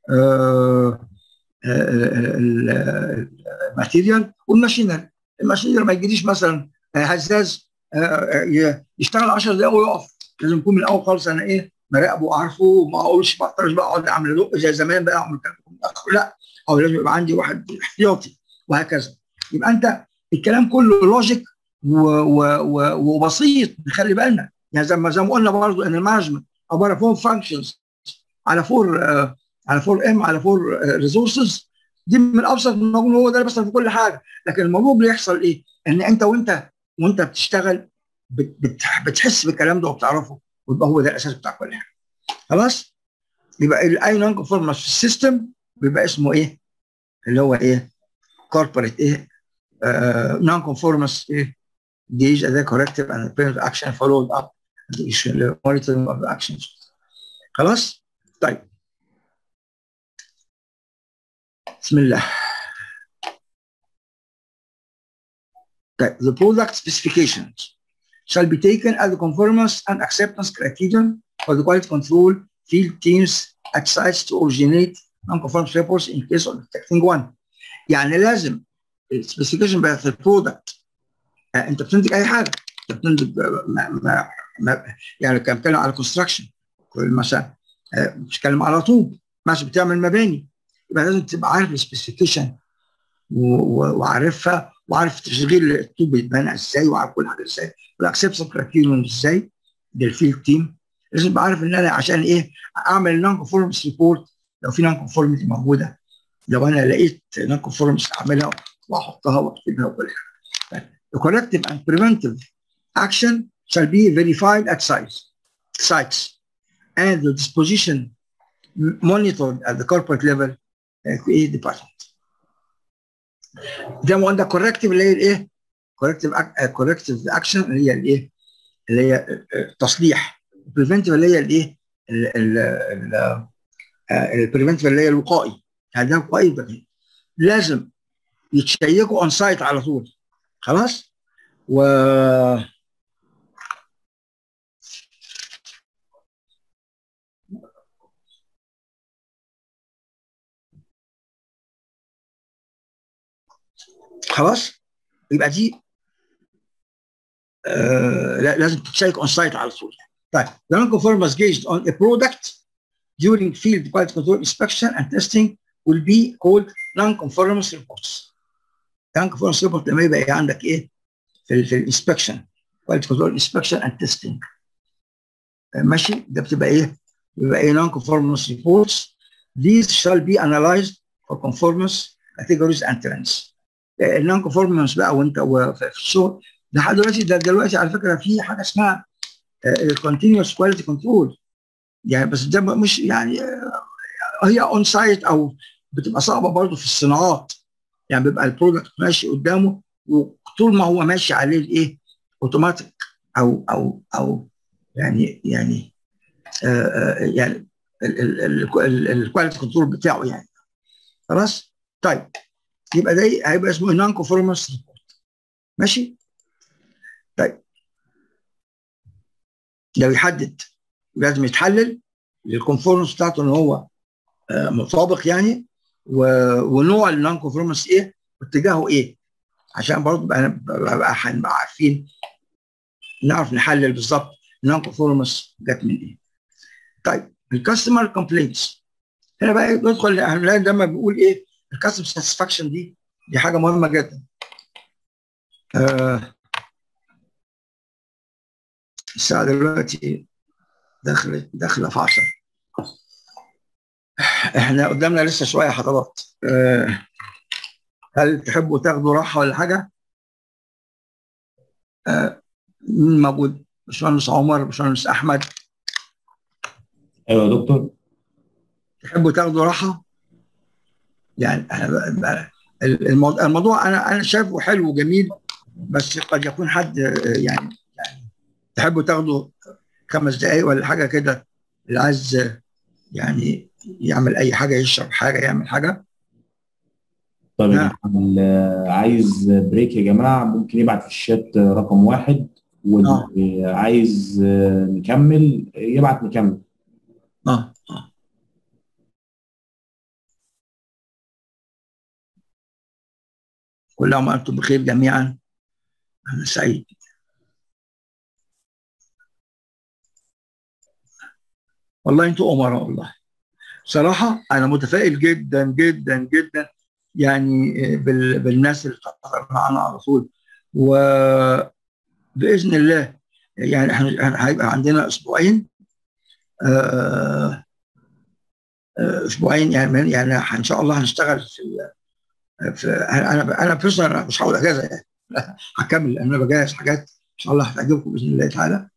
A: الماتيريال والماشينري الماشينري ما يجيليش مثلا آه، هزاز آه، ي- يشتغل 10 دقايق ويقف لازم يكون من الاول خالص انا ايه مراقبه وعارفه وما اقولش ما اقدرش بقى اقعد اعمل دق زي زمان بقى اعمل كلام متأخر. لا او لازم يبقى عندي واحد احتياطي وهكذا يبقى انت الكلام كله لوجيك وبسيط نخلي بالنا يعني زي ما زي ما قلنا برضه ان المانجمنت عباره عن فور فانكشنز على فور آه على فور ام على فور ريسورسز دي من ابسط الموضوع هو ده اللي بيحصل في كل حاجه لكن الموضوع بيحصل ايه؟ ان انت وانت وانت بتشتغل بت- بت- بتحس بالكلام ده وبتعرفه ويبقى هو ده الاساس بتاع كل حاجه خلاص؟ يبقى الاي نون كونفورمانس في السيستم بيبقى اسمه ايه؟ اللي هو ايه؟ كوربوريت ايه؟ نون كونفورمانس ايه؟ gauge the corrective and preventive action followed up and the issue- monitoring of the actions خلاص؟ طيب بسم الله طيب the product specifications shall be taken as the conformance and acceptance criterion for the quality control field teams at sites to originate non-conformance reports in case of detecting one. يعني لازم السبيسيفيكيشن بتاعت البرودكت انت بتنتج اي حاجه انت بتنتج ما ما ما يعني كان بتكلم على كونستراكشن مثلا آه، بتتكلم على طوب مثلا بتعمل مباني يبقى لازم تبقى عارف السبيسيفيكيشن وعارفها وعارف تشغيل الطوب بيتبنى ازاي وعارف كل حاجه ازاي والاكسبشن كرايتيريون ازاي للفيلد تيم لازم ابقى عارف ان انا عشان ايه اعمل نون كونفورمس ريبورت لو في نون كونفورميتي موجوده لو انا لقيت نون كونفورمس اعملها واحطها واكتبها وكل حاجه The corrective and preventive action shall be verified at sites, sites and the disposition monitored at the corporate level uh, department. زي ما قلنا corrective اللي هي الايه؟ corrective corrective action اللي هي الايه؟ اللي هي التصليح preventive اللي هي الايه؟ البريفنتيف اللي هي الوقائي يعني ده وقائي بديل لازم يتشيكوا اون سايت على طول خلاص و خلاص يبقى دي آه لازم تتشيك اون سايت على طول طيب the non-conformance gauged on a product during field quality control inspection and testing will be called non-conformance reports. Non-conformance report لما يبقى عندك ايه في في الانسبكشن quality control inspection and testing. ماشي ده بتبقى ايه؟ بيبقى ايه non-conformance reports. These shall be analyzed for conformance categories and trends. النون-conformance بقى وانت في الشغل لحد دلوقتي ده دلوقتي على فكره في حاجه اسمها الكونتينوس كواليتي كنترول يعني بس ده مش يعني هي اون سايت او بتبقى صعبه برضه في الصناعات يعني بيبقى البرودكت ماشي قدامه وطول ما هو ماشي عليه الايه اوتوماتيك او او او يعني يعني آه يعني الكواليتي كنترول بتاعه يعني خلاص طيب يبقى ده هيبقى اسمه نون كونفورمانس ريبورت ماشي طيب لو يحدد لازم يتحلل الكونفورمنس بتاعته ان هو آه مطابق يعني ونوع النون كونفورمنس ايه واتجاهه ايه عشان برضه بقى هنبقى عارفين نعرف نحلل بالظبط النون كونفورمنس جت من ايه طيب الكاستمر كومبلينتس هنا بقى ندخل لما بنقول ايه الكاستمر ساتسفاكشن دي دي حاجه مهمه جدا آه الساعه دلوقتي داخله داخله في 10 احنا قدامنا لسه شويه حضرات أه هل تحبوا تاخدوا راحه ولا حاجه؟ أه مين موجود؟ باشمهندس عمر باشمهندس احمد
B: ايوه يا دكتور
A: تحبوا تاخدوا راحه؟ يعني الموضوع, الموضوع انا انا شايفه حلو وجميل بس قد يكون حد يعني يعني تحبوا تاخدوا خمس دقايق ولا حاجه كده اللي عايز يعني يعمل اي حاجه يشرب حاجه يعمل حاجه
B: طيب اللي عايز بريك يا جماعه ممكن يبعت في الشات رقم واحد واللي آه. عايز نكمل يبعت نكمل
A: اه اه كل عام وانتم بخير جميعا انا سعيد والله انتوا امراء والله صراحه انا متفائل جدا جدا جدا يعني بالناس اللي بتحضر معانا على طول وباذن الله يعني احنا هيبقى عندنا اسبوعين اسبوعين يعني يعني ان شاء الله هنشتغل في في انا انا بيرسونال مش هقول اجازه يعني هكمل انا بجهز حاجات ان شاء الله هتعجبكم باذن الله تعالى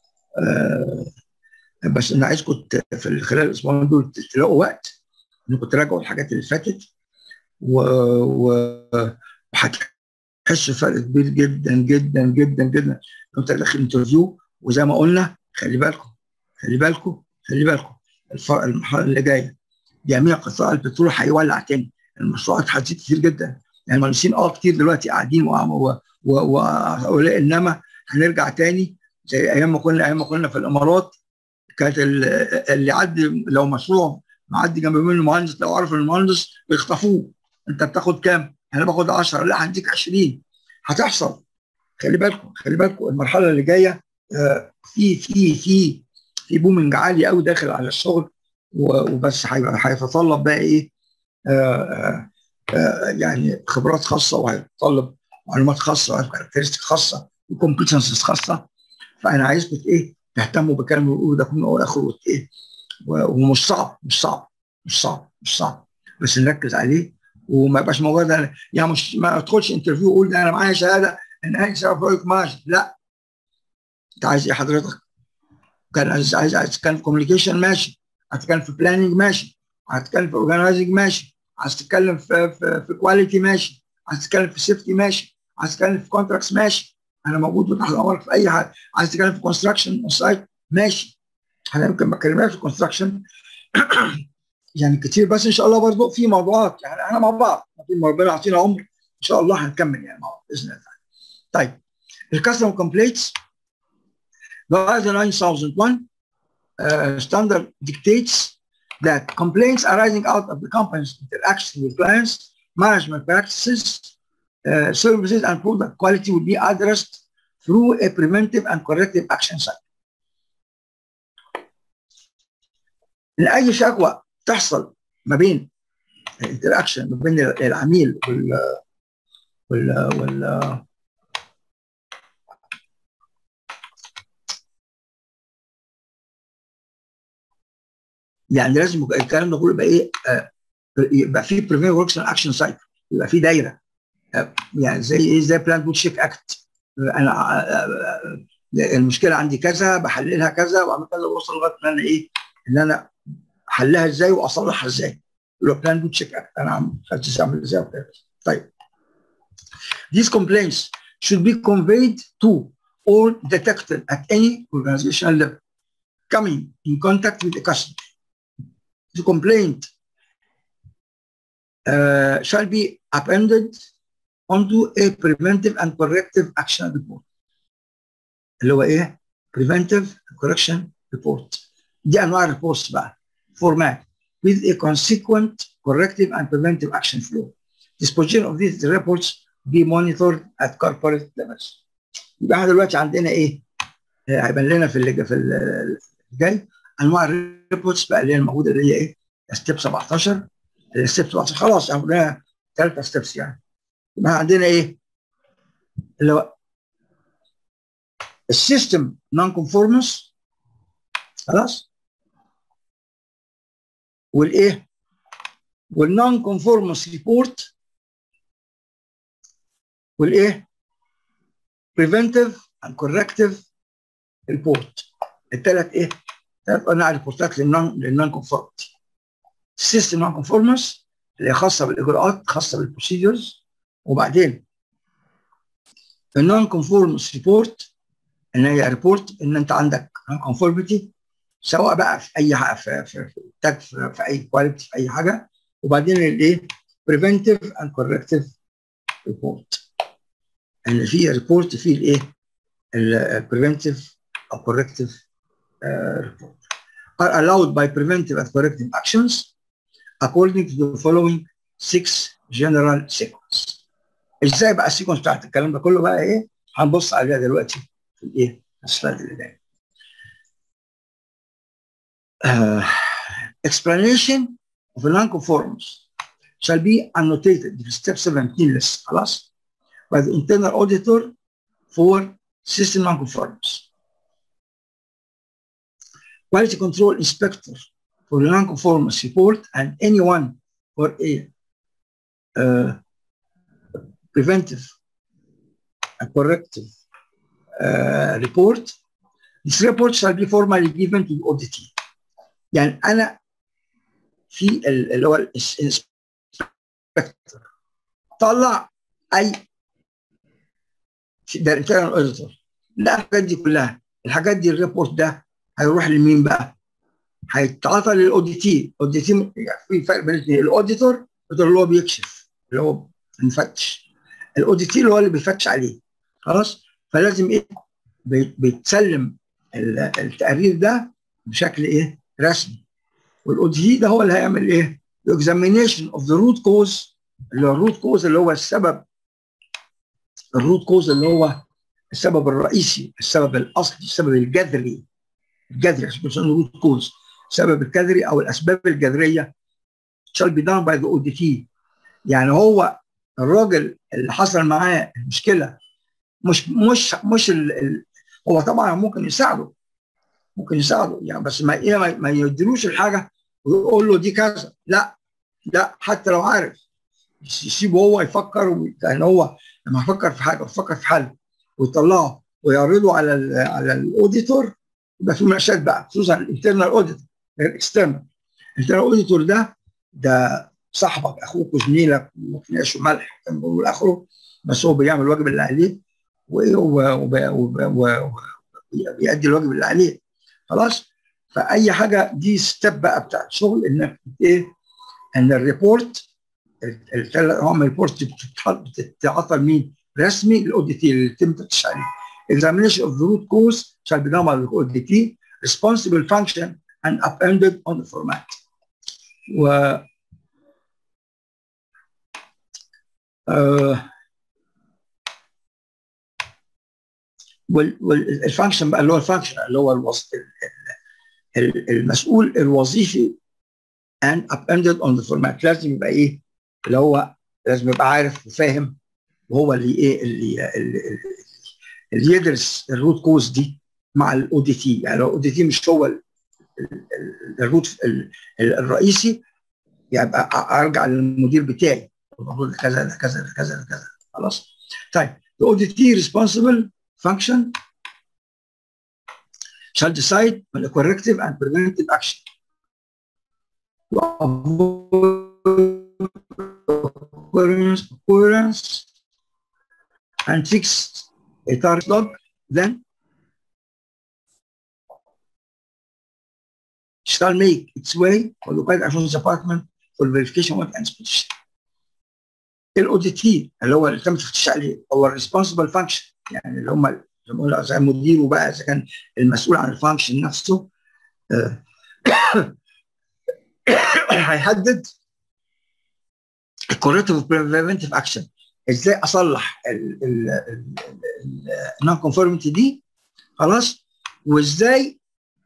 A: بس انا عايزكم في خلال الاسبوعين دول تلاقوا وقت انكم تراجعوا الحاجات اللي فاتت و, و... وهتحسوا فرق كبير جدا جدا جدا جدا لو انت داخل انترفيو وزي ما قلنا خلي بالكم خلي بالكم خلي بالكم المرحله اللي جايه جميع قطاع البترول هيولع تاني المشروعات هتزيد كتير جدا يعني المهندسين اه كتير دلوقتي قاعدين وهؤلاء انما هنرجع تاني زي ايام ما كنا ايام ما كنا في الامارات كانت اللي يعدي لو مشروع معدي جنب منه مهندس لو عرف المهندس بيخطفوه انت بتاخد كام؟ انا باخد 10 لا هديك 20 هتحصل خلي بالكم خلي بالكم المرحله اللي جايه في في في في بومنج عالي قوي داخل على الشغل وبس هيتطلب بقى ايه آآ آآ يعني خبرات خاصه وهيتطلب معلومات خاصه وكاركترستيك خاصه وكومبتنسز خاصه فانا عايزكم ايه تهتموا بالكلام اللي بيقولوه ده كله واخره ايه ومش صعب مش صعب مش صعب مش صعب بس نركز عليه وما يبقاش مجرد يعني مش ما ادخلش انترفيو واقول ده انا معايا شهاده ان انا سيرفويك ماشي لا انت عايز ايه حضرتك؟ كان عايز عايز عايز تتكلم في كوميونيكيشن ماشي هتتكلم في بلاننج ماشي هتتكلم في اورجنايزنج ماشي عايز تتكلم في في, في كواليتي ماشي عايز تتكلم في سيفتي ماشي عايز تتكلم في كونتراكتس ماشي انا موجود تحت امرك في اي حاجه عايز تتكلم في كونستراكشن اون سايت ماشي انا يمكن ما اتكلمناش في الكونستراكشن يعني كتير بس ان شاء الله برضه في موضوعات يعني احنا مع بعض ربنا يعطينا عمر ان شاء الله هنكمل يعني مع بعض باذن الله طيب الكاستمر كومبليتس بعد 9001 uh, standard dictates that complaints arising out of the company's interaction with clients, management practices, uh, services, and product quality will be addressed through a preventive and corrective action cycle. لأي شكوى تحصل ما بين الانتراكشن ما بين العميل وال وال وال يعني لازم الكلام ده كله يبقى ايه آه يبقى في بريفير وركس اكشن سايكل يبقى في دايره آه يعني زي ايه زي بلان بوت شيك اكت انا آه المشكله عندي كذا بحللها كذا واعمل كذا واوصل لغايه ان انا ايه ان انا احلها ازاي واصلحها ازاي لو بلان بوت شيك اكت انا عم خدت اعمل ازاي طيب These complaints should be conveyed to or detected at any organizational level coming in contact with the customer. the complaint uh, shall be appended onto a preventive and corrective action report. اللي هو ايه؟ preventive and correction report. دي انواع الريبورتس بقى. format with a consequent corrective and preventive action flow. Disposition of these reports be monitored at corporate levels. يبقى احنا دلوقتي عندنا ايه؟ هيبان لنا في اللي في الجاي انواع الريبورتس بقى اللي هي الموجوده اللي هي ايه؟ ستيب 17 ستيب 17 خلاص عملناها ثلاثه ستيبس يعني يبقى عندنا ايه؟ اللي هو السيستم نون كونفورمنس خلاص والايه؟ والنون كونفورمنس ريبورت والايه؟ بريفنتيف اند كوركتيف ريبورت الثلاث ايه؟ ثلاث انواع ريبورتات للنون للنون كونفورمتي السيستم نون كونفورمنس اللي هي خاصه بالاجراءات خاصه بالبروسيدرز وبعدين النون كونفورمنس ريبورت ان هي ريبورت ان انت عندك نون كونفورميتي سواء بقى في اي حاجه في في في, في, في, في اي كواليتي في اي حاجه وبعدين الايه بريفنتيف اند كوركتيف ريبورت ان في ريبورت فيه الايه البريفنتيف او كوركتيف report are allowed by preventive and corrective actions according to the following six general sequence. ازاي بقى السيكونس بتاعت الكلام ده كله بقى ايه؟ هنبص عليها دلوقتي في الايه؟ السلايد اللي جاي. Uh, explanation of non-conformance shall be annotated في step 17 list خلاص by the internal auditor for system non-conformance. quality control inspector for the non-conformance report and anyone for a uh, preventive and corrective uh, report, this report shall be formally given to the auditee. يعني أنا في اللي هو الانسبكتور طلع أي ده internal auditor لا الحاجات دي كلها الحاجات دي الريبورت ده هيروح لمين بقى؟ هيتعاطى للاوديتي، الاوديتي في فرق بين الاثنين، الاوديتور اللي هو بيكشف اللي هو المفتش. الاوديتي اللي هو اللي بيفتش عليه. خلاص؟ فلازم ايه؟ بيتسلم التقرير ده بشكل ايه؟ رسمي. والاوديتي ده هو اللي هيعمل ايه؟ الاكزامينيشن اوف ذا روت كوز اللي هو الروت كوز اللي هو السبب الروت كوز اللي هو السبب الرئيسي، السبب الاصلي، السبب الجذري الجذري عشان روت كوز السبب الجذري او الاسباب الجذريه shall be done by the auditee يعني هو الراجل اللي حصل معاه المشكله مش مش مش ال ال هو طبعا ممكن يساعده ممكن يساعده يعني بس ما ايه ما يديلوش الحاجه ويقول له دي كذا لا لا حتى لو عارف يسيبه هو يفكر لان هو لما يفكر في حاجه ويفكر في حل ويطلعه ويعرضه على ال على الاوديتور يبقى في مناقشات بقى خصوصا الانترنال اوديتور غير الاكسترنال الانترنال اوديتور ده ده صاحبك اخوك وزميلك وتناقشوا ملح والى اخره بس هو بيعمل الواجب اللي عليه وبيأدي الواجب اللي عليه خلاص فاي حاجه دي ستيب بقى بتاع الشغل انك ايه ان الريبورت هم الريبورت بتتعطى مين؟ رسمي للاوديتي اللي يتم تفتيش عليه examination of the root cause shall be done by the ODT responsible function and appended on the format و آه والفانكشن بقى اللي هو الفانكشن اللي هو الوص... المسؤول الوظيفي and appended on the format لازم يبقى ايه اللي هو لازم يبقى عارف وفاهم وهو اللي ايه اللي, اللي, اللي يدرس الروت كوز دي مع الاو دي تي يعني لو الاو دي تي مش هو الروت الرئيسي يبقى ارجع للمدير بتاعي الموضوع ده كذا ده كذا ده كذا ده كذا خلاص طيب the ODT responsible function shall decide on a corrective and preventive action to avoid occurrence, occurrence and fix a target log, then shall make its way for the Quality Assurance Department for verification and inspection. الاو دي تي اللي هو اللي تم التفتيش عليه هو الريسبونسبل فانكشن يعني اللي هم زي ما بقول زي مديره بقى اذا كان المسؤول عن الفانكشن نفسه هيحدد الكوريكتيف بريفنتيف اكشن ازاي اصلح النون كونفورميتي دي خلاص وازاي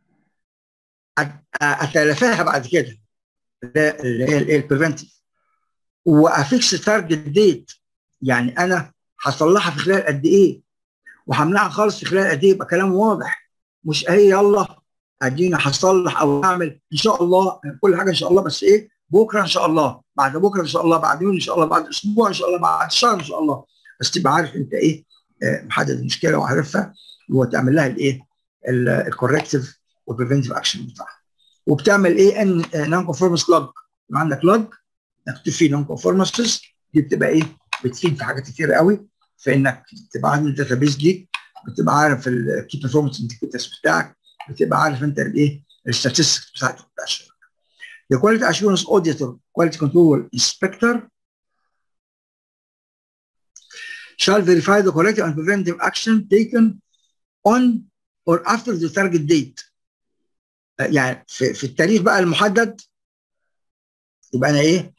A: اتلافاها بعد كده اللي هي الايه البريفنتيف وافيكس تارجت ديت يعني انا هصلحها في خلال قد ايه وهمنعها خالص في خلال قد ايه يبقى كلام واضح مش ايه يلا ادينا هصلح او اعمل ان شاء الله كل حاجه ان شاء الله بس ايه بكره ان شاء الله بعد بكره ان شاء الله بعد يوم ان شاء الله بعد اسبوع ان شاء الله بعد شهر ان شاء الله بس تبقى عارف انت ايه آه محدد المشكله وعارفها وتعمل لها الايه الكوركتيف والبريفنتيف اكشن بتاعها وبتعمل ايه ان نون كونفورمس لوج عندك لوج مكتوب فيه نون كونفورمانسز دي بتبقى ايه بتفيد في حاجات كتير قوي في انك تبقى عامل داتابيز ليك بتبقى عارف الكي بيرفورمانس انديكيتورز بتاعك بتبقى عارف انت الايه الستاتستكس بتاعتك بتاع الشغل The quality assurance auditor, quality control inspector shall verify the corrective and preventive action taken on or after the target date. يعني في, في التاريخ بقى المحدد يبقى انا ايه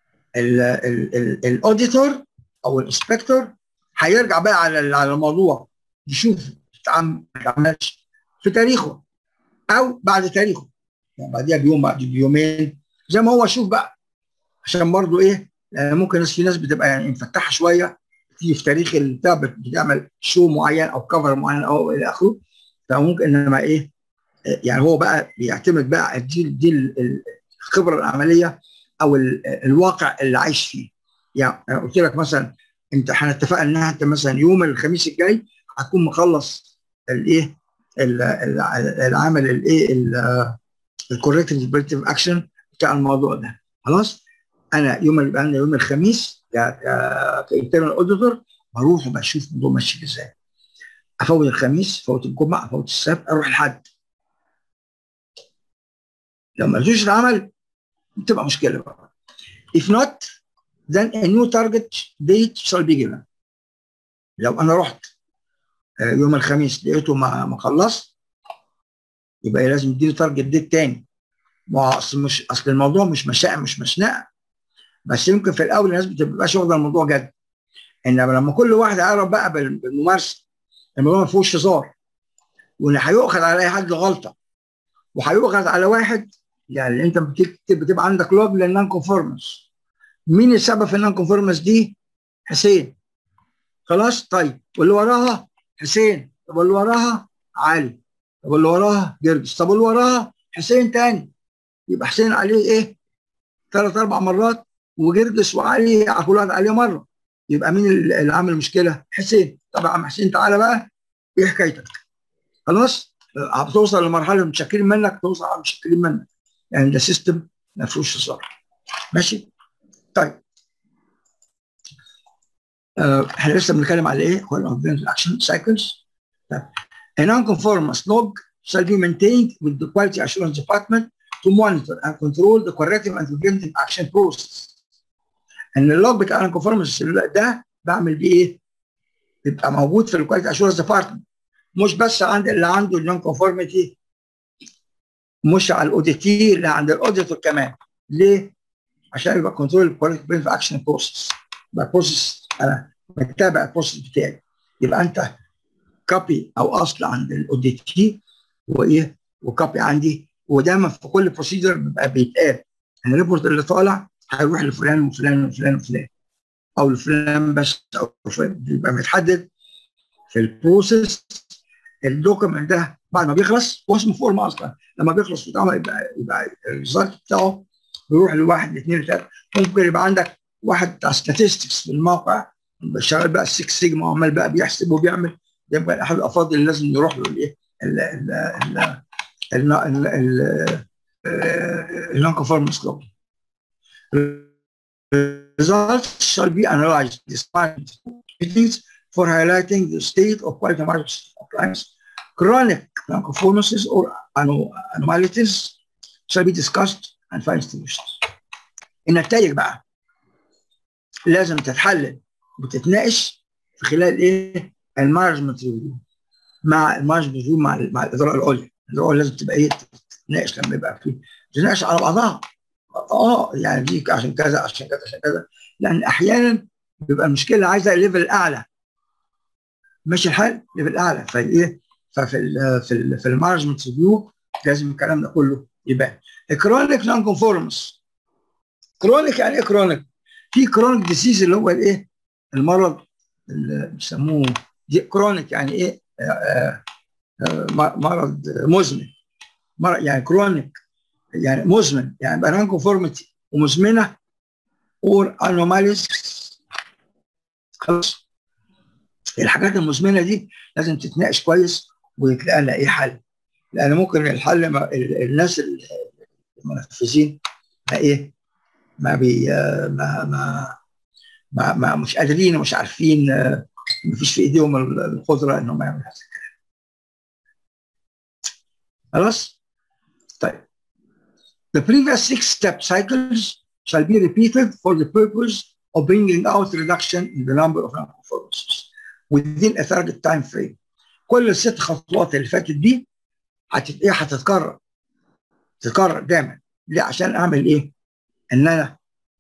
A: الاوديتور او الانسبكتور هيرجع بقى على على الموضوع يشوف اتعمل ما اتعملش في تاريخه او بعد تاريخه يعني بعديها بيوم بعد بيومين زي ما هو شوف بقى عشان برضو ايه يعني ممكن ناس في ناس بتبقى يعني مفتحه شويه تيجي في تاريخ البتاع بتعمل شو معين او كفر معين او الى اخره فممكن انما ايه يعني هو بقى بيعتمد بقى دي دي الخبره العمليه او الواقع اللي عايش فيه يعني انا قلت لك مثلا انت هنتفق ان انت مثلا يوم الخميس الجاي هتكون مخلص الايه العمل الايه الكوركتيف بريتيف اكشن بتاع الموضوع ده خلاص انا يوم انا يوم الخميس كانترنال اوديتور بروح وبشوف الموضوع ماشي ازاي افوت الخميس افوت الجمعه افوت السبت اروح الحد لو ما لقيتوش اتعمل بتبقى مشكله بقى if not then a new target date shall be given لو انا رحت يوم الخميس لقيته ما ما خلص يبقى لازم يديني تارجت ديت تاني ما اصل مش اصل الموضوع مش مشاء مش مشنقه بس يمكن في الاول الناس ما بتبقاش واخده الموضوع جد انما لما كل واحد يعرف بقى بالممارسه الموضوع ما فيهوش هزار وان هيؤخذ على اي حد غلطه وهيؤخذ على واحد يعني انت بتكتب بتبقى عندك لوج للنون كونفورمنس مين السبب في النون كونفورمنس دي؟ حسين خلاص طيب واللي وراها حسين طب واللي وراها علي طب اللي وراها جرجس طب اللي وراها حسين تاني يبقى حسين عليه ايه؟ ثلاث اربع مرات وجرجس وعلي كل واحد عليه مره يبقى مين اللي عامل مشكله؟ حسين طب يا عم حسين تعالى بقى ايه حكايتك؟ خلاص هتوصل لمرحله متشكرين منك توصل على متشكرين منك يعني ده سيستم ما فيهوش هزار ماشي؟ طيب احنا لسه بنتكلم على ايه؟ هو الاكشن سايكلز A non-conformance log shall be maintained with the quality assurance department to monitor and control the corrective and preventive action process. ان اللوج بتاع الكونفورمنس ده بعمل بيه ايه؟ يبقى موجود في الكواليتي اشورنس ديبارتمنت مش بس عند اللي عنده النون كونفورميتي مش على الاوديتي اللي عند الاوديتور كمان ليه؟ عشان يبقى كنترول الكواليتي بريف اكشن بروسيس يبقى بروسيس انا بتابع البروسيس بتاعي يبقى انت كوبي او اصل عند الاوديتي وايه وكوبي عندي ودايما في كل بروسيجر بيبقى بيتقال ان الريبورت اللي طالع هيروح لفلان وفلان وفلان وفلان او لفلان بس او فلان بيبقى متحدد في البروسيس الدوكيمنت ده بعد ما بيخلص هو اسمه فورم اصلا لما بيخلص بتاعه يبقى يبقى الريزلت بتاعه بيروح لواحد اثنين ثلاثه ممكن يبقى عندك واحد بتاع statistics في الموقع شغال بقى 6 سيجما وعمال بقى بيحسب وبيعمل يبقى احد الافاضل اللي لازم يروح له الايه النون كونفورمنس لوج results shall be analyzed despite meetings for highlighting the state of quality market compliance. Chronic non-conformances or anomalies shall be discussed and find solutions. النتائج بقى لازم تتحلل وتتناقش في خلال ايه؟ المانجمنت ريفيو مع المانجمنت ريفيو مع مع الاداره العليا، الاداره لازم تبقى ايه؟ تتناقش لما يبقى في تتناقش على بعضها اه يعني دي عشان كذا عشان كذا عشان كذا لان احيانا بيبقى المشكله عايزه ليفل اعلى ماشي الحال ليفل اعلى فايه ففي ال في ال في المانجمنت ريفيو لازم الكلام ده كله يبان كرونيك نون كونفورمس كرونيك يعني ايه كرونيك؟ في كرونيك ديسيز اللي هو الايه؟ المرض اللي بيسموه كرونيك يعني ايه؟ آآ آآ مرض مزمن مرض يعني كرونيك يعني مزمن يعني بقى نون كونفورميتي ومزمنه اور انوماليز خلاص الحاجات المزمنه دي لازم تتناقش كويس ويتلاقى لها ايه حل لان ممكن الحل ما الناس المنفذين ما ايه ما بي ما ما ما, ما مش قادرين ومش عارفين ما فيش في ايديهم القدره انهم يعملوا هذا الكلام خلاص طيب The previous six step cycles shall be repeated for the purpose of bringing out reduction in the number of non-conformances within a target time frame. كل الست خطوات اللي فاتت دي هتت ايه هتتكرر تتكرر دايما ليه عشان اعمل ايه؟ ان انا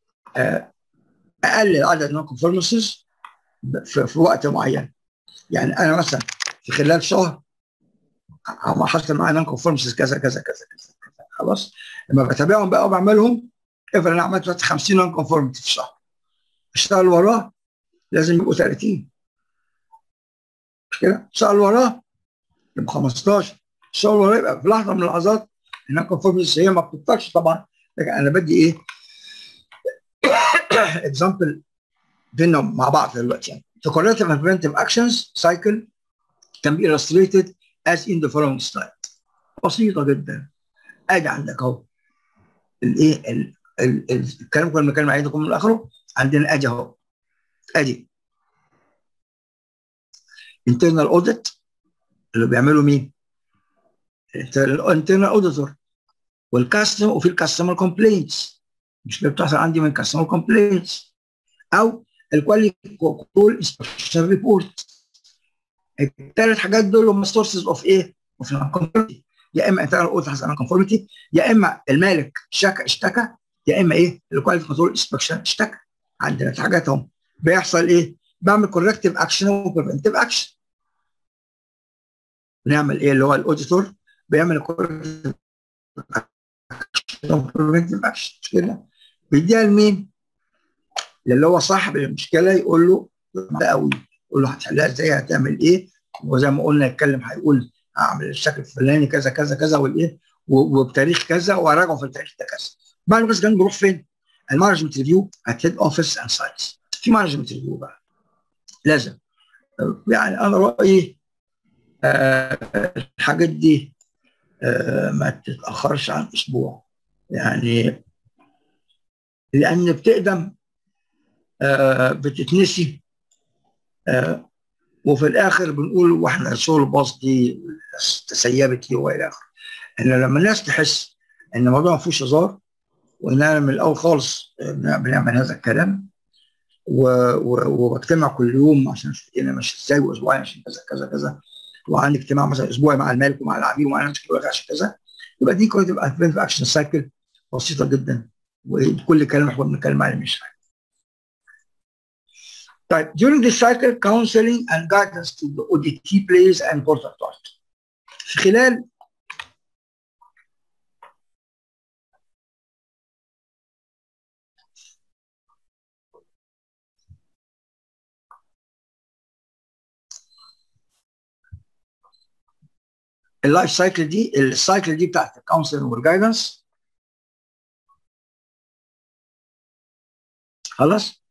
A: اقلل عدد non conformances في, في وقت معين يعني انا مثلا في خلال شهر حصل معايا non conformances كذا كذا كذا كذا خلاص لما بتابعهم بقى وبعملهم افرض انا عملت دلوقتي 50 نون كونفورمتي في الشهر اشتغل وراه لازم يبقوا 30 مش كده؟ اشتغل وراه يبقى 15 اشتغل وراه يبقى في لحظه من اللحظات النون كونفورمتي هي ما بتطلعش طبعا لكن انا بدي ايه؟ اكزامبل بينهم مع بعض دلوقتي يعني. The corrective and preventive actions cycle can be illustrated as in the following slide. بسيطة جدا. ادي عندك اهو الايه الكلام كنا بنتكلم عليه ده من اخره عندنا ادي اهو ادي internal audit اللي بيعملوا مين؟ internal auditor والكاستمر وفي الكاستمر كومبلينتس مش اللي بتحصل عندي من كاستمر كومبلينتس او الكواليتي كنترول انسبكشن ريبورت الثلاث حاجات دول هم سورسز اوف ايه؟ اوف كونفورميتي يا اما انترنال اوديت حصل كونفورميتي يا اما المالك شكى اشتكى يا اما ايه؟ الكواليتي كنترول انسبكشن اشتكى عندنا ثلاث حاجات هم بيحصل ايه؟ بعمل كوركتيف اكشن وبريفنتيف اكشن بنعمل ايه اللي هو الاوديتور بيعمل كوركتيف بريفنتيف اكشن مش كده؟ بيديها لمين؟ اللي هو صاحب المشكله يقول له ده قوي يقول له هتحلها ازاي هتعمل ايه وزي ما قلنا يتكلم هيقول اعمل الشكل الفلاني كذا كذا كذا والايه وبتاريخ كذا واراجعه في التاريخ ده كذا بعد ما كان بروح فين؟ المانجمنت ريفيو ات هيد اوفيس اند سايتس في مانجمنت ريفيو بقى لازم يعني انا رايي آه الحاجات دي آه ما تتاخرش عن اسبوع يعني لان بتقدم آه بتتنسي آه وفي الاخر بنقول واحنا شغل باص دي تسيبت لي والى اخره ان لما الناس تحس ان الموضوع ما فيهوش هزار وان انا من الاول خالص بنعمل هذا الكلام وبجتمع كل يوم عشان اشوف الدنيا ماشيه ازاي واسبوعيا عشان كذا كذا كذا وعندي اجتماع مثلا اسبوعي مع المالك ومع العميل ومع الناس عشان كذا يبقى دي كويس تبقى في اكشن سايكل بسيطه جدا وكل كلام احنا بنتكلم عليه مش حاجه. طيب during this cycle counseling and guidance to the ODT plays an important part. في خلال اللايف سايكل دي السايكل دي بتاعت الكونسلنج والجايدنس خلاص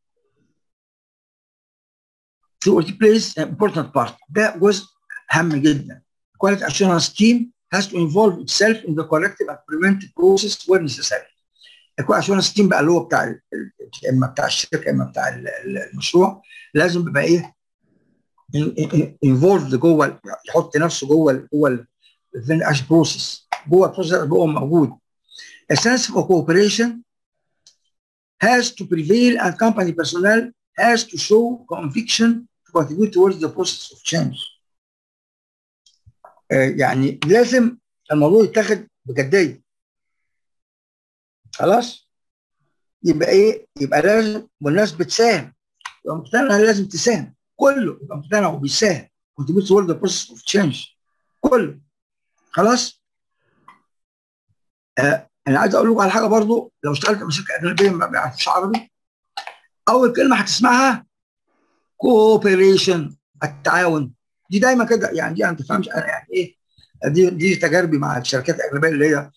A: So it plays an important part. ده جزء هام جدا. Quality assurance team has to involve itself in the corrective and preventive process where necessary. الكواليتي assurance team بقى اللي هو بتاع اما بتاع الشركه اما بتاع المشروع لازم بيبقى ايه انفولد جوه يحط نفسه جوه جوه الفين بروسيس جوه البروسيس هو موجود a sense of cooperation has to prevail and company personnel has to show conviction to contribute towards the process of change. آه يعني لازم الموضوع يتاخد بجديه. خلاص؟ يبقى ايه؟ يبقى لازم والناس بتساهم. يبقى مقتنع لازم تساهم. كله يبقى مقتنع وبيساهم. contribute towards the process of change. كله. خلاص؟ آه انا عايز اقول لكم على حاجه برضو لو اشتغلت مع شركه اجنبيه ما بيعرفوش عربي اول كلمه هتسمعها كوبريشن التعاون دي دايما كده يعني دي انا ما تفهمش انا يعني ايه دي دي تجاربي مع الشركات الاجنبيه اللي هي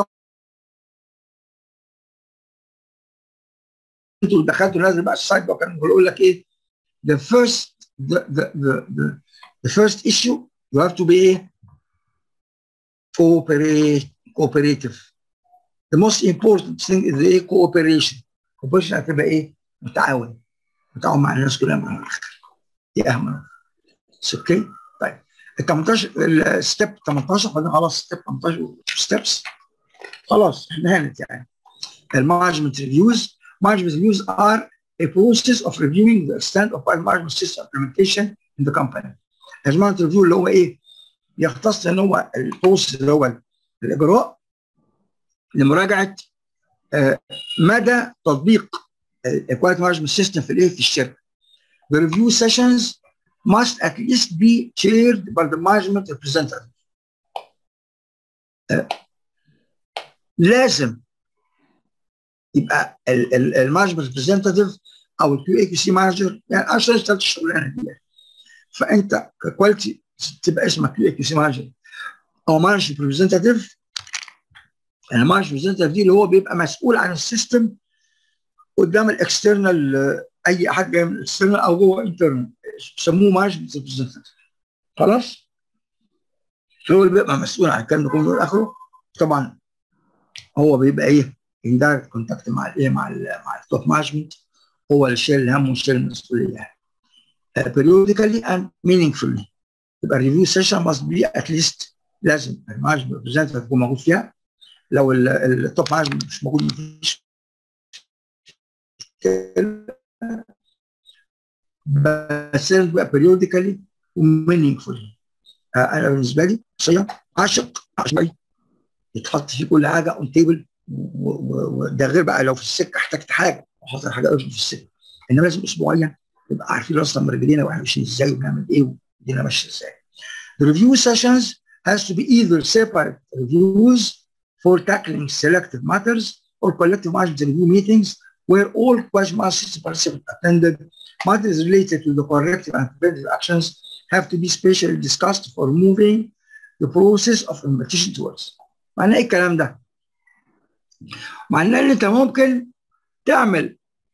A: انتوا دخلتوا نازل بقى السايت بقى كانوا بيقول لك ايه the first the, the, the, the, the first issue you have to be ايه cooperate cooperative the most important thing is ايه cooperation cooperation هتبقى ايه متعاون متعاون مع الناس كلها مع الاخر دي اهم اوكي طيب ال 18 الستيب 18 بعدين خلاص ستيب 18 ستيبس خلاص احنا هانت يعني المانجمنت ريفيوز management reviews are a process of reviewing the extent of management system implementation in the company. المانجمنت ريفيو اللي هو ايه؟ يختص ان هو البروسيس اللي هو الاجراء لمراجعه آه مدى تطبيق الكواليتي مانجمنت سيستم في الايه في الشركه. The review sessions must at least be chaired by the management representative. آه لازم يبقى المانجمنت ريبريزنتيف او الكيو اي كيو سي مانجر يعني عشان اشتغلت الشغلانه دي فانت ككواليتي تبقى اسمك كيو اي كيو سي مانجر او مانجمنت ريبريزنتيف المانجمنت ريبريزنتيف دي اللي هو بيبقى مسؤول عن السيستم قدام الاكسترنال اي حد جاي من الاكسترنال او جوه انترنال بيسموه مانجمنت ريبريزنتيف خلاص هو اللي بيبقى مسؤول عن الكلام ده كله اخره طبعا هو بيبقى ايه ان دايركت كونتاكت مع الايه مع ال مع التوب مانجمنت هو اللي شايل الهم وشايل المسؤوليه uh, periodically and meaningfully يبقى الريفيو سيشن must be at least لازم المانجمنت ريبريزنتيف يكون موجود فيها لو التوب مانجمنت مش موجود مفيش بس لازم تبقى periodically وmeaningfully uh, انا بالنسبه لي شخصيا عاشق عشوائي يتحط فيه كل حاجه اون تيبل وده غير بقى لو في السكه احتجت حاجه وحصل حاجه في السكه انما لازم اسبوعيا نبقى عارفين راسنا من رجلينا واحنا ماشيين ازاي وبنعمل ايه والدنيا ماشيه ازاي. The review sessions has to be either separate reviews for tackling selective matters or collective management review meetings where all question participants attended matters related to the corrective and preventive actions have to be specially discussed for moving the process of invitation towards معناه ايه الكلام ده؟ معناه ان انت ممكن تعمل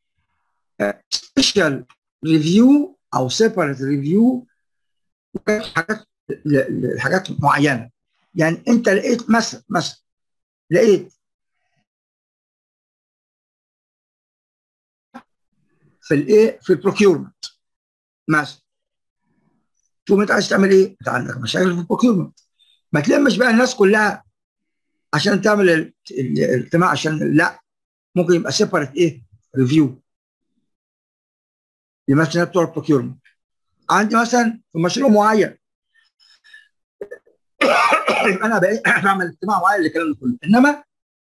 A: سبيشال ريفيو او سيبريت ريفيو حاجات لحاجات معينه يعني انت لقيت مثلا مثلا لقيت في الايه في البروكيورمنت مثلا تقوم انت عايز تعمل ايه؟ انت عندك مشاكل في البروكيورمنت ما تلمش بقى الناس كلها عشان تعمل الاجتماع عشان لا ممكن يبقى سيبريت ايه؟ ريفيو لمثلا بتوع البروكيورمنت عندي مثلا في مشروع معين انا بعمل اجتماع معين للكلام ده كله انما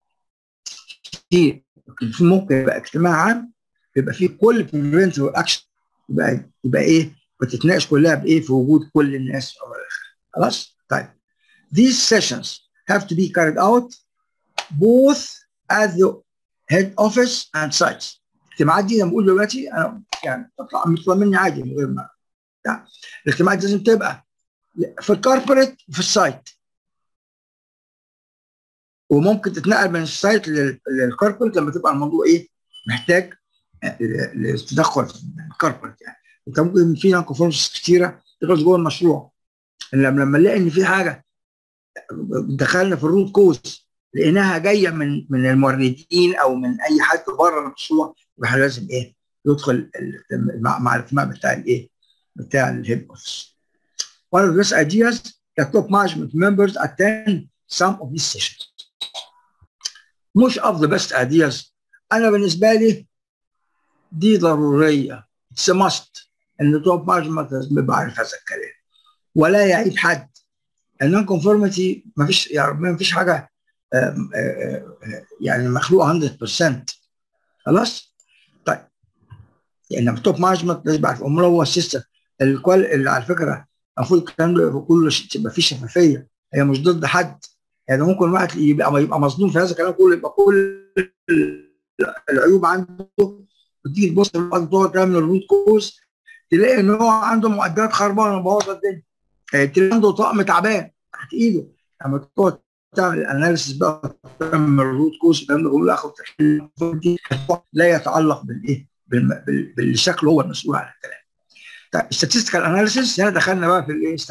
A: في ممكن يبقى اجتماع عام يبقى فيه كل بريفنتيف اكشن يبقى يبقى ايه بتتناقش كلها بايه في وجود كل الناس خلاص طيب these sessions have to be carried out both at the head office and sites الاجتماعات دي لما بقول دلوقتي انا يعني تطلع مطلوب مني عادي من غير ما يعني الاجتماعات لازم تبقى في الكوربريت وفي السايت وممكن تتنقل من السايت للكوربريت لما تبقى الموضوع ايه محتاج للتدخل في الكوربريت يعني انت ممكن في نون كونفورمز كتيره تخلص جوه المشروع لما لما نلاقي ان في حاجه دخلنا في الروت كوز لقيناها جايه من من الموردين او من اي حد بره المشروع يبقى لازم ايه يدخل مع الاجتماع بتاع الايه بتاع الهيد اوفيس One of these ideas that top management members attend some of these sessions. مش of the best ideas انا بالنسبه لي دي ضروريه اتس ماست ان توب مانجمنت لازم يبقى عارف هذا الكلام ولا يعيب حد النون كونفورميتي ما فيش يعني ما فيش حاجه آم آم يعني مخلوقه 100% خلاص طيب لان يعني توب مانجمنت لازم يعرف امال هو السيستم الكل اللي على فكره المفروض الكلام ده كله تبقى فيه شفافيه هي مش ضد حد يعني ممكن واحد يبقى يبقى مظلوم في هذا الكلام كله يبقى كل العيوب عنده وتيجي تبص تقعد تعمل الروت كوز تلاقي ان هو عنده معدات خربانه مبوظه الدنيا تلاقي عنده طقم تعبان تحت ايده لما تقعد تعمل اناليسيس بقى تعمل الروت كوز الكلام ده كله اخد لا يتعلق بالايه بالشكل هو المسؤول عن الكلام طيب statistical اناليسيس هنا دخلنا بقى في الايه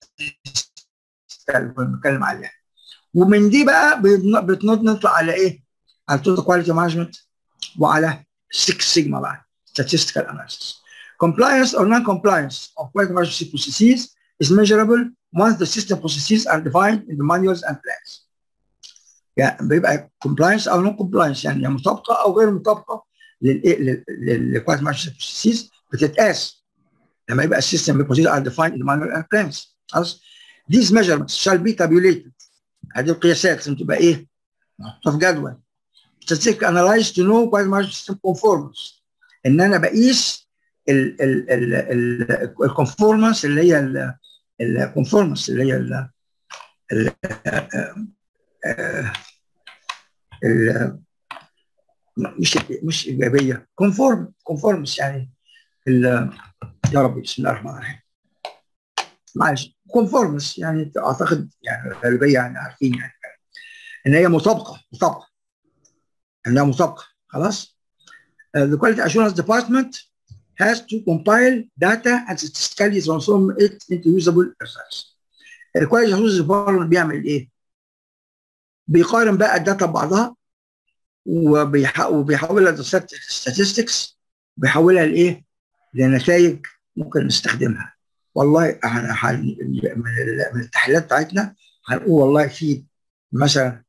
A: اللي بنتكلم عليها ومن دي بقى بنطلع على ايه؟ على التوتال كواليتي مانجمنت وعلى 6 سيجما بقى statistical analysis. Compliance or non-compliance of quality management processes is measurable once the system processes are defined in the manuals and plans. يعني بيبقى compliance او non compliance يعني مطابقه او غير مطابقه للكواليتي مانجمنت processes بتتقاس لما يبقى السيستم procedures are defined in the manual and plans. خلاص These measurements shall be tabulated. هذه القياسات لازم تبقى ايه؟ محطوطه في جدول. Statistical analyze to know quality management system conformance. ان انا بقيس الكونفورمانس اللي هي الكونفورمانس اللي هي ال ال مش مش ايجابيه كونفورم كونفورمس يعني يا رب بسم الله الرحمن الرحيم معلش كونفورمس يعني اعتقد يعني غالبيه يعني عارفين يعني ان هي مطابقه مطابقه انها مطابقه خلاص uh, the quality assurance department has to compile data and statistically transform it into usable results. الكواليتي assurance department بيعمل ايه؟ بيقارن بقى الداتا ببعضها وبيحولها statistics بيحولها لايه؟ لنتائج ممكن نستخدمها. والله احنا من التحليلات بتاعتنا هنقول والله في مثلا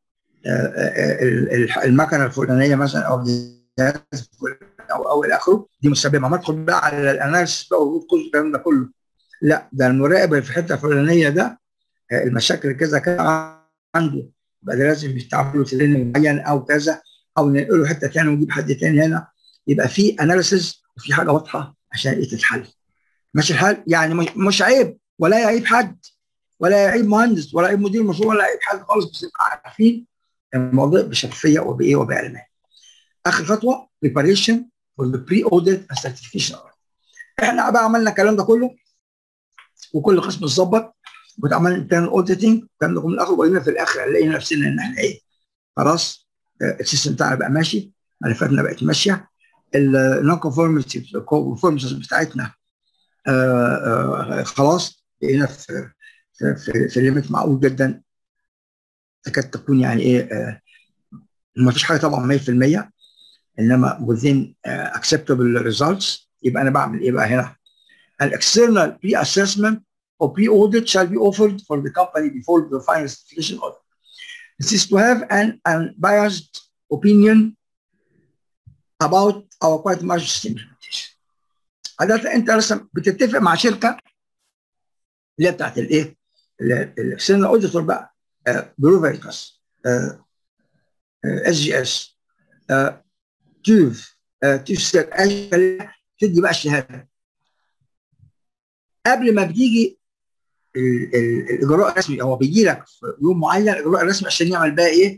A: المكنه الفلانيه مثلا او او او الى اخره دي مسببه ما ادخل بقى على الاناليسيس بقى والروت كوز الكلام ده كله لا ده المراقب في الحته الفلانيه ده المشاكل كذا كذا عنده يبقى ده لازم يستعملوا تريننج معين او كذا او ننقله حته ثانيه ونجيب حد ثاني هنا يبقى في اناليسيس وفي حاجه واضحه عشان ايه تتحل ماشي الحال يعني مش عيب ولا يعيب حد ولا يعيب مهندس ولا يعيب مدير مشروع ولا يعيب حد خالص بس يبقى عارفين الموضوع بشفافيه وبايه وبعلمات. اخر خطوه preparation for the pre audit and certification احنا بقى عملنا الكلام ده كله وكل قسم اتظبط واتعمل انترنال اوديتنج كان من الاخر وبعدين في الاخر لقينا نفسنا ان احنا ايه خلاص السيستم بتاعنا بقى ماشي ملفاتنا بقت ماشيه النون كونفورميتي الكونفورميتي بتاعتنا آآ آآ خلاص بقينا في في في, في ليميت معقول جدا تكاد تكون يعني ايه ما فيش حاجه طبعا 100% انما within uh, acceptable results يبقى انا بعمل ايه بقى هنا؟ An external pre-assessment or pre-audit shall be offered for the company before the final certification audit. This is to have an unbiased opinion about our quality management system implementation. عادة انت رسم بتتفق مع شركه اللي هي بتاعت الايه؟ الاكسترنال اوديتور بقى برو فيريتاس اس جي اس تيوف تيوف تدي بقى الشهاده قبل ما بتيجي الاجراء الرسمي هو بيجي لك في يوم معين الاجراء الرسمي عشان يعمل بقى ايه؟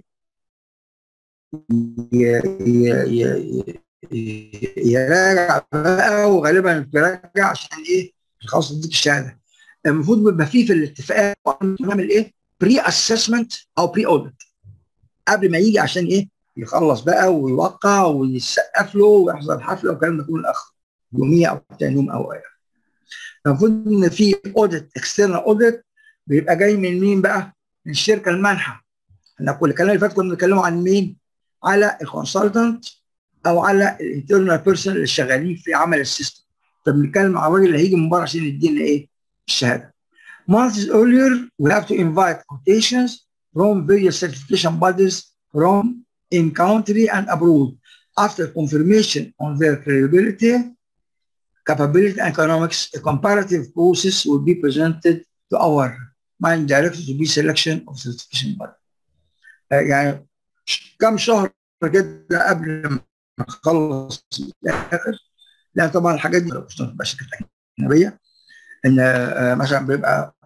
A: يراجع بقى وغالبا بيراجع عشان ايه؟ خلاص يديك الشهاده المفروض بيبقى فيه في الاتفاقات نعمل ايه؟ بري اسسمنت او بري اوديت قبل ما يجي عشان ايه؟ يخلص بقى ويوقع ويسقف له ويحضر حفله والكلام ده كله الاخر يوميه او ثاني يوم او غيره. المفروض ان في اوديت اكسترنال اوديت بيبقى جاي من مين بقى؟ من الشركه المانحه. احنا كل الكلام اللي فات كنا بنتكلموا عن مين؟ على الكونسلتنت او على الانترنال بيرسون اللي شغالين في عمل السيستم. فبنتكلم على الراجل اللي هيجي من بره عشان يدينا ايه؟ الشهاده. Months earlier, we have to invite quotations from various certification bodies from in country and abroad. After confirmation on their credibility, capability, and economics, a comparative process will be presented to our mind director to be selection of certification body. Uh, يعني كم شهر كده قبل ما نخلص الاخر لا طبعا الحاجات دي مش بتبقى شركات اجنبيه ان مثلا بيبقى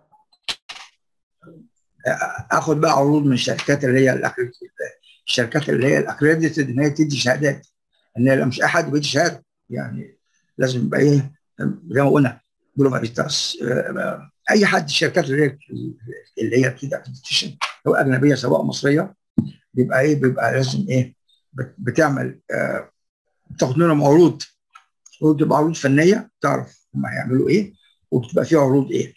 A: اخد بقى عروض من الشركات اللي هي الشركات اللي هي الاكريديتد ان هي تدي شهادات ان هي مش اي حد بيدي شهاده يعني لازم يبقى ايه زي ما قلنا جلوباليتاس اي حد الشركات اللي هي اللي هي بتدي اكريديتيشن سواء اجنبيه سواء مصريه بيبقى ايه بيبقى لازم ايه بتعمل آه بتاخد منهم عروض وبتبقى عروض فنيه تعرف هم هيعملوا ايه وبتبقى في عروض ايه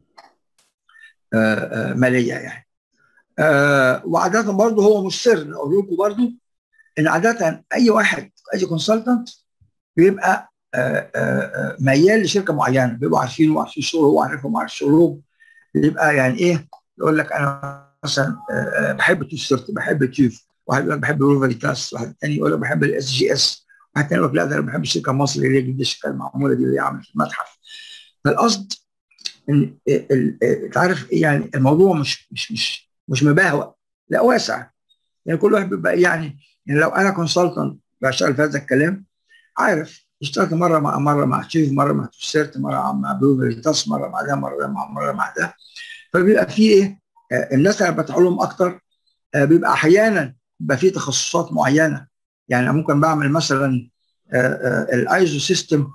A: آآ آآ ماليه يعني وعاده برضه هو مش سر اقول لكم برضه ان عاده اي واحد اي كونسلتنت بيبقى آآ ميال لشركه معينه بيبقوا عارفينه وعارفين شغله هو عارفهم وعارف شغلهم بيبقى يعني ايه يقول لك انا مثلا بحب تيوف بحب تيوف واحد يقول لك بحب روفريتاس واحد تاني يقول لك بحب الاس جي اس واحد تاني يقول لك لا ده انا بحب الشركه المصري اللي هي جديده الشركه المعموله دي اللي هي عملت المتحف فالقصد ان انت عارف يعني الموضوع مش مش مش مش مبهوأ لا واسع يعني كل واحد بيبقى يعني يعني لو انا كونسلتنت بشتغل في هذا الكلام عارف اشتغلت مره مع مره مع تشيف مره مع تشيرت مره مع بروفريتاس مره مع ده مره مع مره مع ده فبيبقى في ايه الناس اللي بتعلم اكتر بيبقى احيانا بيبقى في تخصصات معينه يعني ممكن بعمل مثلا الايزو سيستم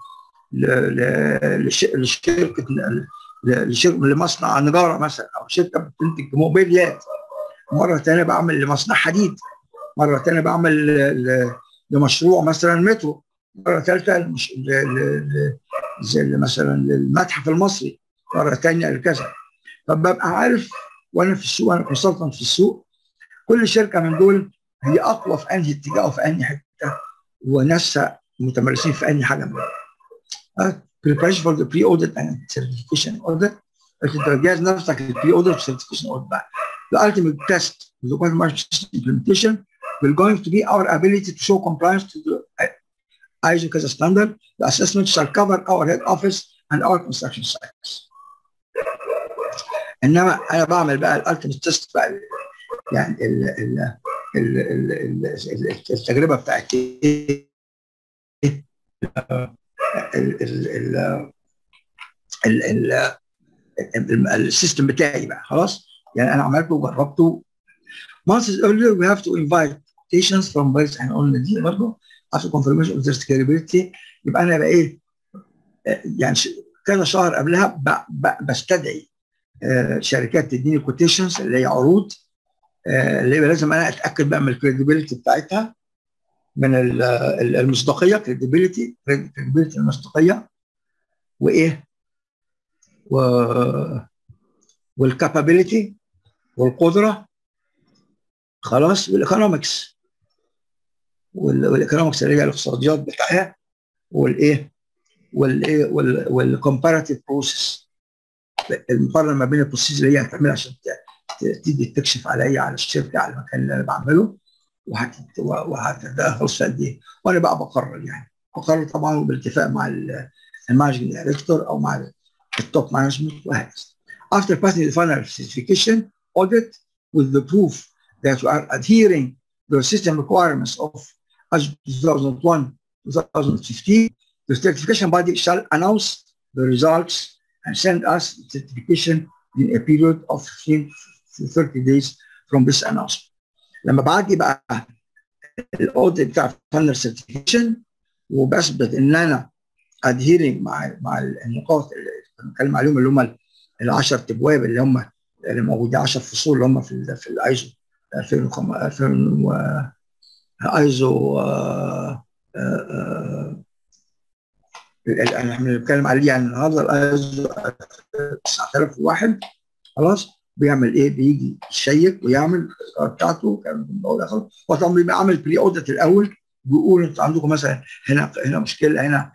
A: لشركه لشركه لمصنع نجاره مثلا او شركه بتنتج موبيليات مره ثانيه بعمل لمصنع حديد مره ثانيه بعمل لمشروع مثلا مترو مره ثالثه زي مثلا للمتحف المصري مره ثانيه لكذا فببقى عارف وانا في السوق انا كونسلتنت في السوق كل شركه من دول هي اقوى في انهي اتجاه وفي انهي حته وناسها متمرسين في انهي حاجه منهم. preparation for the pre-audit and certification audit انت تجهز نفسك للبري audit certification audit بقى. The ultimate test of the quality management implementation will going to be our ability to show compliance to the ISO CASA standard. The assessment shall cover our head office and our construction sites. انما انا بعمل بقى الالتيميت تيست بقى يعني ال ال ال ال التجربه بتاعت السيستم بتاعي بقى خلاص يعني انا عملته وجربته months earlier we have to invite quotations from various احنا قلنا دي برضه after confirmation of their scalability يبقى انا بقى ايه يعني كذا شهر قبلها بستدعي آه شركات تديني كوتيشنز اللي هي عروض آه اللي لازم انا اتاكد بقى من الكريديبيليتي بتاعتها من المصداقيه كريديبيليتي كريديبيليتي المصداقيه وايه و والكابابيلتي والقدره خلاص والايكونومكس والايكونومكس اللي هي الاقتصاديات بتاعها والايه والايه والكومباراتيف بروسيس المقارنه ما بين البروسيس اللي هي هتعملها عشان تيجي تكشف عليا على الشركه على المكان اللي انا بعمله وهتدخل في قد ايه وانا بقى بقرر يعني بقرر طبعا بالاتفاق مع المانجنج دايركتور او مع التوب مانجمنت وهكذا after passing the final certification audit with the proof that you are adhering to the system requirements of 2001 2015 the certification body shall announce the results and send us the certification in a period of 15 to 30 days from this announcement. لما بعدي بقى الاوديت بتاع فاينل سيرتيفيكيشن وبثبت ان انا ادهيرنج مع مع النقاط اللي بنتكلم عليهم اللي هم ال 10 ابواب اللي هم اللي موجودين 10 فصول اللي هم في في الايزو 2000 و ايزو احنا بنتكلم عليه يعني النهارده الايزو 9001 خلاص بيعمل ايه؟ بيجي يشيك ويعمل بتاعته كان هو طبعا بيبقى عامل بري اوديت الاول بيقول انتوا عندكم مثلا هنا هنا مشكله هنا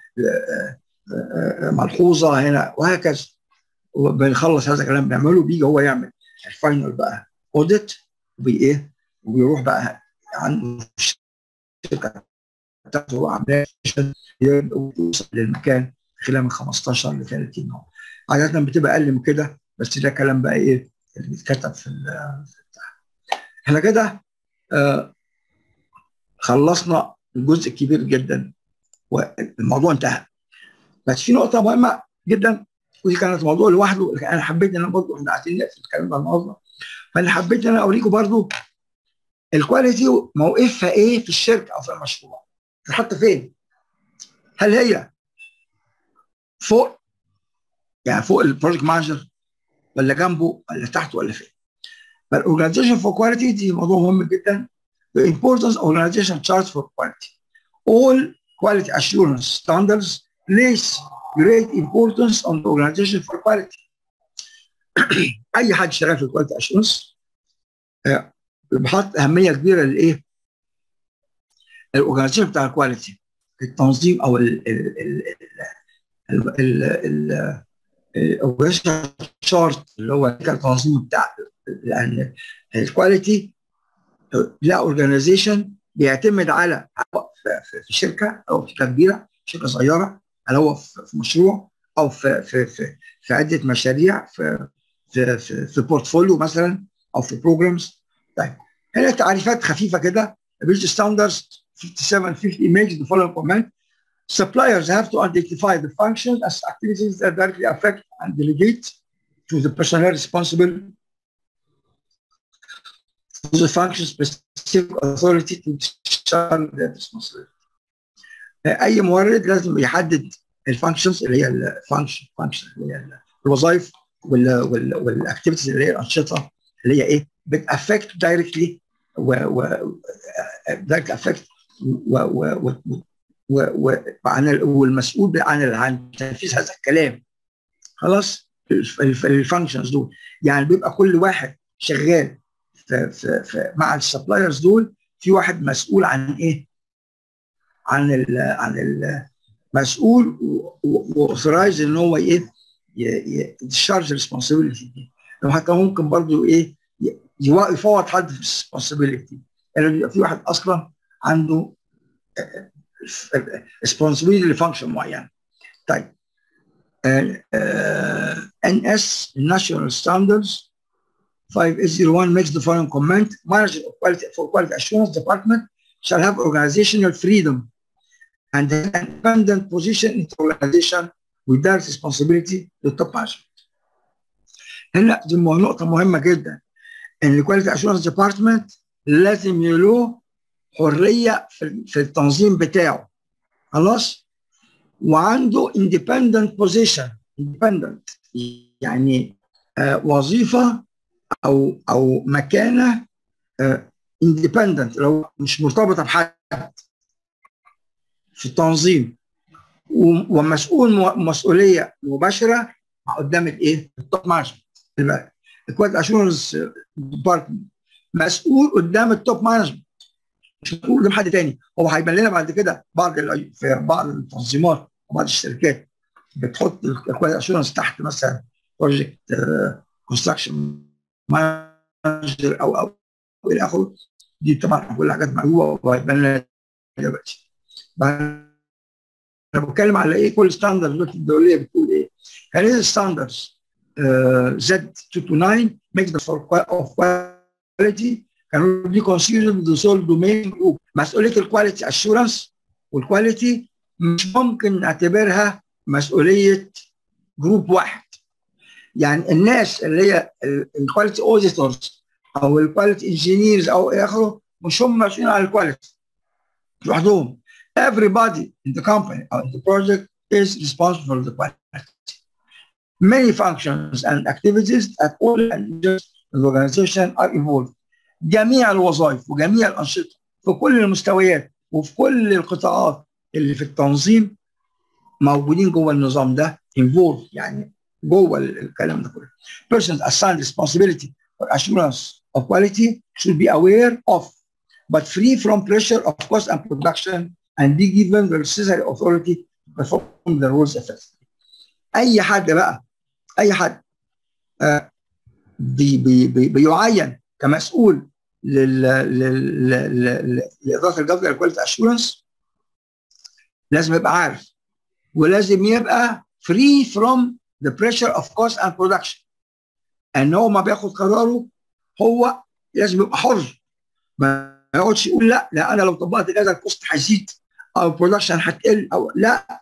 A: ملحوظه هنا وهكذا وبنخلص هذا الكلام بيعمله بيجي هو يعمل الفاينل بقى اوديت وبي ايه وبيروح بقى عند الشركه بتاعته هو عاملها ويوصل للمكان خلال من 15 ل 30 يوم عاده بتبقى اقل من كده بس ده كلام بقى ايه اللي بيتكتب في البتاع احنا كده آه خلصنا الجزء الكبير جدا والموضوع انتهى بس في نقطه مهمه جدا ودي كانت موضوع لوحده انا حبيت ان انا برضه احنا قاعدين نقفل الكلام ده النهارده فانا حبيت ان انا اوريكم برضه الكواليتي موقفها ايه في الشركه او في المشروع تتحط فين؟ هل هي فوق يعني فوق البروجكت مانجر ولا جنبه ولا تحته ولا فين؟ فالاورجنايزيشن فور كواليتي دي موضوع مهم جدا The importance of organization charts for quality. All quality assurance standards place great importance on the organization for quality. اي حد شغال في الكواليتي اشورنس بيحط اهميه كبيره للايه؟ الاورجنايزيشن بتاع الكواليتي التنظيم او ال ال ال ال الاورجنايزيشن شارت اللي هو التنظيم بتاع لان الكواليتي لا اورجنايزيشن بيعتمد على في شركه او في شركه كبيره شركه صغيره هل هو في مشروع او في في في, في عده مشاريع في في في, في بورتفوليو مثلا او في بروجرامز طيب هنا تعريفات خفيفه كده بيج ستاندرز 5750 makes the following comment suppliers have to identify the functions as activities that directly affect and delegate to the personnel responsible for the function specific authority to discharge their responsibility. اي مورد لازم يحدد الفانكشنز اللي هي الفانكشن فانكشن اللي هي الوظائف والاكتيفيتيز اللي هي الانشطه اللي هي ايه بتافكت دايركتلي و و دايركت افكت و و و وعن والمسؤول عن عن تنفيذ هذا الكلام خلاص الفانكشنز دول يعني بيبقى كل واحد شغال في في في مع السبلايرز دول في واحد مسؤول عن ايه؟ عن ال عن المسؤول واوثرايز ان هو ايه؟ يشارج ريسبونسبيلتي دي حتى ممكن برضه ايه؟ يفوض حد في الريسبونسبيلتي يعني في واحد اصلا عنده ريسبونسبيلتي لفانكشن معين طيب ان اس national standards 5801 makes the following comment manager of quality for quality assurance department shall have organizational freedom and an independent position in the organization with direct responsibility to top management. هنا دي نقطة مهمة جدا ان الكواليتي اشورنس ديبارتمنت لازم له حرية في, في التنظيم بتاعه خلاص وعنده independent position independent يعني آه وظيفه او او مكانه اندبندنت لو مش مرتبطه بحد في التنظيم ومسؤول مسؤوليه مباشره قدام الايه؟ التوب مانجمنت الكواليتي اشورنس ديبارتمنت مسؤول قدام التوب مانجمنت مش مسؤول قدام حد تاني هو هيبان لنا بعد كده بعض في بعض التنظيمات وبعض الشركات بتحط الكواليتي اشورنس تحت مثلا بروجكت كونستراكشن مانجر او او الى اخره دي طبعا كل حاجات معلومه وهيبان لنا دلوقتي انا بتكلم على ايه كل ستاندرد الدوليه بتقول ايه هذه الستاندردز زد 229 makes the for of quality can be considered the sole domain group مسؤوليه الكواليتي اشورنس والكواليتي مش ممكن نعتبرها مسؤوليه جروب واحد يعني الناس اللي هي الكواليتي اوديتورز او الكواليتي انجينيرز او الى اخره مش هم مسؤولين عن الكواليتي لوحدهم everybody in the company or in the project is responsible for the quality. Many functions and activities at all levels of the organization are involved. جميع الوظائف وجميع الأنشطة في كل المستويات وفي كل القطاعات اللي في التنظيم موجودين جوه النظام ده involved يعني جوه الكلام ده كله. Persons assigned responsibility for assurance of quality should be aware of but free from pressure of cost and production and be given the necessary authority to perform the rules effectively. اي حد بقى اي حد آه بي بي بي بيعين كمسؤول لاداره الجوده الكواليتي اشورنس لازم يبقى عارف ولازم يبقى free from the pressure of cost and production ان هو ما بياخد قراره هو لازم يبقى حر ما يقعدش يقول لا لا انا لو طبقت كذا الكوست هيزيد او البرودكشن هتقل او لا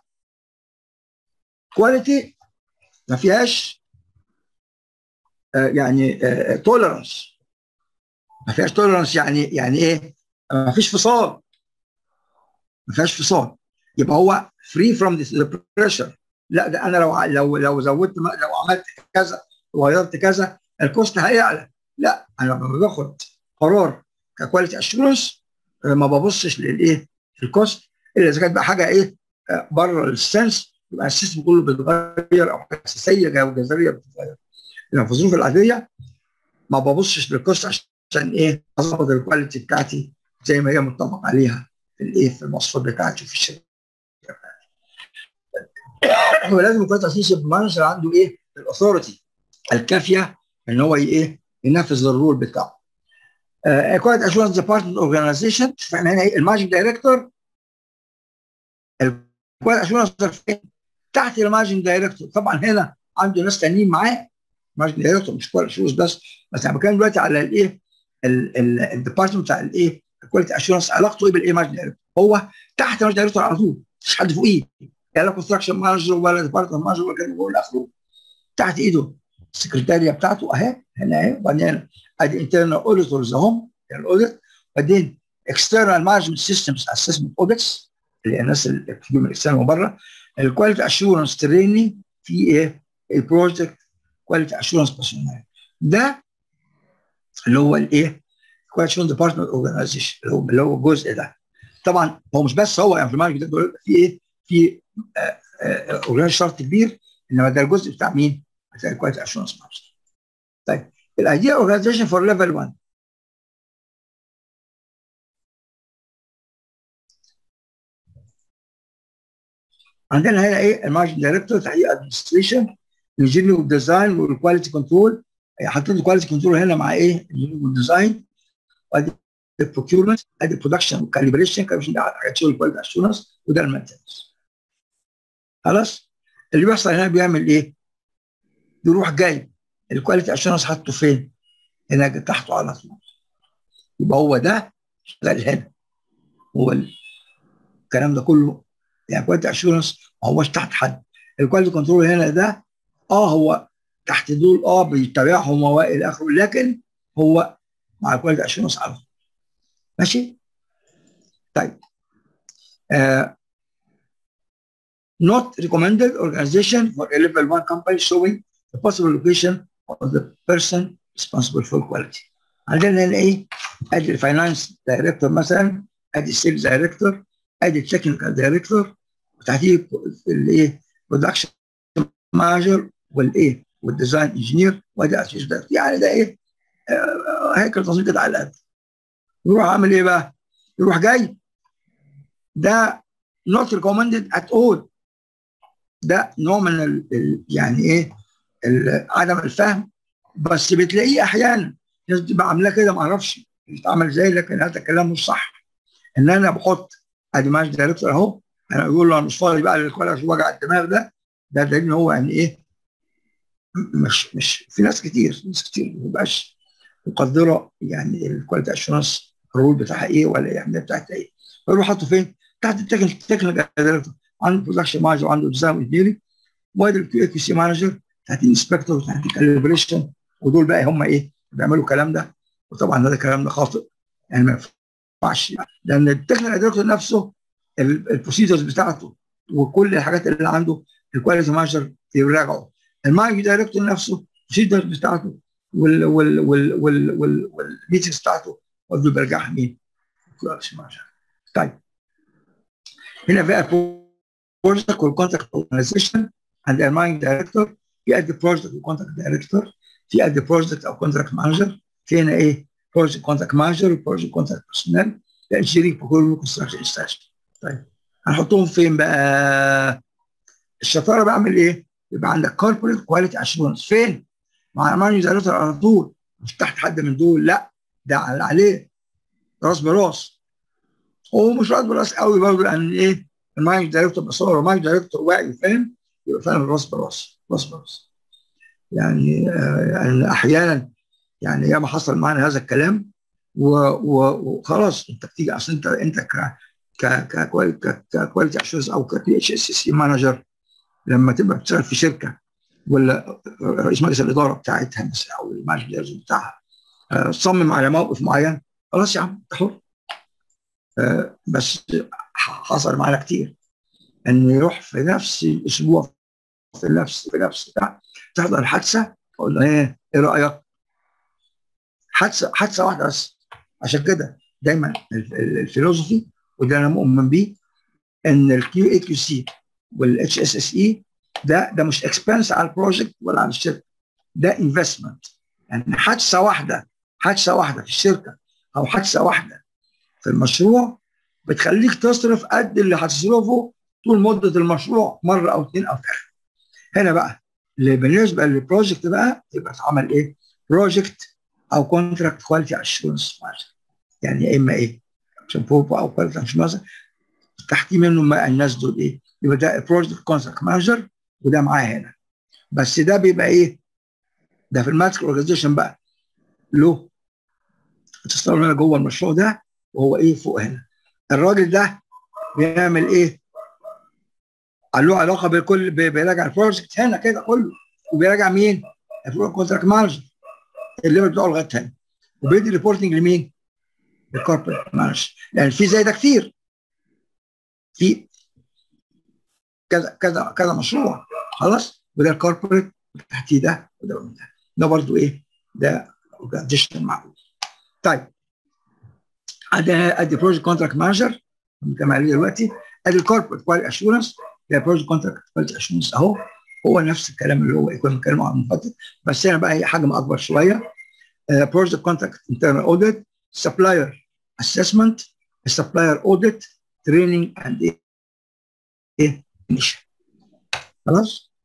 A: كواليتي ما فيهاش آه يعني توليرانس آه ما فيهاش توليرانس يعني يعني ايه ما فيش فصال ما فيهاش فصال يبقى هو فري فروم ذا بريشر لا ده انا لو لو لو زودت لو عملت كذا وغيرت كذا الكوست هيعلى لا انا لما باخد قرار ككواليتي اشورنس ما ببصش للايه الكوست الا اذا كانت بقى حاجه ايه بره السنس يبقى السيستم كله بيتغير او حاجه اساسيه او جذريه بتتغير لما في الظروف العاديه ما ببصش للكوست عشان ايه اظبط الكواليتي بتاعتي زي ما هي متفق عليها في الايه في المواصفات بتاعتي في الشركه هو لازم يكون تاسيس المانجر عنده ايه الاثورتي الكافيه ان هو ايه ينفذ الرول بتاعه كواليتي اشورنس ديبارتمنت اورجانيزيشن احنا هنا ايه المانجنج دايركتور الكواليتي اشورنس تحت المانجنج دايركتور طبعا هنا عنده ناس تانيين معاه مانجنج دايركتور مش كواليتي اشورنس بس بس انا بتكلم دلوقتي على الايه الديبارتمنت بتاع الايه الكواليتي اشورنس علاقته ايه بالايه مانجنج دايركتور هو تحت المانجنج دايركتور على طول مش حد فوقيه لا كونستراكشن مانجر ولا ديبارتمنت مانجر ولا كان بيقول اخره تحت ايده السكرتاريه بتاعته اهي هنا اهي وبعدين ادي انترنال اوديتورز اهم الاوديت بعدين اكسترنال مانجمنت سيستمز اسسمنت اوديتس اللي هي الناس اللي بتيجي من الاكسترنال من بره الكواليتي اشورنس تريننج في ايه؟ البروجكت كواليتي اشورنس بيرسونال ده اللي هو الايه؟ كواليتي اشورنس ديبارتمنت اورجانيزيشن اللي هو اللي هو الجزء ده طبعا هو مش بس هو يعني في المانجمنت ده في ايه؟ في اورجانيزيشن شرط كبير انما ده الجزء بتاع مين؟ بتاع الكواليتي اشورنس مانجر طيب الايديا اورجانيزيشن فور ليفل 1 عندنا هنا ايه المارجن دايركتور تحقيق ادمنستريشن الانجينيرنج والديزاين والكواليتي كنترول حاطين الكواليتي كنترول هنا مع ايه الانجينيرنج والديزاين وادي البروكيورمنت ادي البرودكشن والكاليبريشن كاليبريشن ده حاجات شغل الكواليتي اشورنس وده المينتنس خلاص اللي بيحصل هنا بيعمل ايه؟ بيروح جاي الكواليتي اشورنس حاطه فين؟ هنا تحته على طول يبقى هو ده شغال هنا هو الكلام ده كله يعني كواليتي اشورنس ما هوش تحت حد الكواليتي كنترول هنا ده اه هو تحت دول اه بيتابعهم والى اخره لكن هو مع الكواليتي اشورنس على طول ماشي طيب آه not recommended organization for a level 1 company showing the possible location of the person responsible for quality عندنا هنا ايه ادي الفاينانس دايركتور مثلا ادي السيلز دايركتور ادي التكنيكال دايركتور وتحتيه الايه برودكشن مانجر والايه والديزاين انجينير وادي اسيس دايركتور يعني ده ايه آه هيكل تصميم كده على القد يروح عامل ايه بقى؟ يروح جاي ده not recommended at all ده نوع من ال ال يعني ايه عدم الفهم بس بتلاقيه احيانا الناس بتبقى عاملاه كده ما اعرفش بتتعمل ازاي لكن هذا الكلام مش صح ان انا بحط ادي ماش دايركتور اهو انا بقول له انا مش فاضي بقى للكواليتي وجع الدماغ ده ده دليل ان هو يعني ايه مش مش في ناس كتير ناس كتير ما بيبقاش مقدره يعني الكواليتي اشورنس الرول بتاعها ايه ولا يعني بتاعتها ايه فيروح حاطه فين؟ تحت التكنيكال دايركتور عنده برودكشن مانجر وعنده ديزاين انجينيرنج وادي الكيو كيو سي مانجر تحت الانسبكتور تحت الكاليبريشن ودول بقى هم ايه بيعملوا الكلام ده وطبعا هذا الكلام ده خاطئ يعني ما ينفعش لان التكنيكال دايركتور نفسه البروسيجرز بتاعته وكل الحاجات اللي عنده الكواليتي مانجر يراجعوا المانج دايركتور نفسه البروسيجرز بتاعته وال وال وال وال وال والميتنجز بتاعته برضه بيرجعها مين؟ الكواليتي مانجر طيب هنا بقى بروجكت والكونتاكت اورجانيزيشن عند المانج دايركتور في قد بروجكت وكونتاكت دايركتور في قد بروجكت او كونتراكت مانجر في هنا ايه بروجكت كونتاكت مانجر وبروجكت كونتاكت بيرسونال لان شريك في كل كونستراكشن انستاشن طيب هنحطهم فين بقى؟ الشطاره بعمل ايه؟ يبقى عندك كوربريت كواليتي اشورنس فين؟ مع المانج دايركتور على طول مش تحت حد من دول لا ده عليه راس براس هو مش راس براس قوي برضه لان ايه؟ المانج دايركتور بس هو المانج دايركتور واعي فاهم؟ يبقى فاهم راس براس راس براس يعني آه يعني احيانا يعني ياما حصل معنا هذا الكلام وخلاص انت بتيجي اصل انت انت ك ك ككواليتي اشورنس او كبي اتش اس سي مانجر لما تبقى بتشتغل في شركه ولا رئيس مجلس الاداره بتاعتها مثلا او المانجر بتاعها آه صمم على موقف معين خلاص يا عم انت حر آه بس حصل معنا كتير انه يروح في نفس الاسبوع في نفس في نفس بتاع تحضر حادثه اقول له ايه ايه رايك؟ حادثه حادثه واحده بس عشان كده دايما الفيلوسفي وده انا مؤمن بيه ان الكيو اي كيو سي والاتش اس اس اي ده ده مش اكسبنس على البروجكت ولا على الشركه ده انفستمنت يعني حادثه واحده حادثه واحده في الشركه او حادثه واحده في المشروع بتخليك تصرف قد اللي هتصرفه طول مده المشروع مره او اثنين او ثلاثه هنا بقى اللي بالنسبه للبروجكت بقى يبقى اتعمل ايه؟ بروجكت او كونتراكت كواليتي اشورنس يعني يا اما ايه؟ عشان فوق او كواليتي اشورنس تحتيه منهم بقى الناس دول ايه؟ يبقى ده بروجكت كونتراكت مانجر وده معاه هنا بس ده بيبقى ايه؟ ده في الماتريك اورجانيزيشن بقى له تشتغل هنا جوه المشروع ده وهو ايه فوق هنا الراجل ده بيعمل ايه؟ له علاقه بكل بيراجع البروجكت هنا كده كله وبيراجع مين؟ الكونتراكت مانجر الليفل بتاعه لغايه هنا وبيدي ريبورتنج لمين؟ للكوربريت مانجر لان في زي ده كتير في كذا كذا كذا مشروع خلاص وده الكوربريت تحتيه ده وده وده ده برضه ايه؟ ده اورجانيزيشن معقول طيب ادي ادي بروجكت كونتراكت مانجر بنتكلم عليه دلوقتي ادي الكوربريت كواليتي اشورنس ده بروجكت كونتراكت كواليتي اشورنس اهو هو نفس الكلام اللي هو كنا بنتكلم عنه المفضل بس هنا بقى هي حجم اكبر شويه بروجكت كونتراكت انترنال اوديت سبلاير اسسمنت سبلاير اوديت تريننج اند ايه ايه خلاص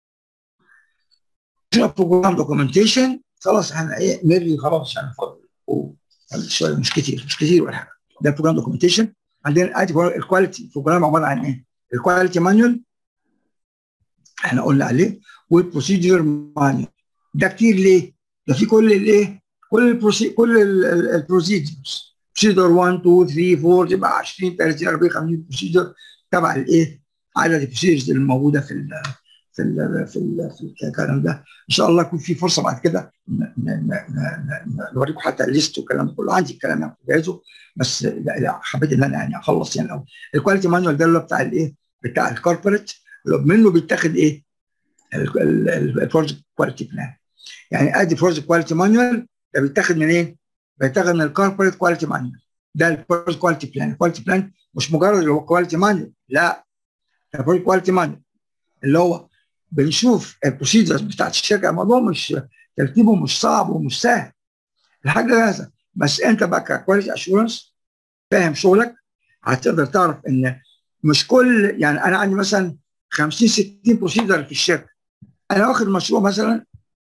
A: بروجرام دوكيومنتيشن خلاص احنا ايه نرجي خلاص عشان فاضل شويه مش كتير مش كتير ولا حاجه ده بروجرام دوكيومنتيشن عندنا ادي الكواليتي بروجرام عباره عن ايه؟ الكواليتي مانيوال احنا قلنا عليه والبروسيجر مانيوال ده كتير ليه؟ ده في كل الايه؟ كل البروسي كل البروسيجرز بروسيجر 1 2 3 4 تبقى 20 30 40 50 بروسيجر تبع الايه؟ عدد البروسيجرز اللي في ال في ال في ال في الكلام ده ان شاء الله يكون في فرصه بعد كده نوريكم حتى الليست والكلام كله عندي الكلام ده جاهزه بس لا حبيت ان انا يعني اخلص يعني الاول الكواليتي مانوال ده اللي بتاع الايه؟ بتاع الكوربريت منه بيتاخد ايه؟ البروجكت كواليتي بلان يعني ادي بروجكت كواليتي مانوال ده بيتاخد من ايه؟ بيتاخد من الكوربريت كواليتي مانوال ده البروجكت كواليتي بلان الكواليتي بلان مش مجرد اللي هو كواليتي مانوال لا ده بروجكت كواليتي مانوال اللي هو بنشوف البروسيدرز بتاعت الشركه الموضوع مش ترتيبه مش صعب ومش سهل الحاجه جاهزه بس انت بقى ككواليتي اشورنس فاهم شغلك هتقدر تعرف ان مش كل يعني انا عندي مثلا 50 60 بروسيدر في الشركه انا واخد مشروع مثلا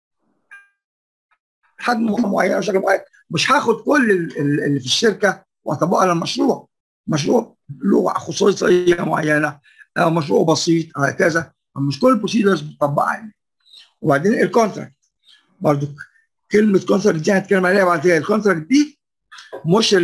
A: حجم معين او شكل معين مش هاخد كل اللي في الشركه واطبقها على المشروع مشروع له خصوصيه معينه او مشروع بسيط هكذا مش كل البروسيدرز بتطبق عليه وبعدين الكونتراكت برضو كلمه كونتراكت دي هنتكلم عليها بعد كده الكونتراكت دي مش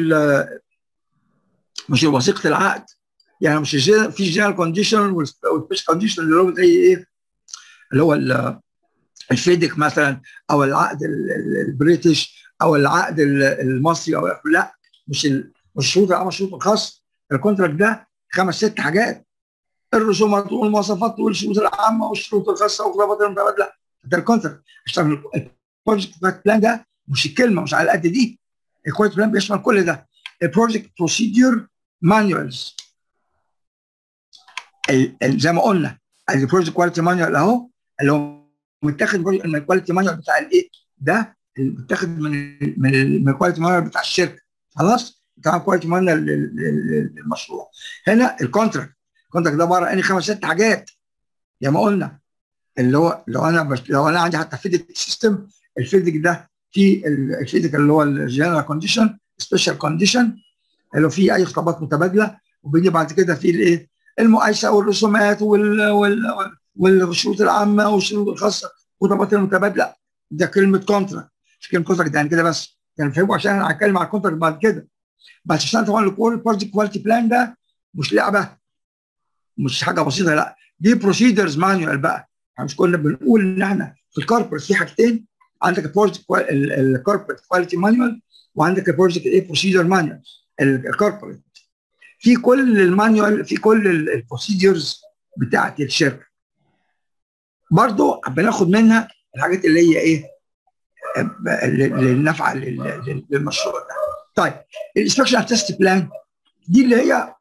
A: مش وثيقه العقد يعني مش في جنرال كونديشن والسبيشال كونديشن اللي هو زي ايه اللي هو الفيدك مثلا او العقد البريتش او العقد المصري او لا مش مش شروط العمل الشروط الخاص الكونتراكت ده خمس ست حاجات الرسومات والمواصفات والشروط العامه والشروط الخاصه والخطابات المتبادله ده الكونتراكت عشان البروجكت بلان ده مش الكلمه مش على قد دي الكواليتي بلان بيشمل كل ده البروجكت بروسيدور مانوالز زي ما قلنا البروجكت كواليتي مانوال اهو اللي هو متاخد من الكواليتي مانوال بتاع الايه ده متاخد من من الكواليتي مانوال بتاع الشركه خلاص بتاع الكواليتي مانوال للمشروع هنا الكونتراكت الكونتراكت ده عباره عن خمس ست حاجات زي ما قلنا اللي هو لو انا بش لو انا عندي حتى فيدك سيستم الفيدك ده في الفيدك اللي هو الجنرال كونديشن سبيشال كونديشن اللي فيه اي خطابات متبادله وبيجي بعد كده في الايه المقايسه والرسومات وال وال والشروط العامه والشروط الخاصه والخطابات المتبادله ده كلمه كونتراكت مش كلمه كونتراكت يعني كده بس يعني فهموا عشان انا هتكلم على الكونتراكت بعد كده بس عشان طبعا البروجكت كواليتي بلان ده مش لعبه مش حاجه بسيطه لا دي بروسيدرز مانوال بقى يعني مش كنا بنقول ان احنا في الكوربريت في حاجتين عندك البروجكت الكوربريت كواليتي مانوال وعندك البروجكت ايه بروسيدر مانوال الكوربريت في كل المانيوال في كل البروسيدرز بتاعت الشركه برضو بناخد منها الحاجات اللي هي ايه اللي نافعه للمشروع ده طيب الانستراكشن تيست بلان دي اللي هي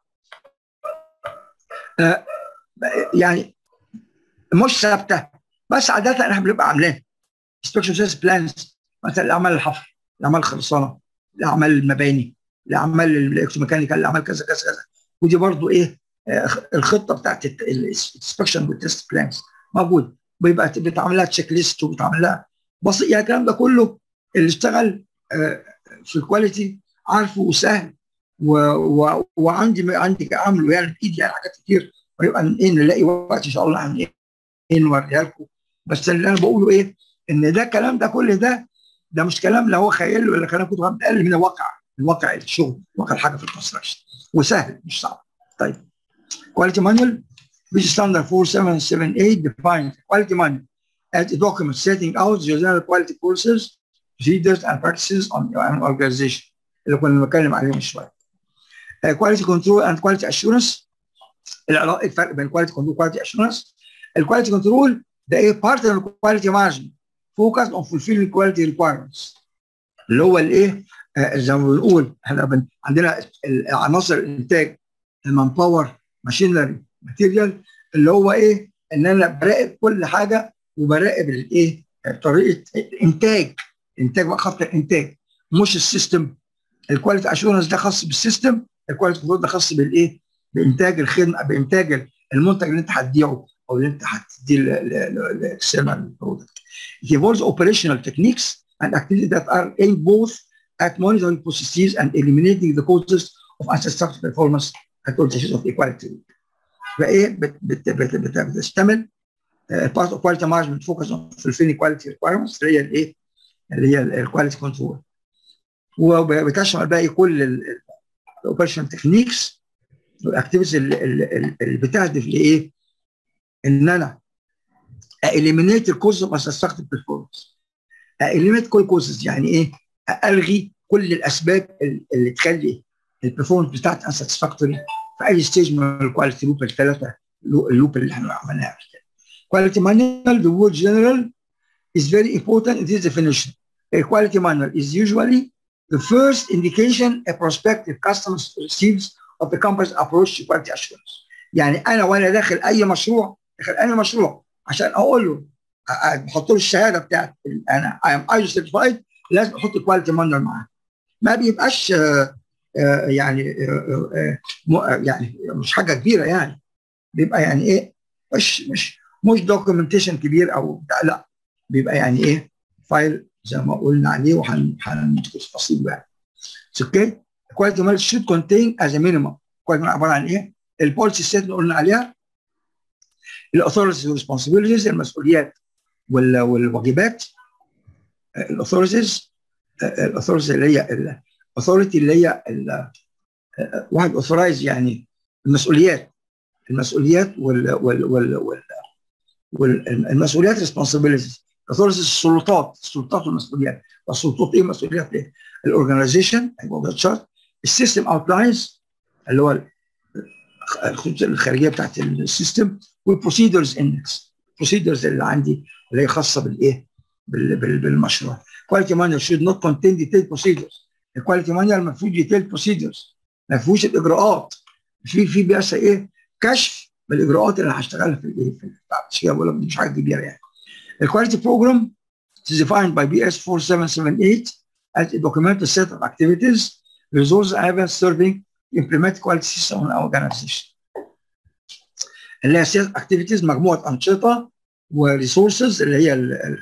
A: آه يعني مش ثابته بس عاده احنا بنبقى عاملين انستراكشن تيست بلانز مثلا الاعمال الحفر الاعمال الخرسانه الاعمال المباني الاعمال الالكتروميكانيكال الاعمال كذا كذا كذا ودي برضو ايه آه الخطه بتاعت الانسبكشن والتست بلانز موجود بيبقى بيتعمل لها تشيك ليست وبيتعمل لها بسيط يعني الكلام ده كله اللي اشتغل آه في الكواليتي عارفه وسهل و... و... وعندي عندي اعمله يعني بايدي يعني حاجات كتير ويبقى ايه نلاقي وقت ان شاء الله عن ايه نوريها لكم بس اللي انا بقوله ايه ان ده الكلام ده كل ده ده مش كلام لا هو خيال ولا كلام كنت اقل من الواقع الواقع الشغل واقع الحاجه في الكونستراكشن وسهل مش صعب طيب كواليتي مانوال which standard 4778 defines quality manual as a document setting out general quality courses, procedures and practices on an organization اللي كنا بنتكلم عليه من شويه. Uh, quality control and quality assurance الفرق بين quality control و quality assurance الكواليتي كنترول ده ايه part of quality management focused on fulfilling quality requirements اللي هو الايه آه زي ما بنقول احنا عندنا عناصر الانتاج المان باور ماشينري ماتيريال اللي هو ايه ان انا براقب كل حاجه وبراقب الايه طريقه الانتاج انتاج بقى خط الانتاج مش السيستم الكواليتي اشورنس ده خاص بالسيستم الكواليتي كنترول ده خاص بالايه بانتاج الخدمه بانتاج المنتج اللي انت هتبيعه او اللي انت هتديه للاكسترنال برودكت It involves operational techniques and activities that are aimed both at monitoring processes and eliminating the causes of unsatisfactory performance at all stages of equality. فايه بت بت بت بت بتشتمل part of quality management focus on fulfilling quality requirements اللي هي الايه؟ اللي هي الكواليتي كنترول. وبتشمل باقي كل الاوبريشن تكنيكس والاكتيفيتيز اللي بتهدف لايه؟ ان انا eliminate الكوز اوف unsatisfactory performance. eliminate كل كوزز يعني ايه؟ الغي كل الاسباب اللي تخلي البرفورمانس بتاعتي unsatisfactory في اي ستيج من الكواليتي لوب الثلاثه اللوب اللي احنا عملناها كواليتي مانوال the word general is very important in this definition. A quality manual is usually the first indication a prospective customer receives of the company's approach to quality assurance. يعني انا وانا داخل اي مشروع داخل اي مشروع عشان اقول له بحط له الشهاده بتاعت انا I am ISO certified لازم احط الكواليتي مانوال معاه. ما بيبقاش آه آه يعني آه يعني مش حاجه كبيره يعني بيبقى يعني ايه مش مش مش دوكيومنتيشن كبير او لا بيبقى يعني ايه فايل زي ما قلنا عليه وهندخل في تفاصيل بقى اوكي كواليتي مانجمنت should contain as a minimum كواليتي عباره عن ايه البوليسي ستيت اللي قلنا عليها الاثوريتيز والريسبونسبيلتيز المسؤوليات والواجبات الاثوريتيز الاثوريتيز اللي هي الاثوريتي اللي هي واحد اوثرايز يعني المسؤوليات المسؤوليات وال وال وال, وال والمسؤوليات ريسبونسبيلتيز اثوريتيز السلطات السلطات والمسؤوليات السلطات ايه مسؤوليات ايه؟ الاورجنايزيشن هيبقى ده تشارت السيستم اوتلاينز اللي هو الخطوط الخارجيه بتاعت السيستم والبروسيدرز اندكس البروسيدرز اللي عندي اللي هي خاصه بالايه؟ بالمشروع كواليتي مانوال should not contain detailed procedures الكواليتي مانوال ما فيهوش detailed procedures ما فيهوش الاجراءات في في بس ايه؟ كشف بالاجراءات اللي هشتغلها في الايه؟ في التشغيل بقول لك مش حاجه كبيره يعني الكواليتي بروجرام is defined by BS 4778 as a documented set of activities resources ever serving implement quality system on organization. اللي هي set activities مجموعه انشطه وريسورسز اللي هي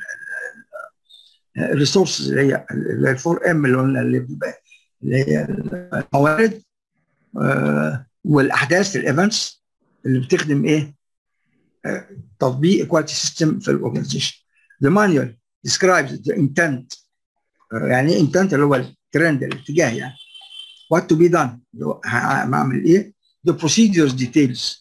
A: الريسورسز اللي هي اللي هي 4 ام اللي قلنا اللي بيبقى اللي هي الموارد والاحداث الايفنتس اللي بتخدم ايه؟ تطبيق كواليتي سيستم في الاورجنايزيشن. The manual describes the intent يعني ايه intent اللي هو الترند الاتجاه يعني. What to be done اللي هو هعمل ايه؟ The procedures details.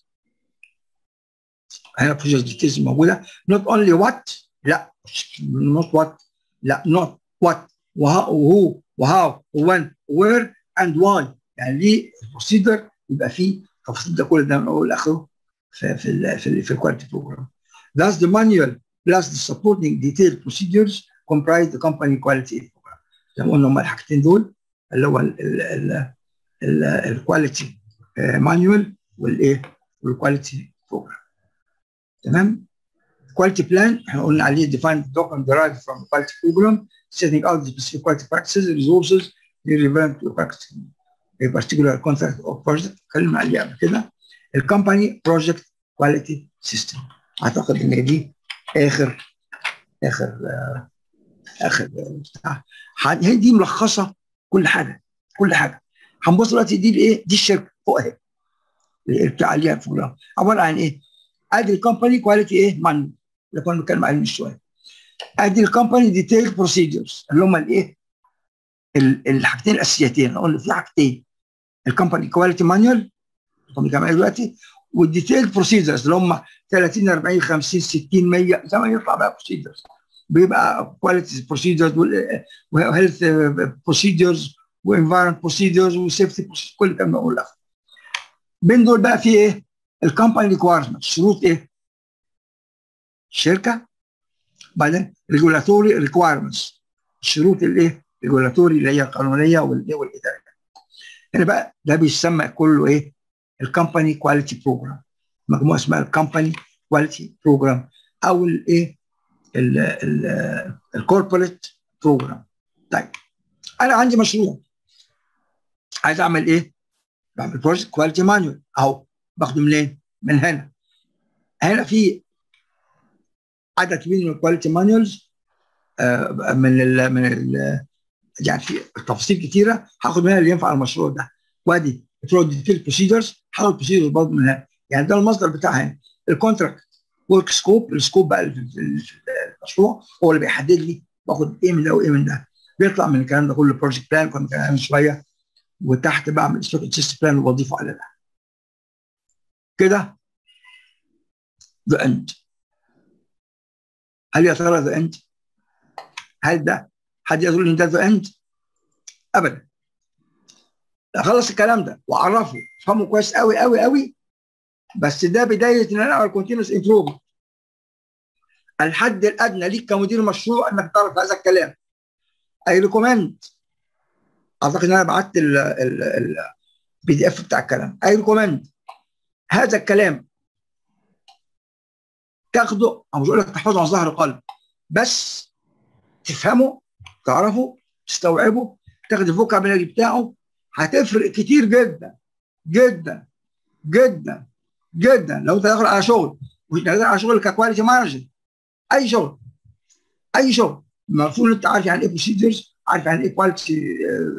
A: هنا procedures details موجوده not only what لا not what لا not what وهو وهاو وين where and why يعني ليه البروسيدر يبقى فيه تفاصيل ده كل ده من اول لاخره في في ال في, ال في الكواليتي بروجرام. Thus the manual plus the supporting detailed procedures comprise the company quality program. زي ما قلنا هم الحاجتين دول اللي هو الكواليتي مانيوال والايه والكواليتي بروجرام. تمام؟ quality plan احنا قلنا عليه defined document derived from the quality program setting out the specific quality practices resources relevant to practice a particular contract or project اتكلمنا عليه قبل كده الكومباني بروجكت كواليتي سيستم اعتقد ان دي اخر اخر آه اخر بتاع هي دي ملخصه كل حاجه كل حاجه هنبص دلوقتي دي الايه دي الشركه فوق اهي بتاع عليها فوق عباره عن ايه؟ ادي الكومباني كواليتي ايه؟ مانيو اللي كنا بنتكلم عليه من شويه ادي الكومباني ديتيل بروسيدرز اللي هم الايه؟ الحاجتين الاساسيتين قلنا في حاجتين الكومباني كواليتي مانيوال اللي بنتكلم عليه والديتيل بروسيدرز اللي هم 30 40 50 60 100 زي ما يطلع بقى بروسيدرز بيبقى كواليتي بروسيدرز وهيلث بروسيدرز وانفايرمنت بروسيدرز وسيفتي بروسيدرز كل الكلام ده بقول لك بين دول بقى في ايه؟ الكومباني ريكوايرمنت شروط ايه؟ الشركه بعدين ريجولاتوري ريكوايرمنتس الشروط الايه؟ ريجولاتوري اللي هي القانونيه والايه والاداريه. هنا بقى ده بيسمى كله ايه؟ الكومباني كواليتي بروجرام مجموعه اسمها الكومباني كواليتي بروجرام او الايه؟ الكوربوريت بروجرام. طيب انا عندي مشروع عايز اعمل ايه؟ بعمل بروجكت كواليتي مانوال اهو باخده منين؟ من هنا. هنا في عدد كبير من الكواليتي مانوالز آه من ال من ال يعني في تفاصيل كتيره هاخد منها اللي ينفع المشروع ده وادي بتروح ديتيل بروسيدرز هاخد بروسيدرز برضه من هنا يعني ده المصدر بتاعها الكونتراكت ورك سكوب السكوب بقى في المشروع هو اللي بيحدد لي باخد ايه من ده وايه من ده بيطلع من الكلام ده كله بروجكت بلان كنا بنتكلم من شويه وتحت بعمل ستوك سيستم بلان وبضيفه على ده كده ذا اند هل يا ترى ذا اند هل ده حد يقول ان ده ذا اند ابدا اخلص الكلام ده واعرفه افهمه كويس قوي قوي قوي بس ده بدايه ان انا اعمل كونتينوس امبروفمنت الحد الادنى ليك كمدير مشروع انك تعرف هذا الكلام اي ريكومند اعتقد ان انا بعت البي دي اف بتاع الكلام اي ريكومند هذا الكلام تاخده او مش بقول لك تحفظه عن ظهر قلب بس تفهمه تعرفه تستوعبه تاخد الفوكابيلاري بتاعه هتفرق كتير جدا جدا جدا جدا لو انت داخل على شغل مش داخل على شغل ككواليتي مانجر اي شغل اي شغل المفروض انت عارف يعني ايه بروسيدرز عارف يعني ايه كواليتي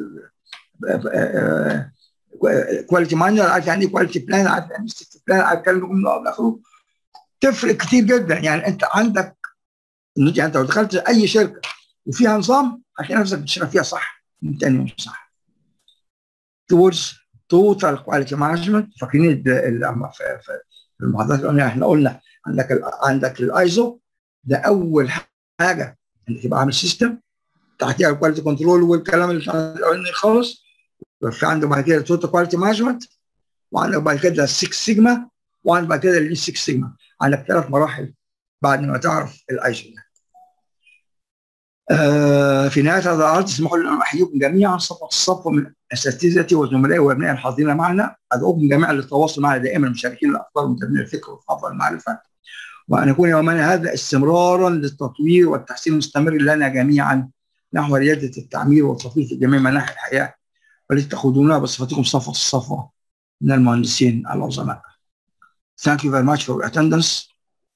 A: كواليتي مانجر عارف يعني ايه كواليتي بلان عارف يعني ايه بلان عارف الكلام ده كله الى اخره تفرق كتير جدا يعني انت عندك يعني انت لو دخلت اي شركه وفيها نظام هتلاقي نفسك بتشتغل فيها صح من تاني يوم صح towards total quality management فاكرين في المحاضرات اللي احنا قلنا عندك ال عندك الايزو ده اول حاجه انك تبقى عامل سيستم تحتيها الكواليتي كنترول والكلام اللي خالص في عندك بعد كده توتال كواليتي مانجمنت وعندك بعد كده 6 سيجما وعندك بعد كده اللي 6 سيجما عندك ثلاث مراحل بعد ما تعرف الايزو ده آه في نهايه هذا العرض اسمحوا لي ان احييكم جميعا صفوه الصف من اساتذتي وزملائي وابنائي الحاضرين معنا ادعوكم جميعا للتواصل معنا دائما مشاركين الافكار ومتبنين الفكر وافضل المعرفه وان يكون يومنا هذا استمرارا للتطوير والتحسين المستمر لنا جميعا نحو رياده التعمير والتطوير في جميع مناحي الحياه ولتأخذونا بصفتكم صفوه الصفوه من المهندسين العظماء. Thank you very much for your attendance.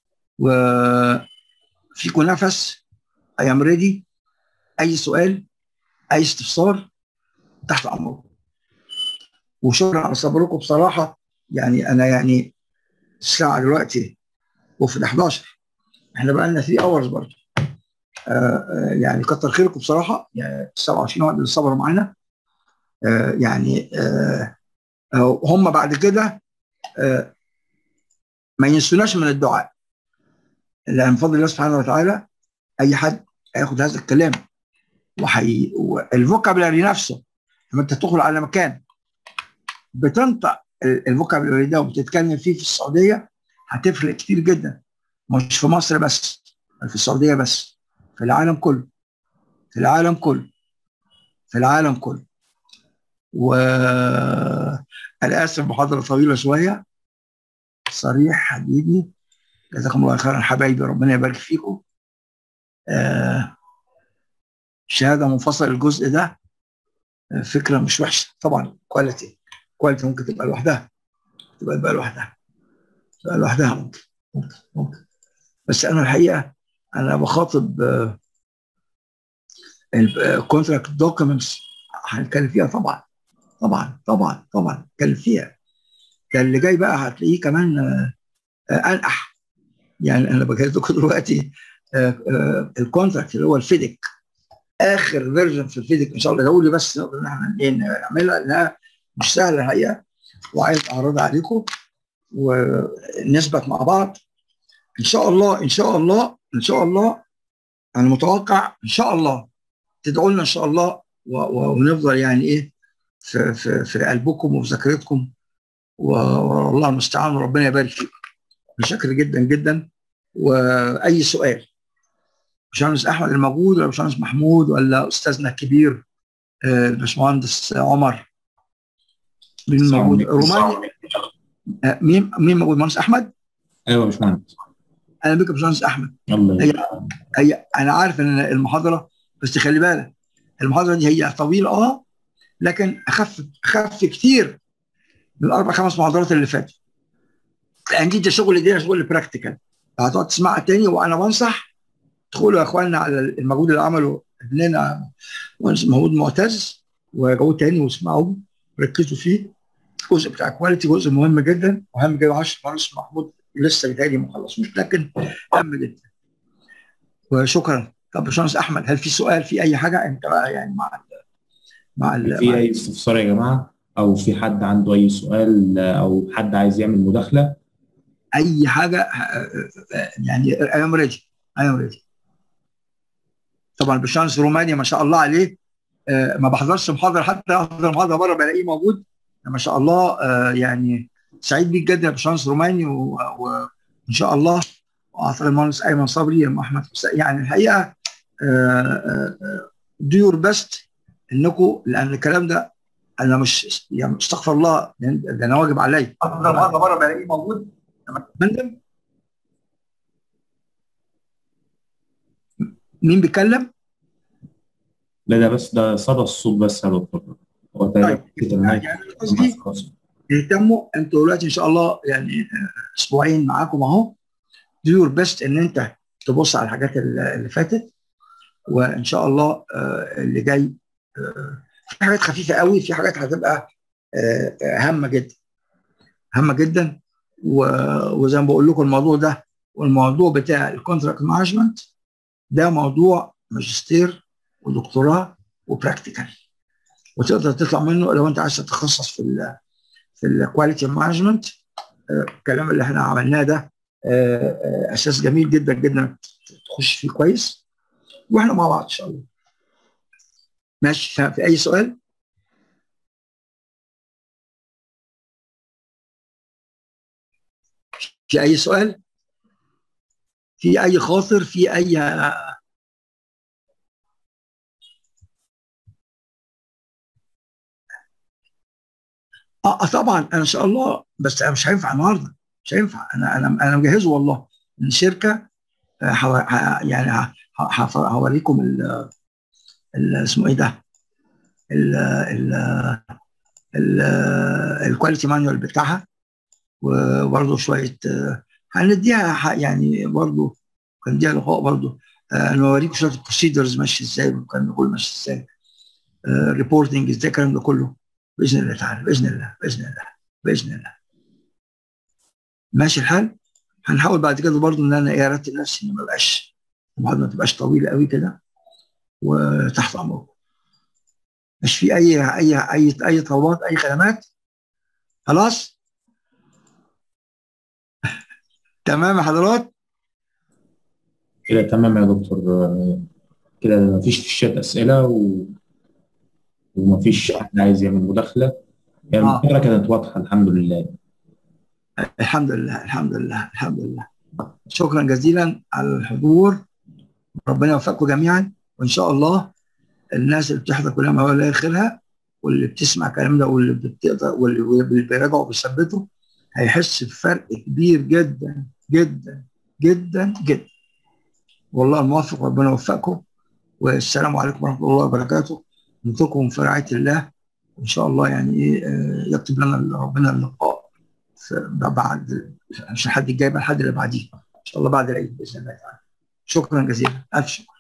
A: وفيكم نفس I am ready اي سؤال اي استفسار تحت امركم وشكرا على صبركم بصراحه يعني انا يعني الساعه دلوقتي وفي 11 احنا بقى لنا 3 اورز برضه آه يعني كتر خيركم بصراحه يعني 27 واحد اللي صبروا معانا آه يعني آه هم بعد كده آه ما ينسوناش من الدعاء لان بفضل الله سبحانه وتعالى اي حد هياخد هذا الكلام وحي... الفوكابلري نفسه لما انت تدخل على مكان بتنطق الفوكابلري ده وبتتكلم فيه في السعوديه هتفرق كتير جدا مش في مصر بس في السعوديه بس في العالم كله في العالم كله في العالم كله و انا اسف محاضره طويله شويه صريح حبيبي جزاكم الله خيرا حبايبي ربنا يبارك فيكم آه شهاده منفصل الجزء ده آه فكره مش وحشه طبعا كواليتي كواليتي ممكن تبقى لوحدها تبقى تبقى لوحدها تبقى لوحدها ممكن ممكن ممكن بس انا الحقيقه انا بخاطب آه الكونتراكت دوكيومنتس هنتكلم فيها طبعا طبعا طبعا طبعا نتكلم فيها ده اللي جاي بقى هتلاقيه كمان انقح يعني انا بكلمكم دلوقتي الكونتراكت اللي هو الفيدك اخر فيرجن في الفيدك ان شاء الله لو لي بس نقدر ان احنا نعملها لانها مش سهله الحقيقه وعايز اعرضها عليكم ونثبت مع بعض ان شاء الله ان شاء الله ان شاء الله انا متوقع ان شاء الله تدعوا لنا ان شاء الله ونفضل يعني ايه في في في قلبكم وفي ذاكرتكم والله المستعان وربنا يبارك فيكم متشكر جدا جدا واي سؤال باشمهندس احمد الموجود ولا باشمهندس محمود ولا استاذنا الكبير الباشمهندس عمر مين موجود روماني مين مين موجود مهندس احمد
B: ايوه يا باشمهندس
A: اهلا بك يا باشمهندس احمد
B: الله
A: هي هي انا عارف ان المحاضره بس خلي بالك المحاضره دي هي طويله اه لكن اخف اخف كتير من الاربع خمس محاضرات اللي فاتوا لان دي ده شغل دي شغل براكتيكال هتقعد تسمعها تاني وانا بنصح ادخلوا يا اخواننا على المجهود اللي عمله ابننا مهندس محمود معتز ورجعوه تاني واسمعوه ركزوا فيه الجزء بتاع كواليتي جزء مهم جدا مهم جدا 10 مهندس محمود لسه بيتهيألي ما خلصوش لكن مهم جدا وشكرا طب باشمهندس احمد هل في سؤال في اي حاجه انت بقى يعني مع ال مع ال
B: في اي استفسار يا جماعه او في حد عنده اي سؤال او حد عايز يعمل مداخله
A: اي حاجه يعني اي ام ريدي اي ام ريدي طبعا الباشمهندس رومانيا ما شاء الله عليه ما بحضرش محاضره حتى احضر محاضره بره بلاقيه موجود ما شاء الله يعني سعيد بيك جدا يا باشمهندس روماني وان شاء الله واعتقد المهندس ايمن صبري واحمد يعني الحقيقه دو يور بيست انكم لان الكلام ده انا مش يعني استغفر الله ده انا واجب عليا افضل مره بره بلاقيه موجود فندم مين بيتكلم؟
B: لا ده بس ده صدى الصوت بس يا دكتور هو
A: طيب يعني قصدي اهتموا انتوا دلوقتي ان شاء الله يعني اسبوعين معاكم اهو دو يور بيست ان انت تبص على الحاجات اللي فاتت وان شاء الله اللي جاي في حاجات خفيفه قوي في حاجات هتبقى هامه جدا هامه جدا وزي ما بقول لكم الموضوع ده والموضوع بتاع الكونتراكت مانجمنت ده موضوع ماجستير ودكتوراه وبراكتيكال وتقدر تطلع منه لو انت عايز تتخصص في ال في الكواليتي مانجمنت الكلام اللي احنا عملناه ده اساس جميل جدا جدا تخش فيه كويس واحنا مع بعض ان شاء الله ماشي في اي سؤال في اي سؤال في اي خاطر في اي اه طبعا انا ان شاء الله بس انا مش هينفع النهارده مش هينفع انا انا انا مجهزه والله الشركه يعني هوريكم ال اسمه ايه ده ال ال الكواليتي مانوال بتاعها وبرضه شويه هنديها يعني برضه كان ديها لقاء برضه انا بوريكم شويه البروسيدرز ماشيه ازاي وكان نقول ماشي ازاي ريبورتنج ازاي الكلام ده كله باذن الله تعالى باذن الله باذن الله باذن الله ماشي الحال هنحاول بعد كده برضه ان انا ايه ارتب نفسي ان ما بقاش المحاضره ما تبقاش طويله قوي كده وتحت امركم مش في اي اي اي اي طلبات اي خدمات خلاص تمام يا حضرات
B: كده تمام يا دكتور كده مفيش في الشات اسئله و... ومفيش حد عايز يعمل مداخله يعني
A: آه.
B: المحاضره كانت واضحه الحمد لله
A: الحمد لله الحمد لله الحمد لله شكرا جزيلا على الحضور ربنا يوفقكم جميعا وان شاء الله الناس اللي بتحضر كلها ما ولا خيرها واللي بتسمع الكلام ده واللي بتقدر واللي بيراجعوا وبيثبتوا هيحس بفرق كبير جدا جدا جدا جدا والله الموفق ربنا يوفقكم والسلام عليكم ورحمه الله وبركاته نترككم في رعايه الله وان شاء الله يعني ايه يكتب لنا ربنا اللقاء بعد مش الحد الجاي بقى الحد اللي بعديه ان شاء الله بعد العيد باذن الله تعالى شكرا جزيلا الف شكر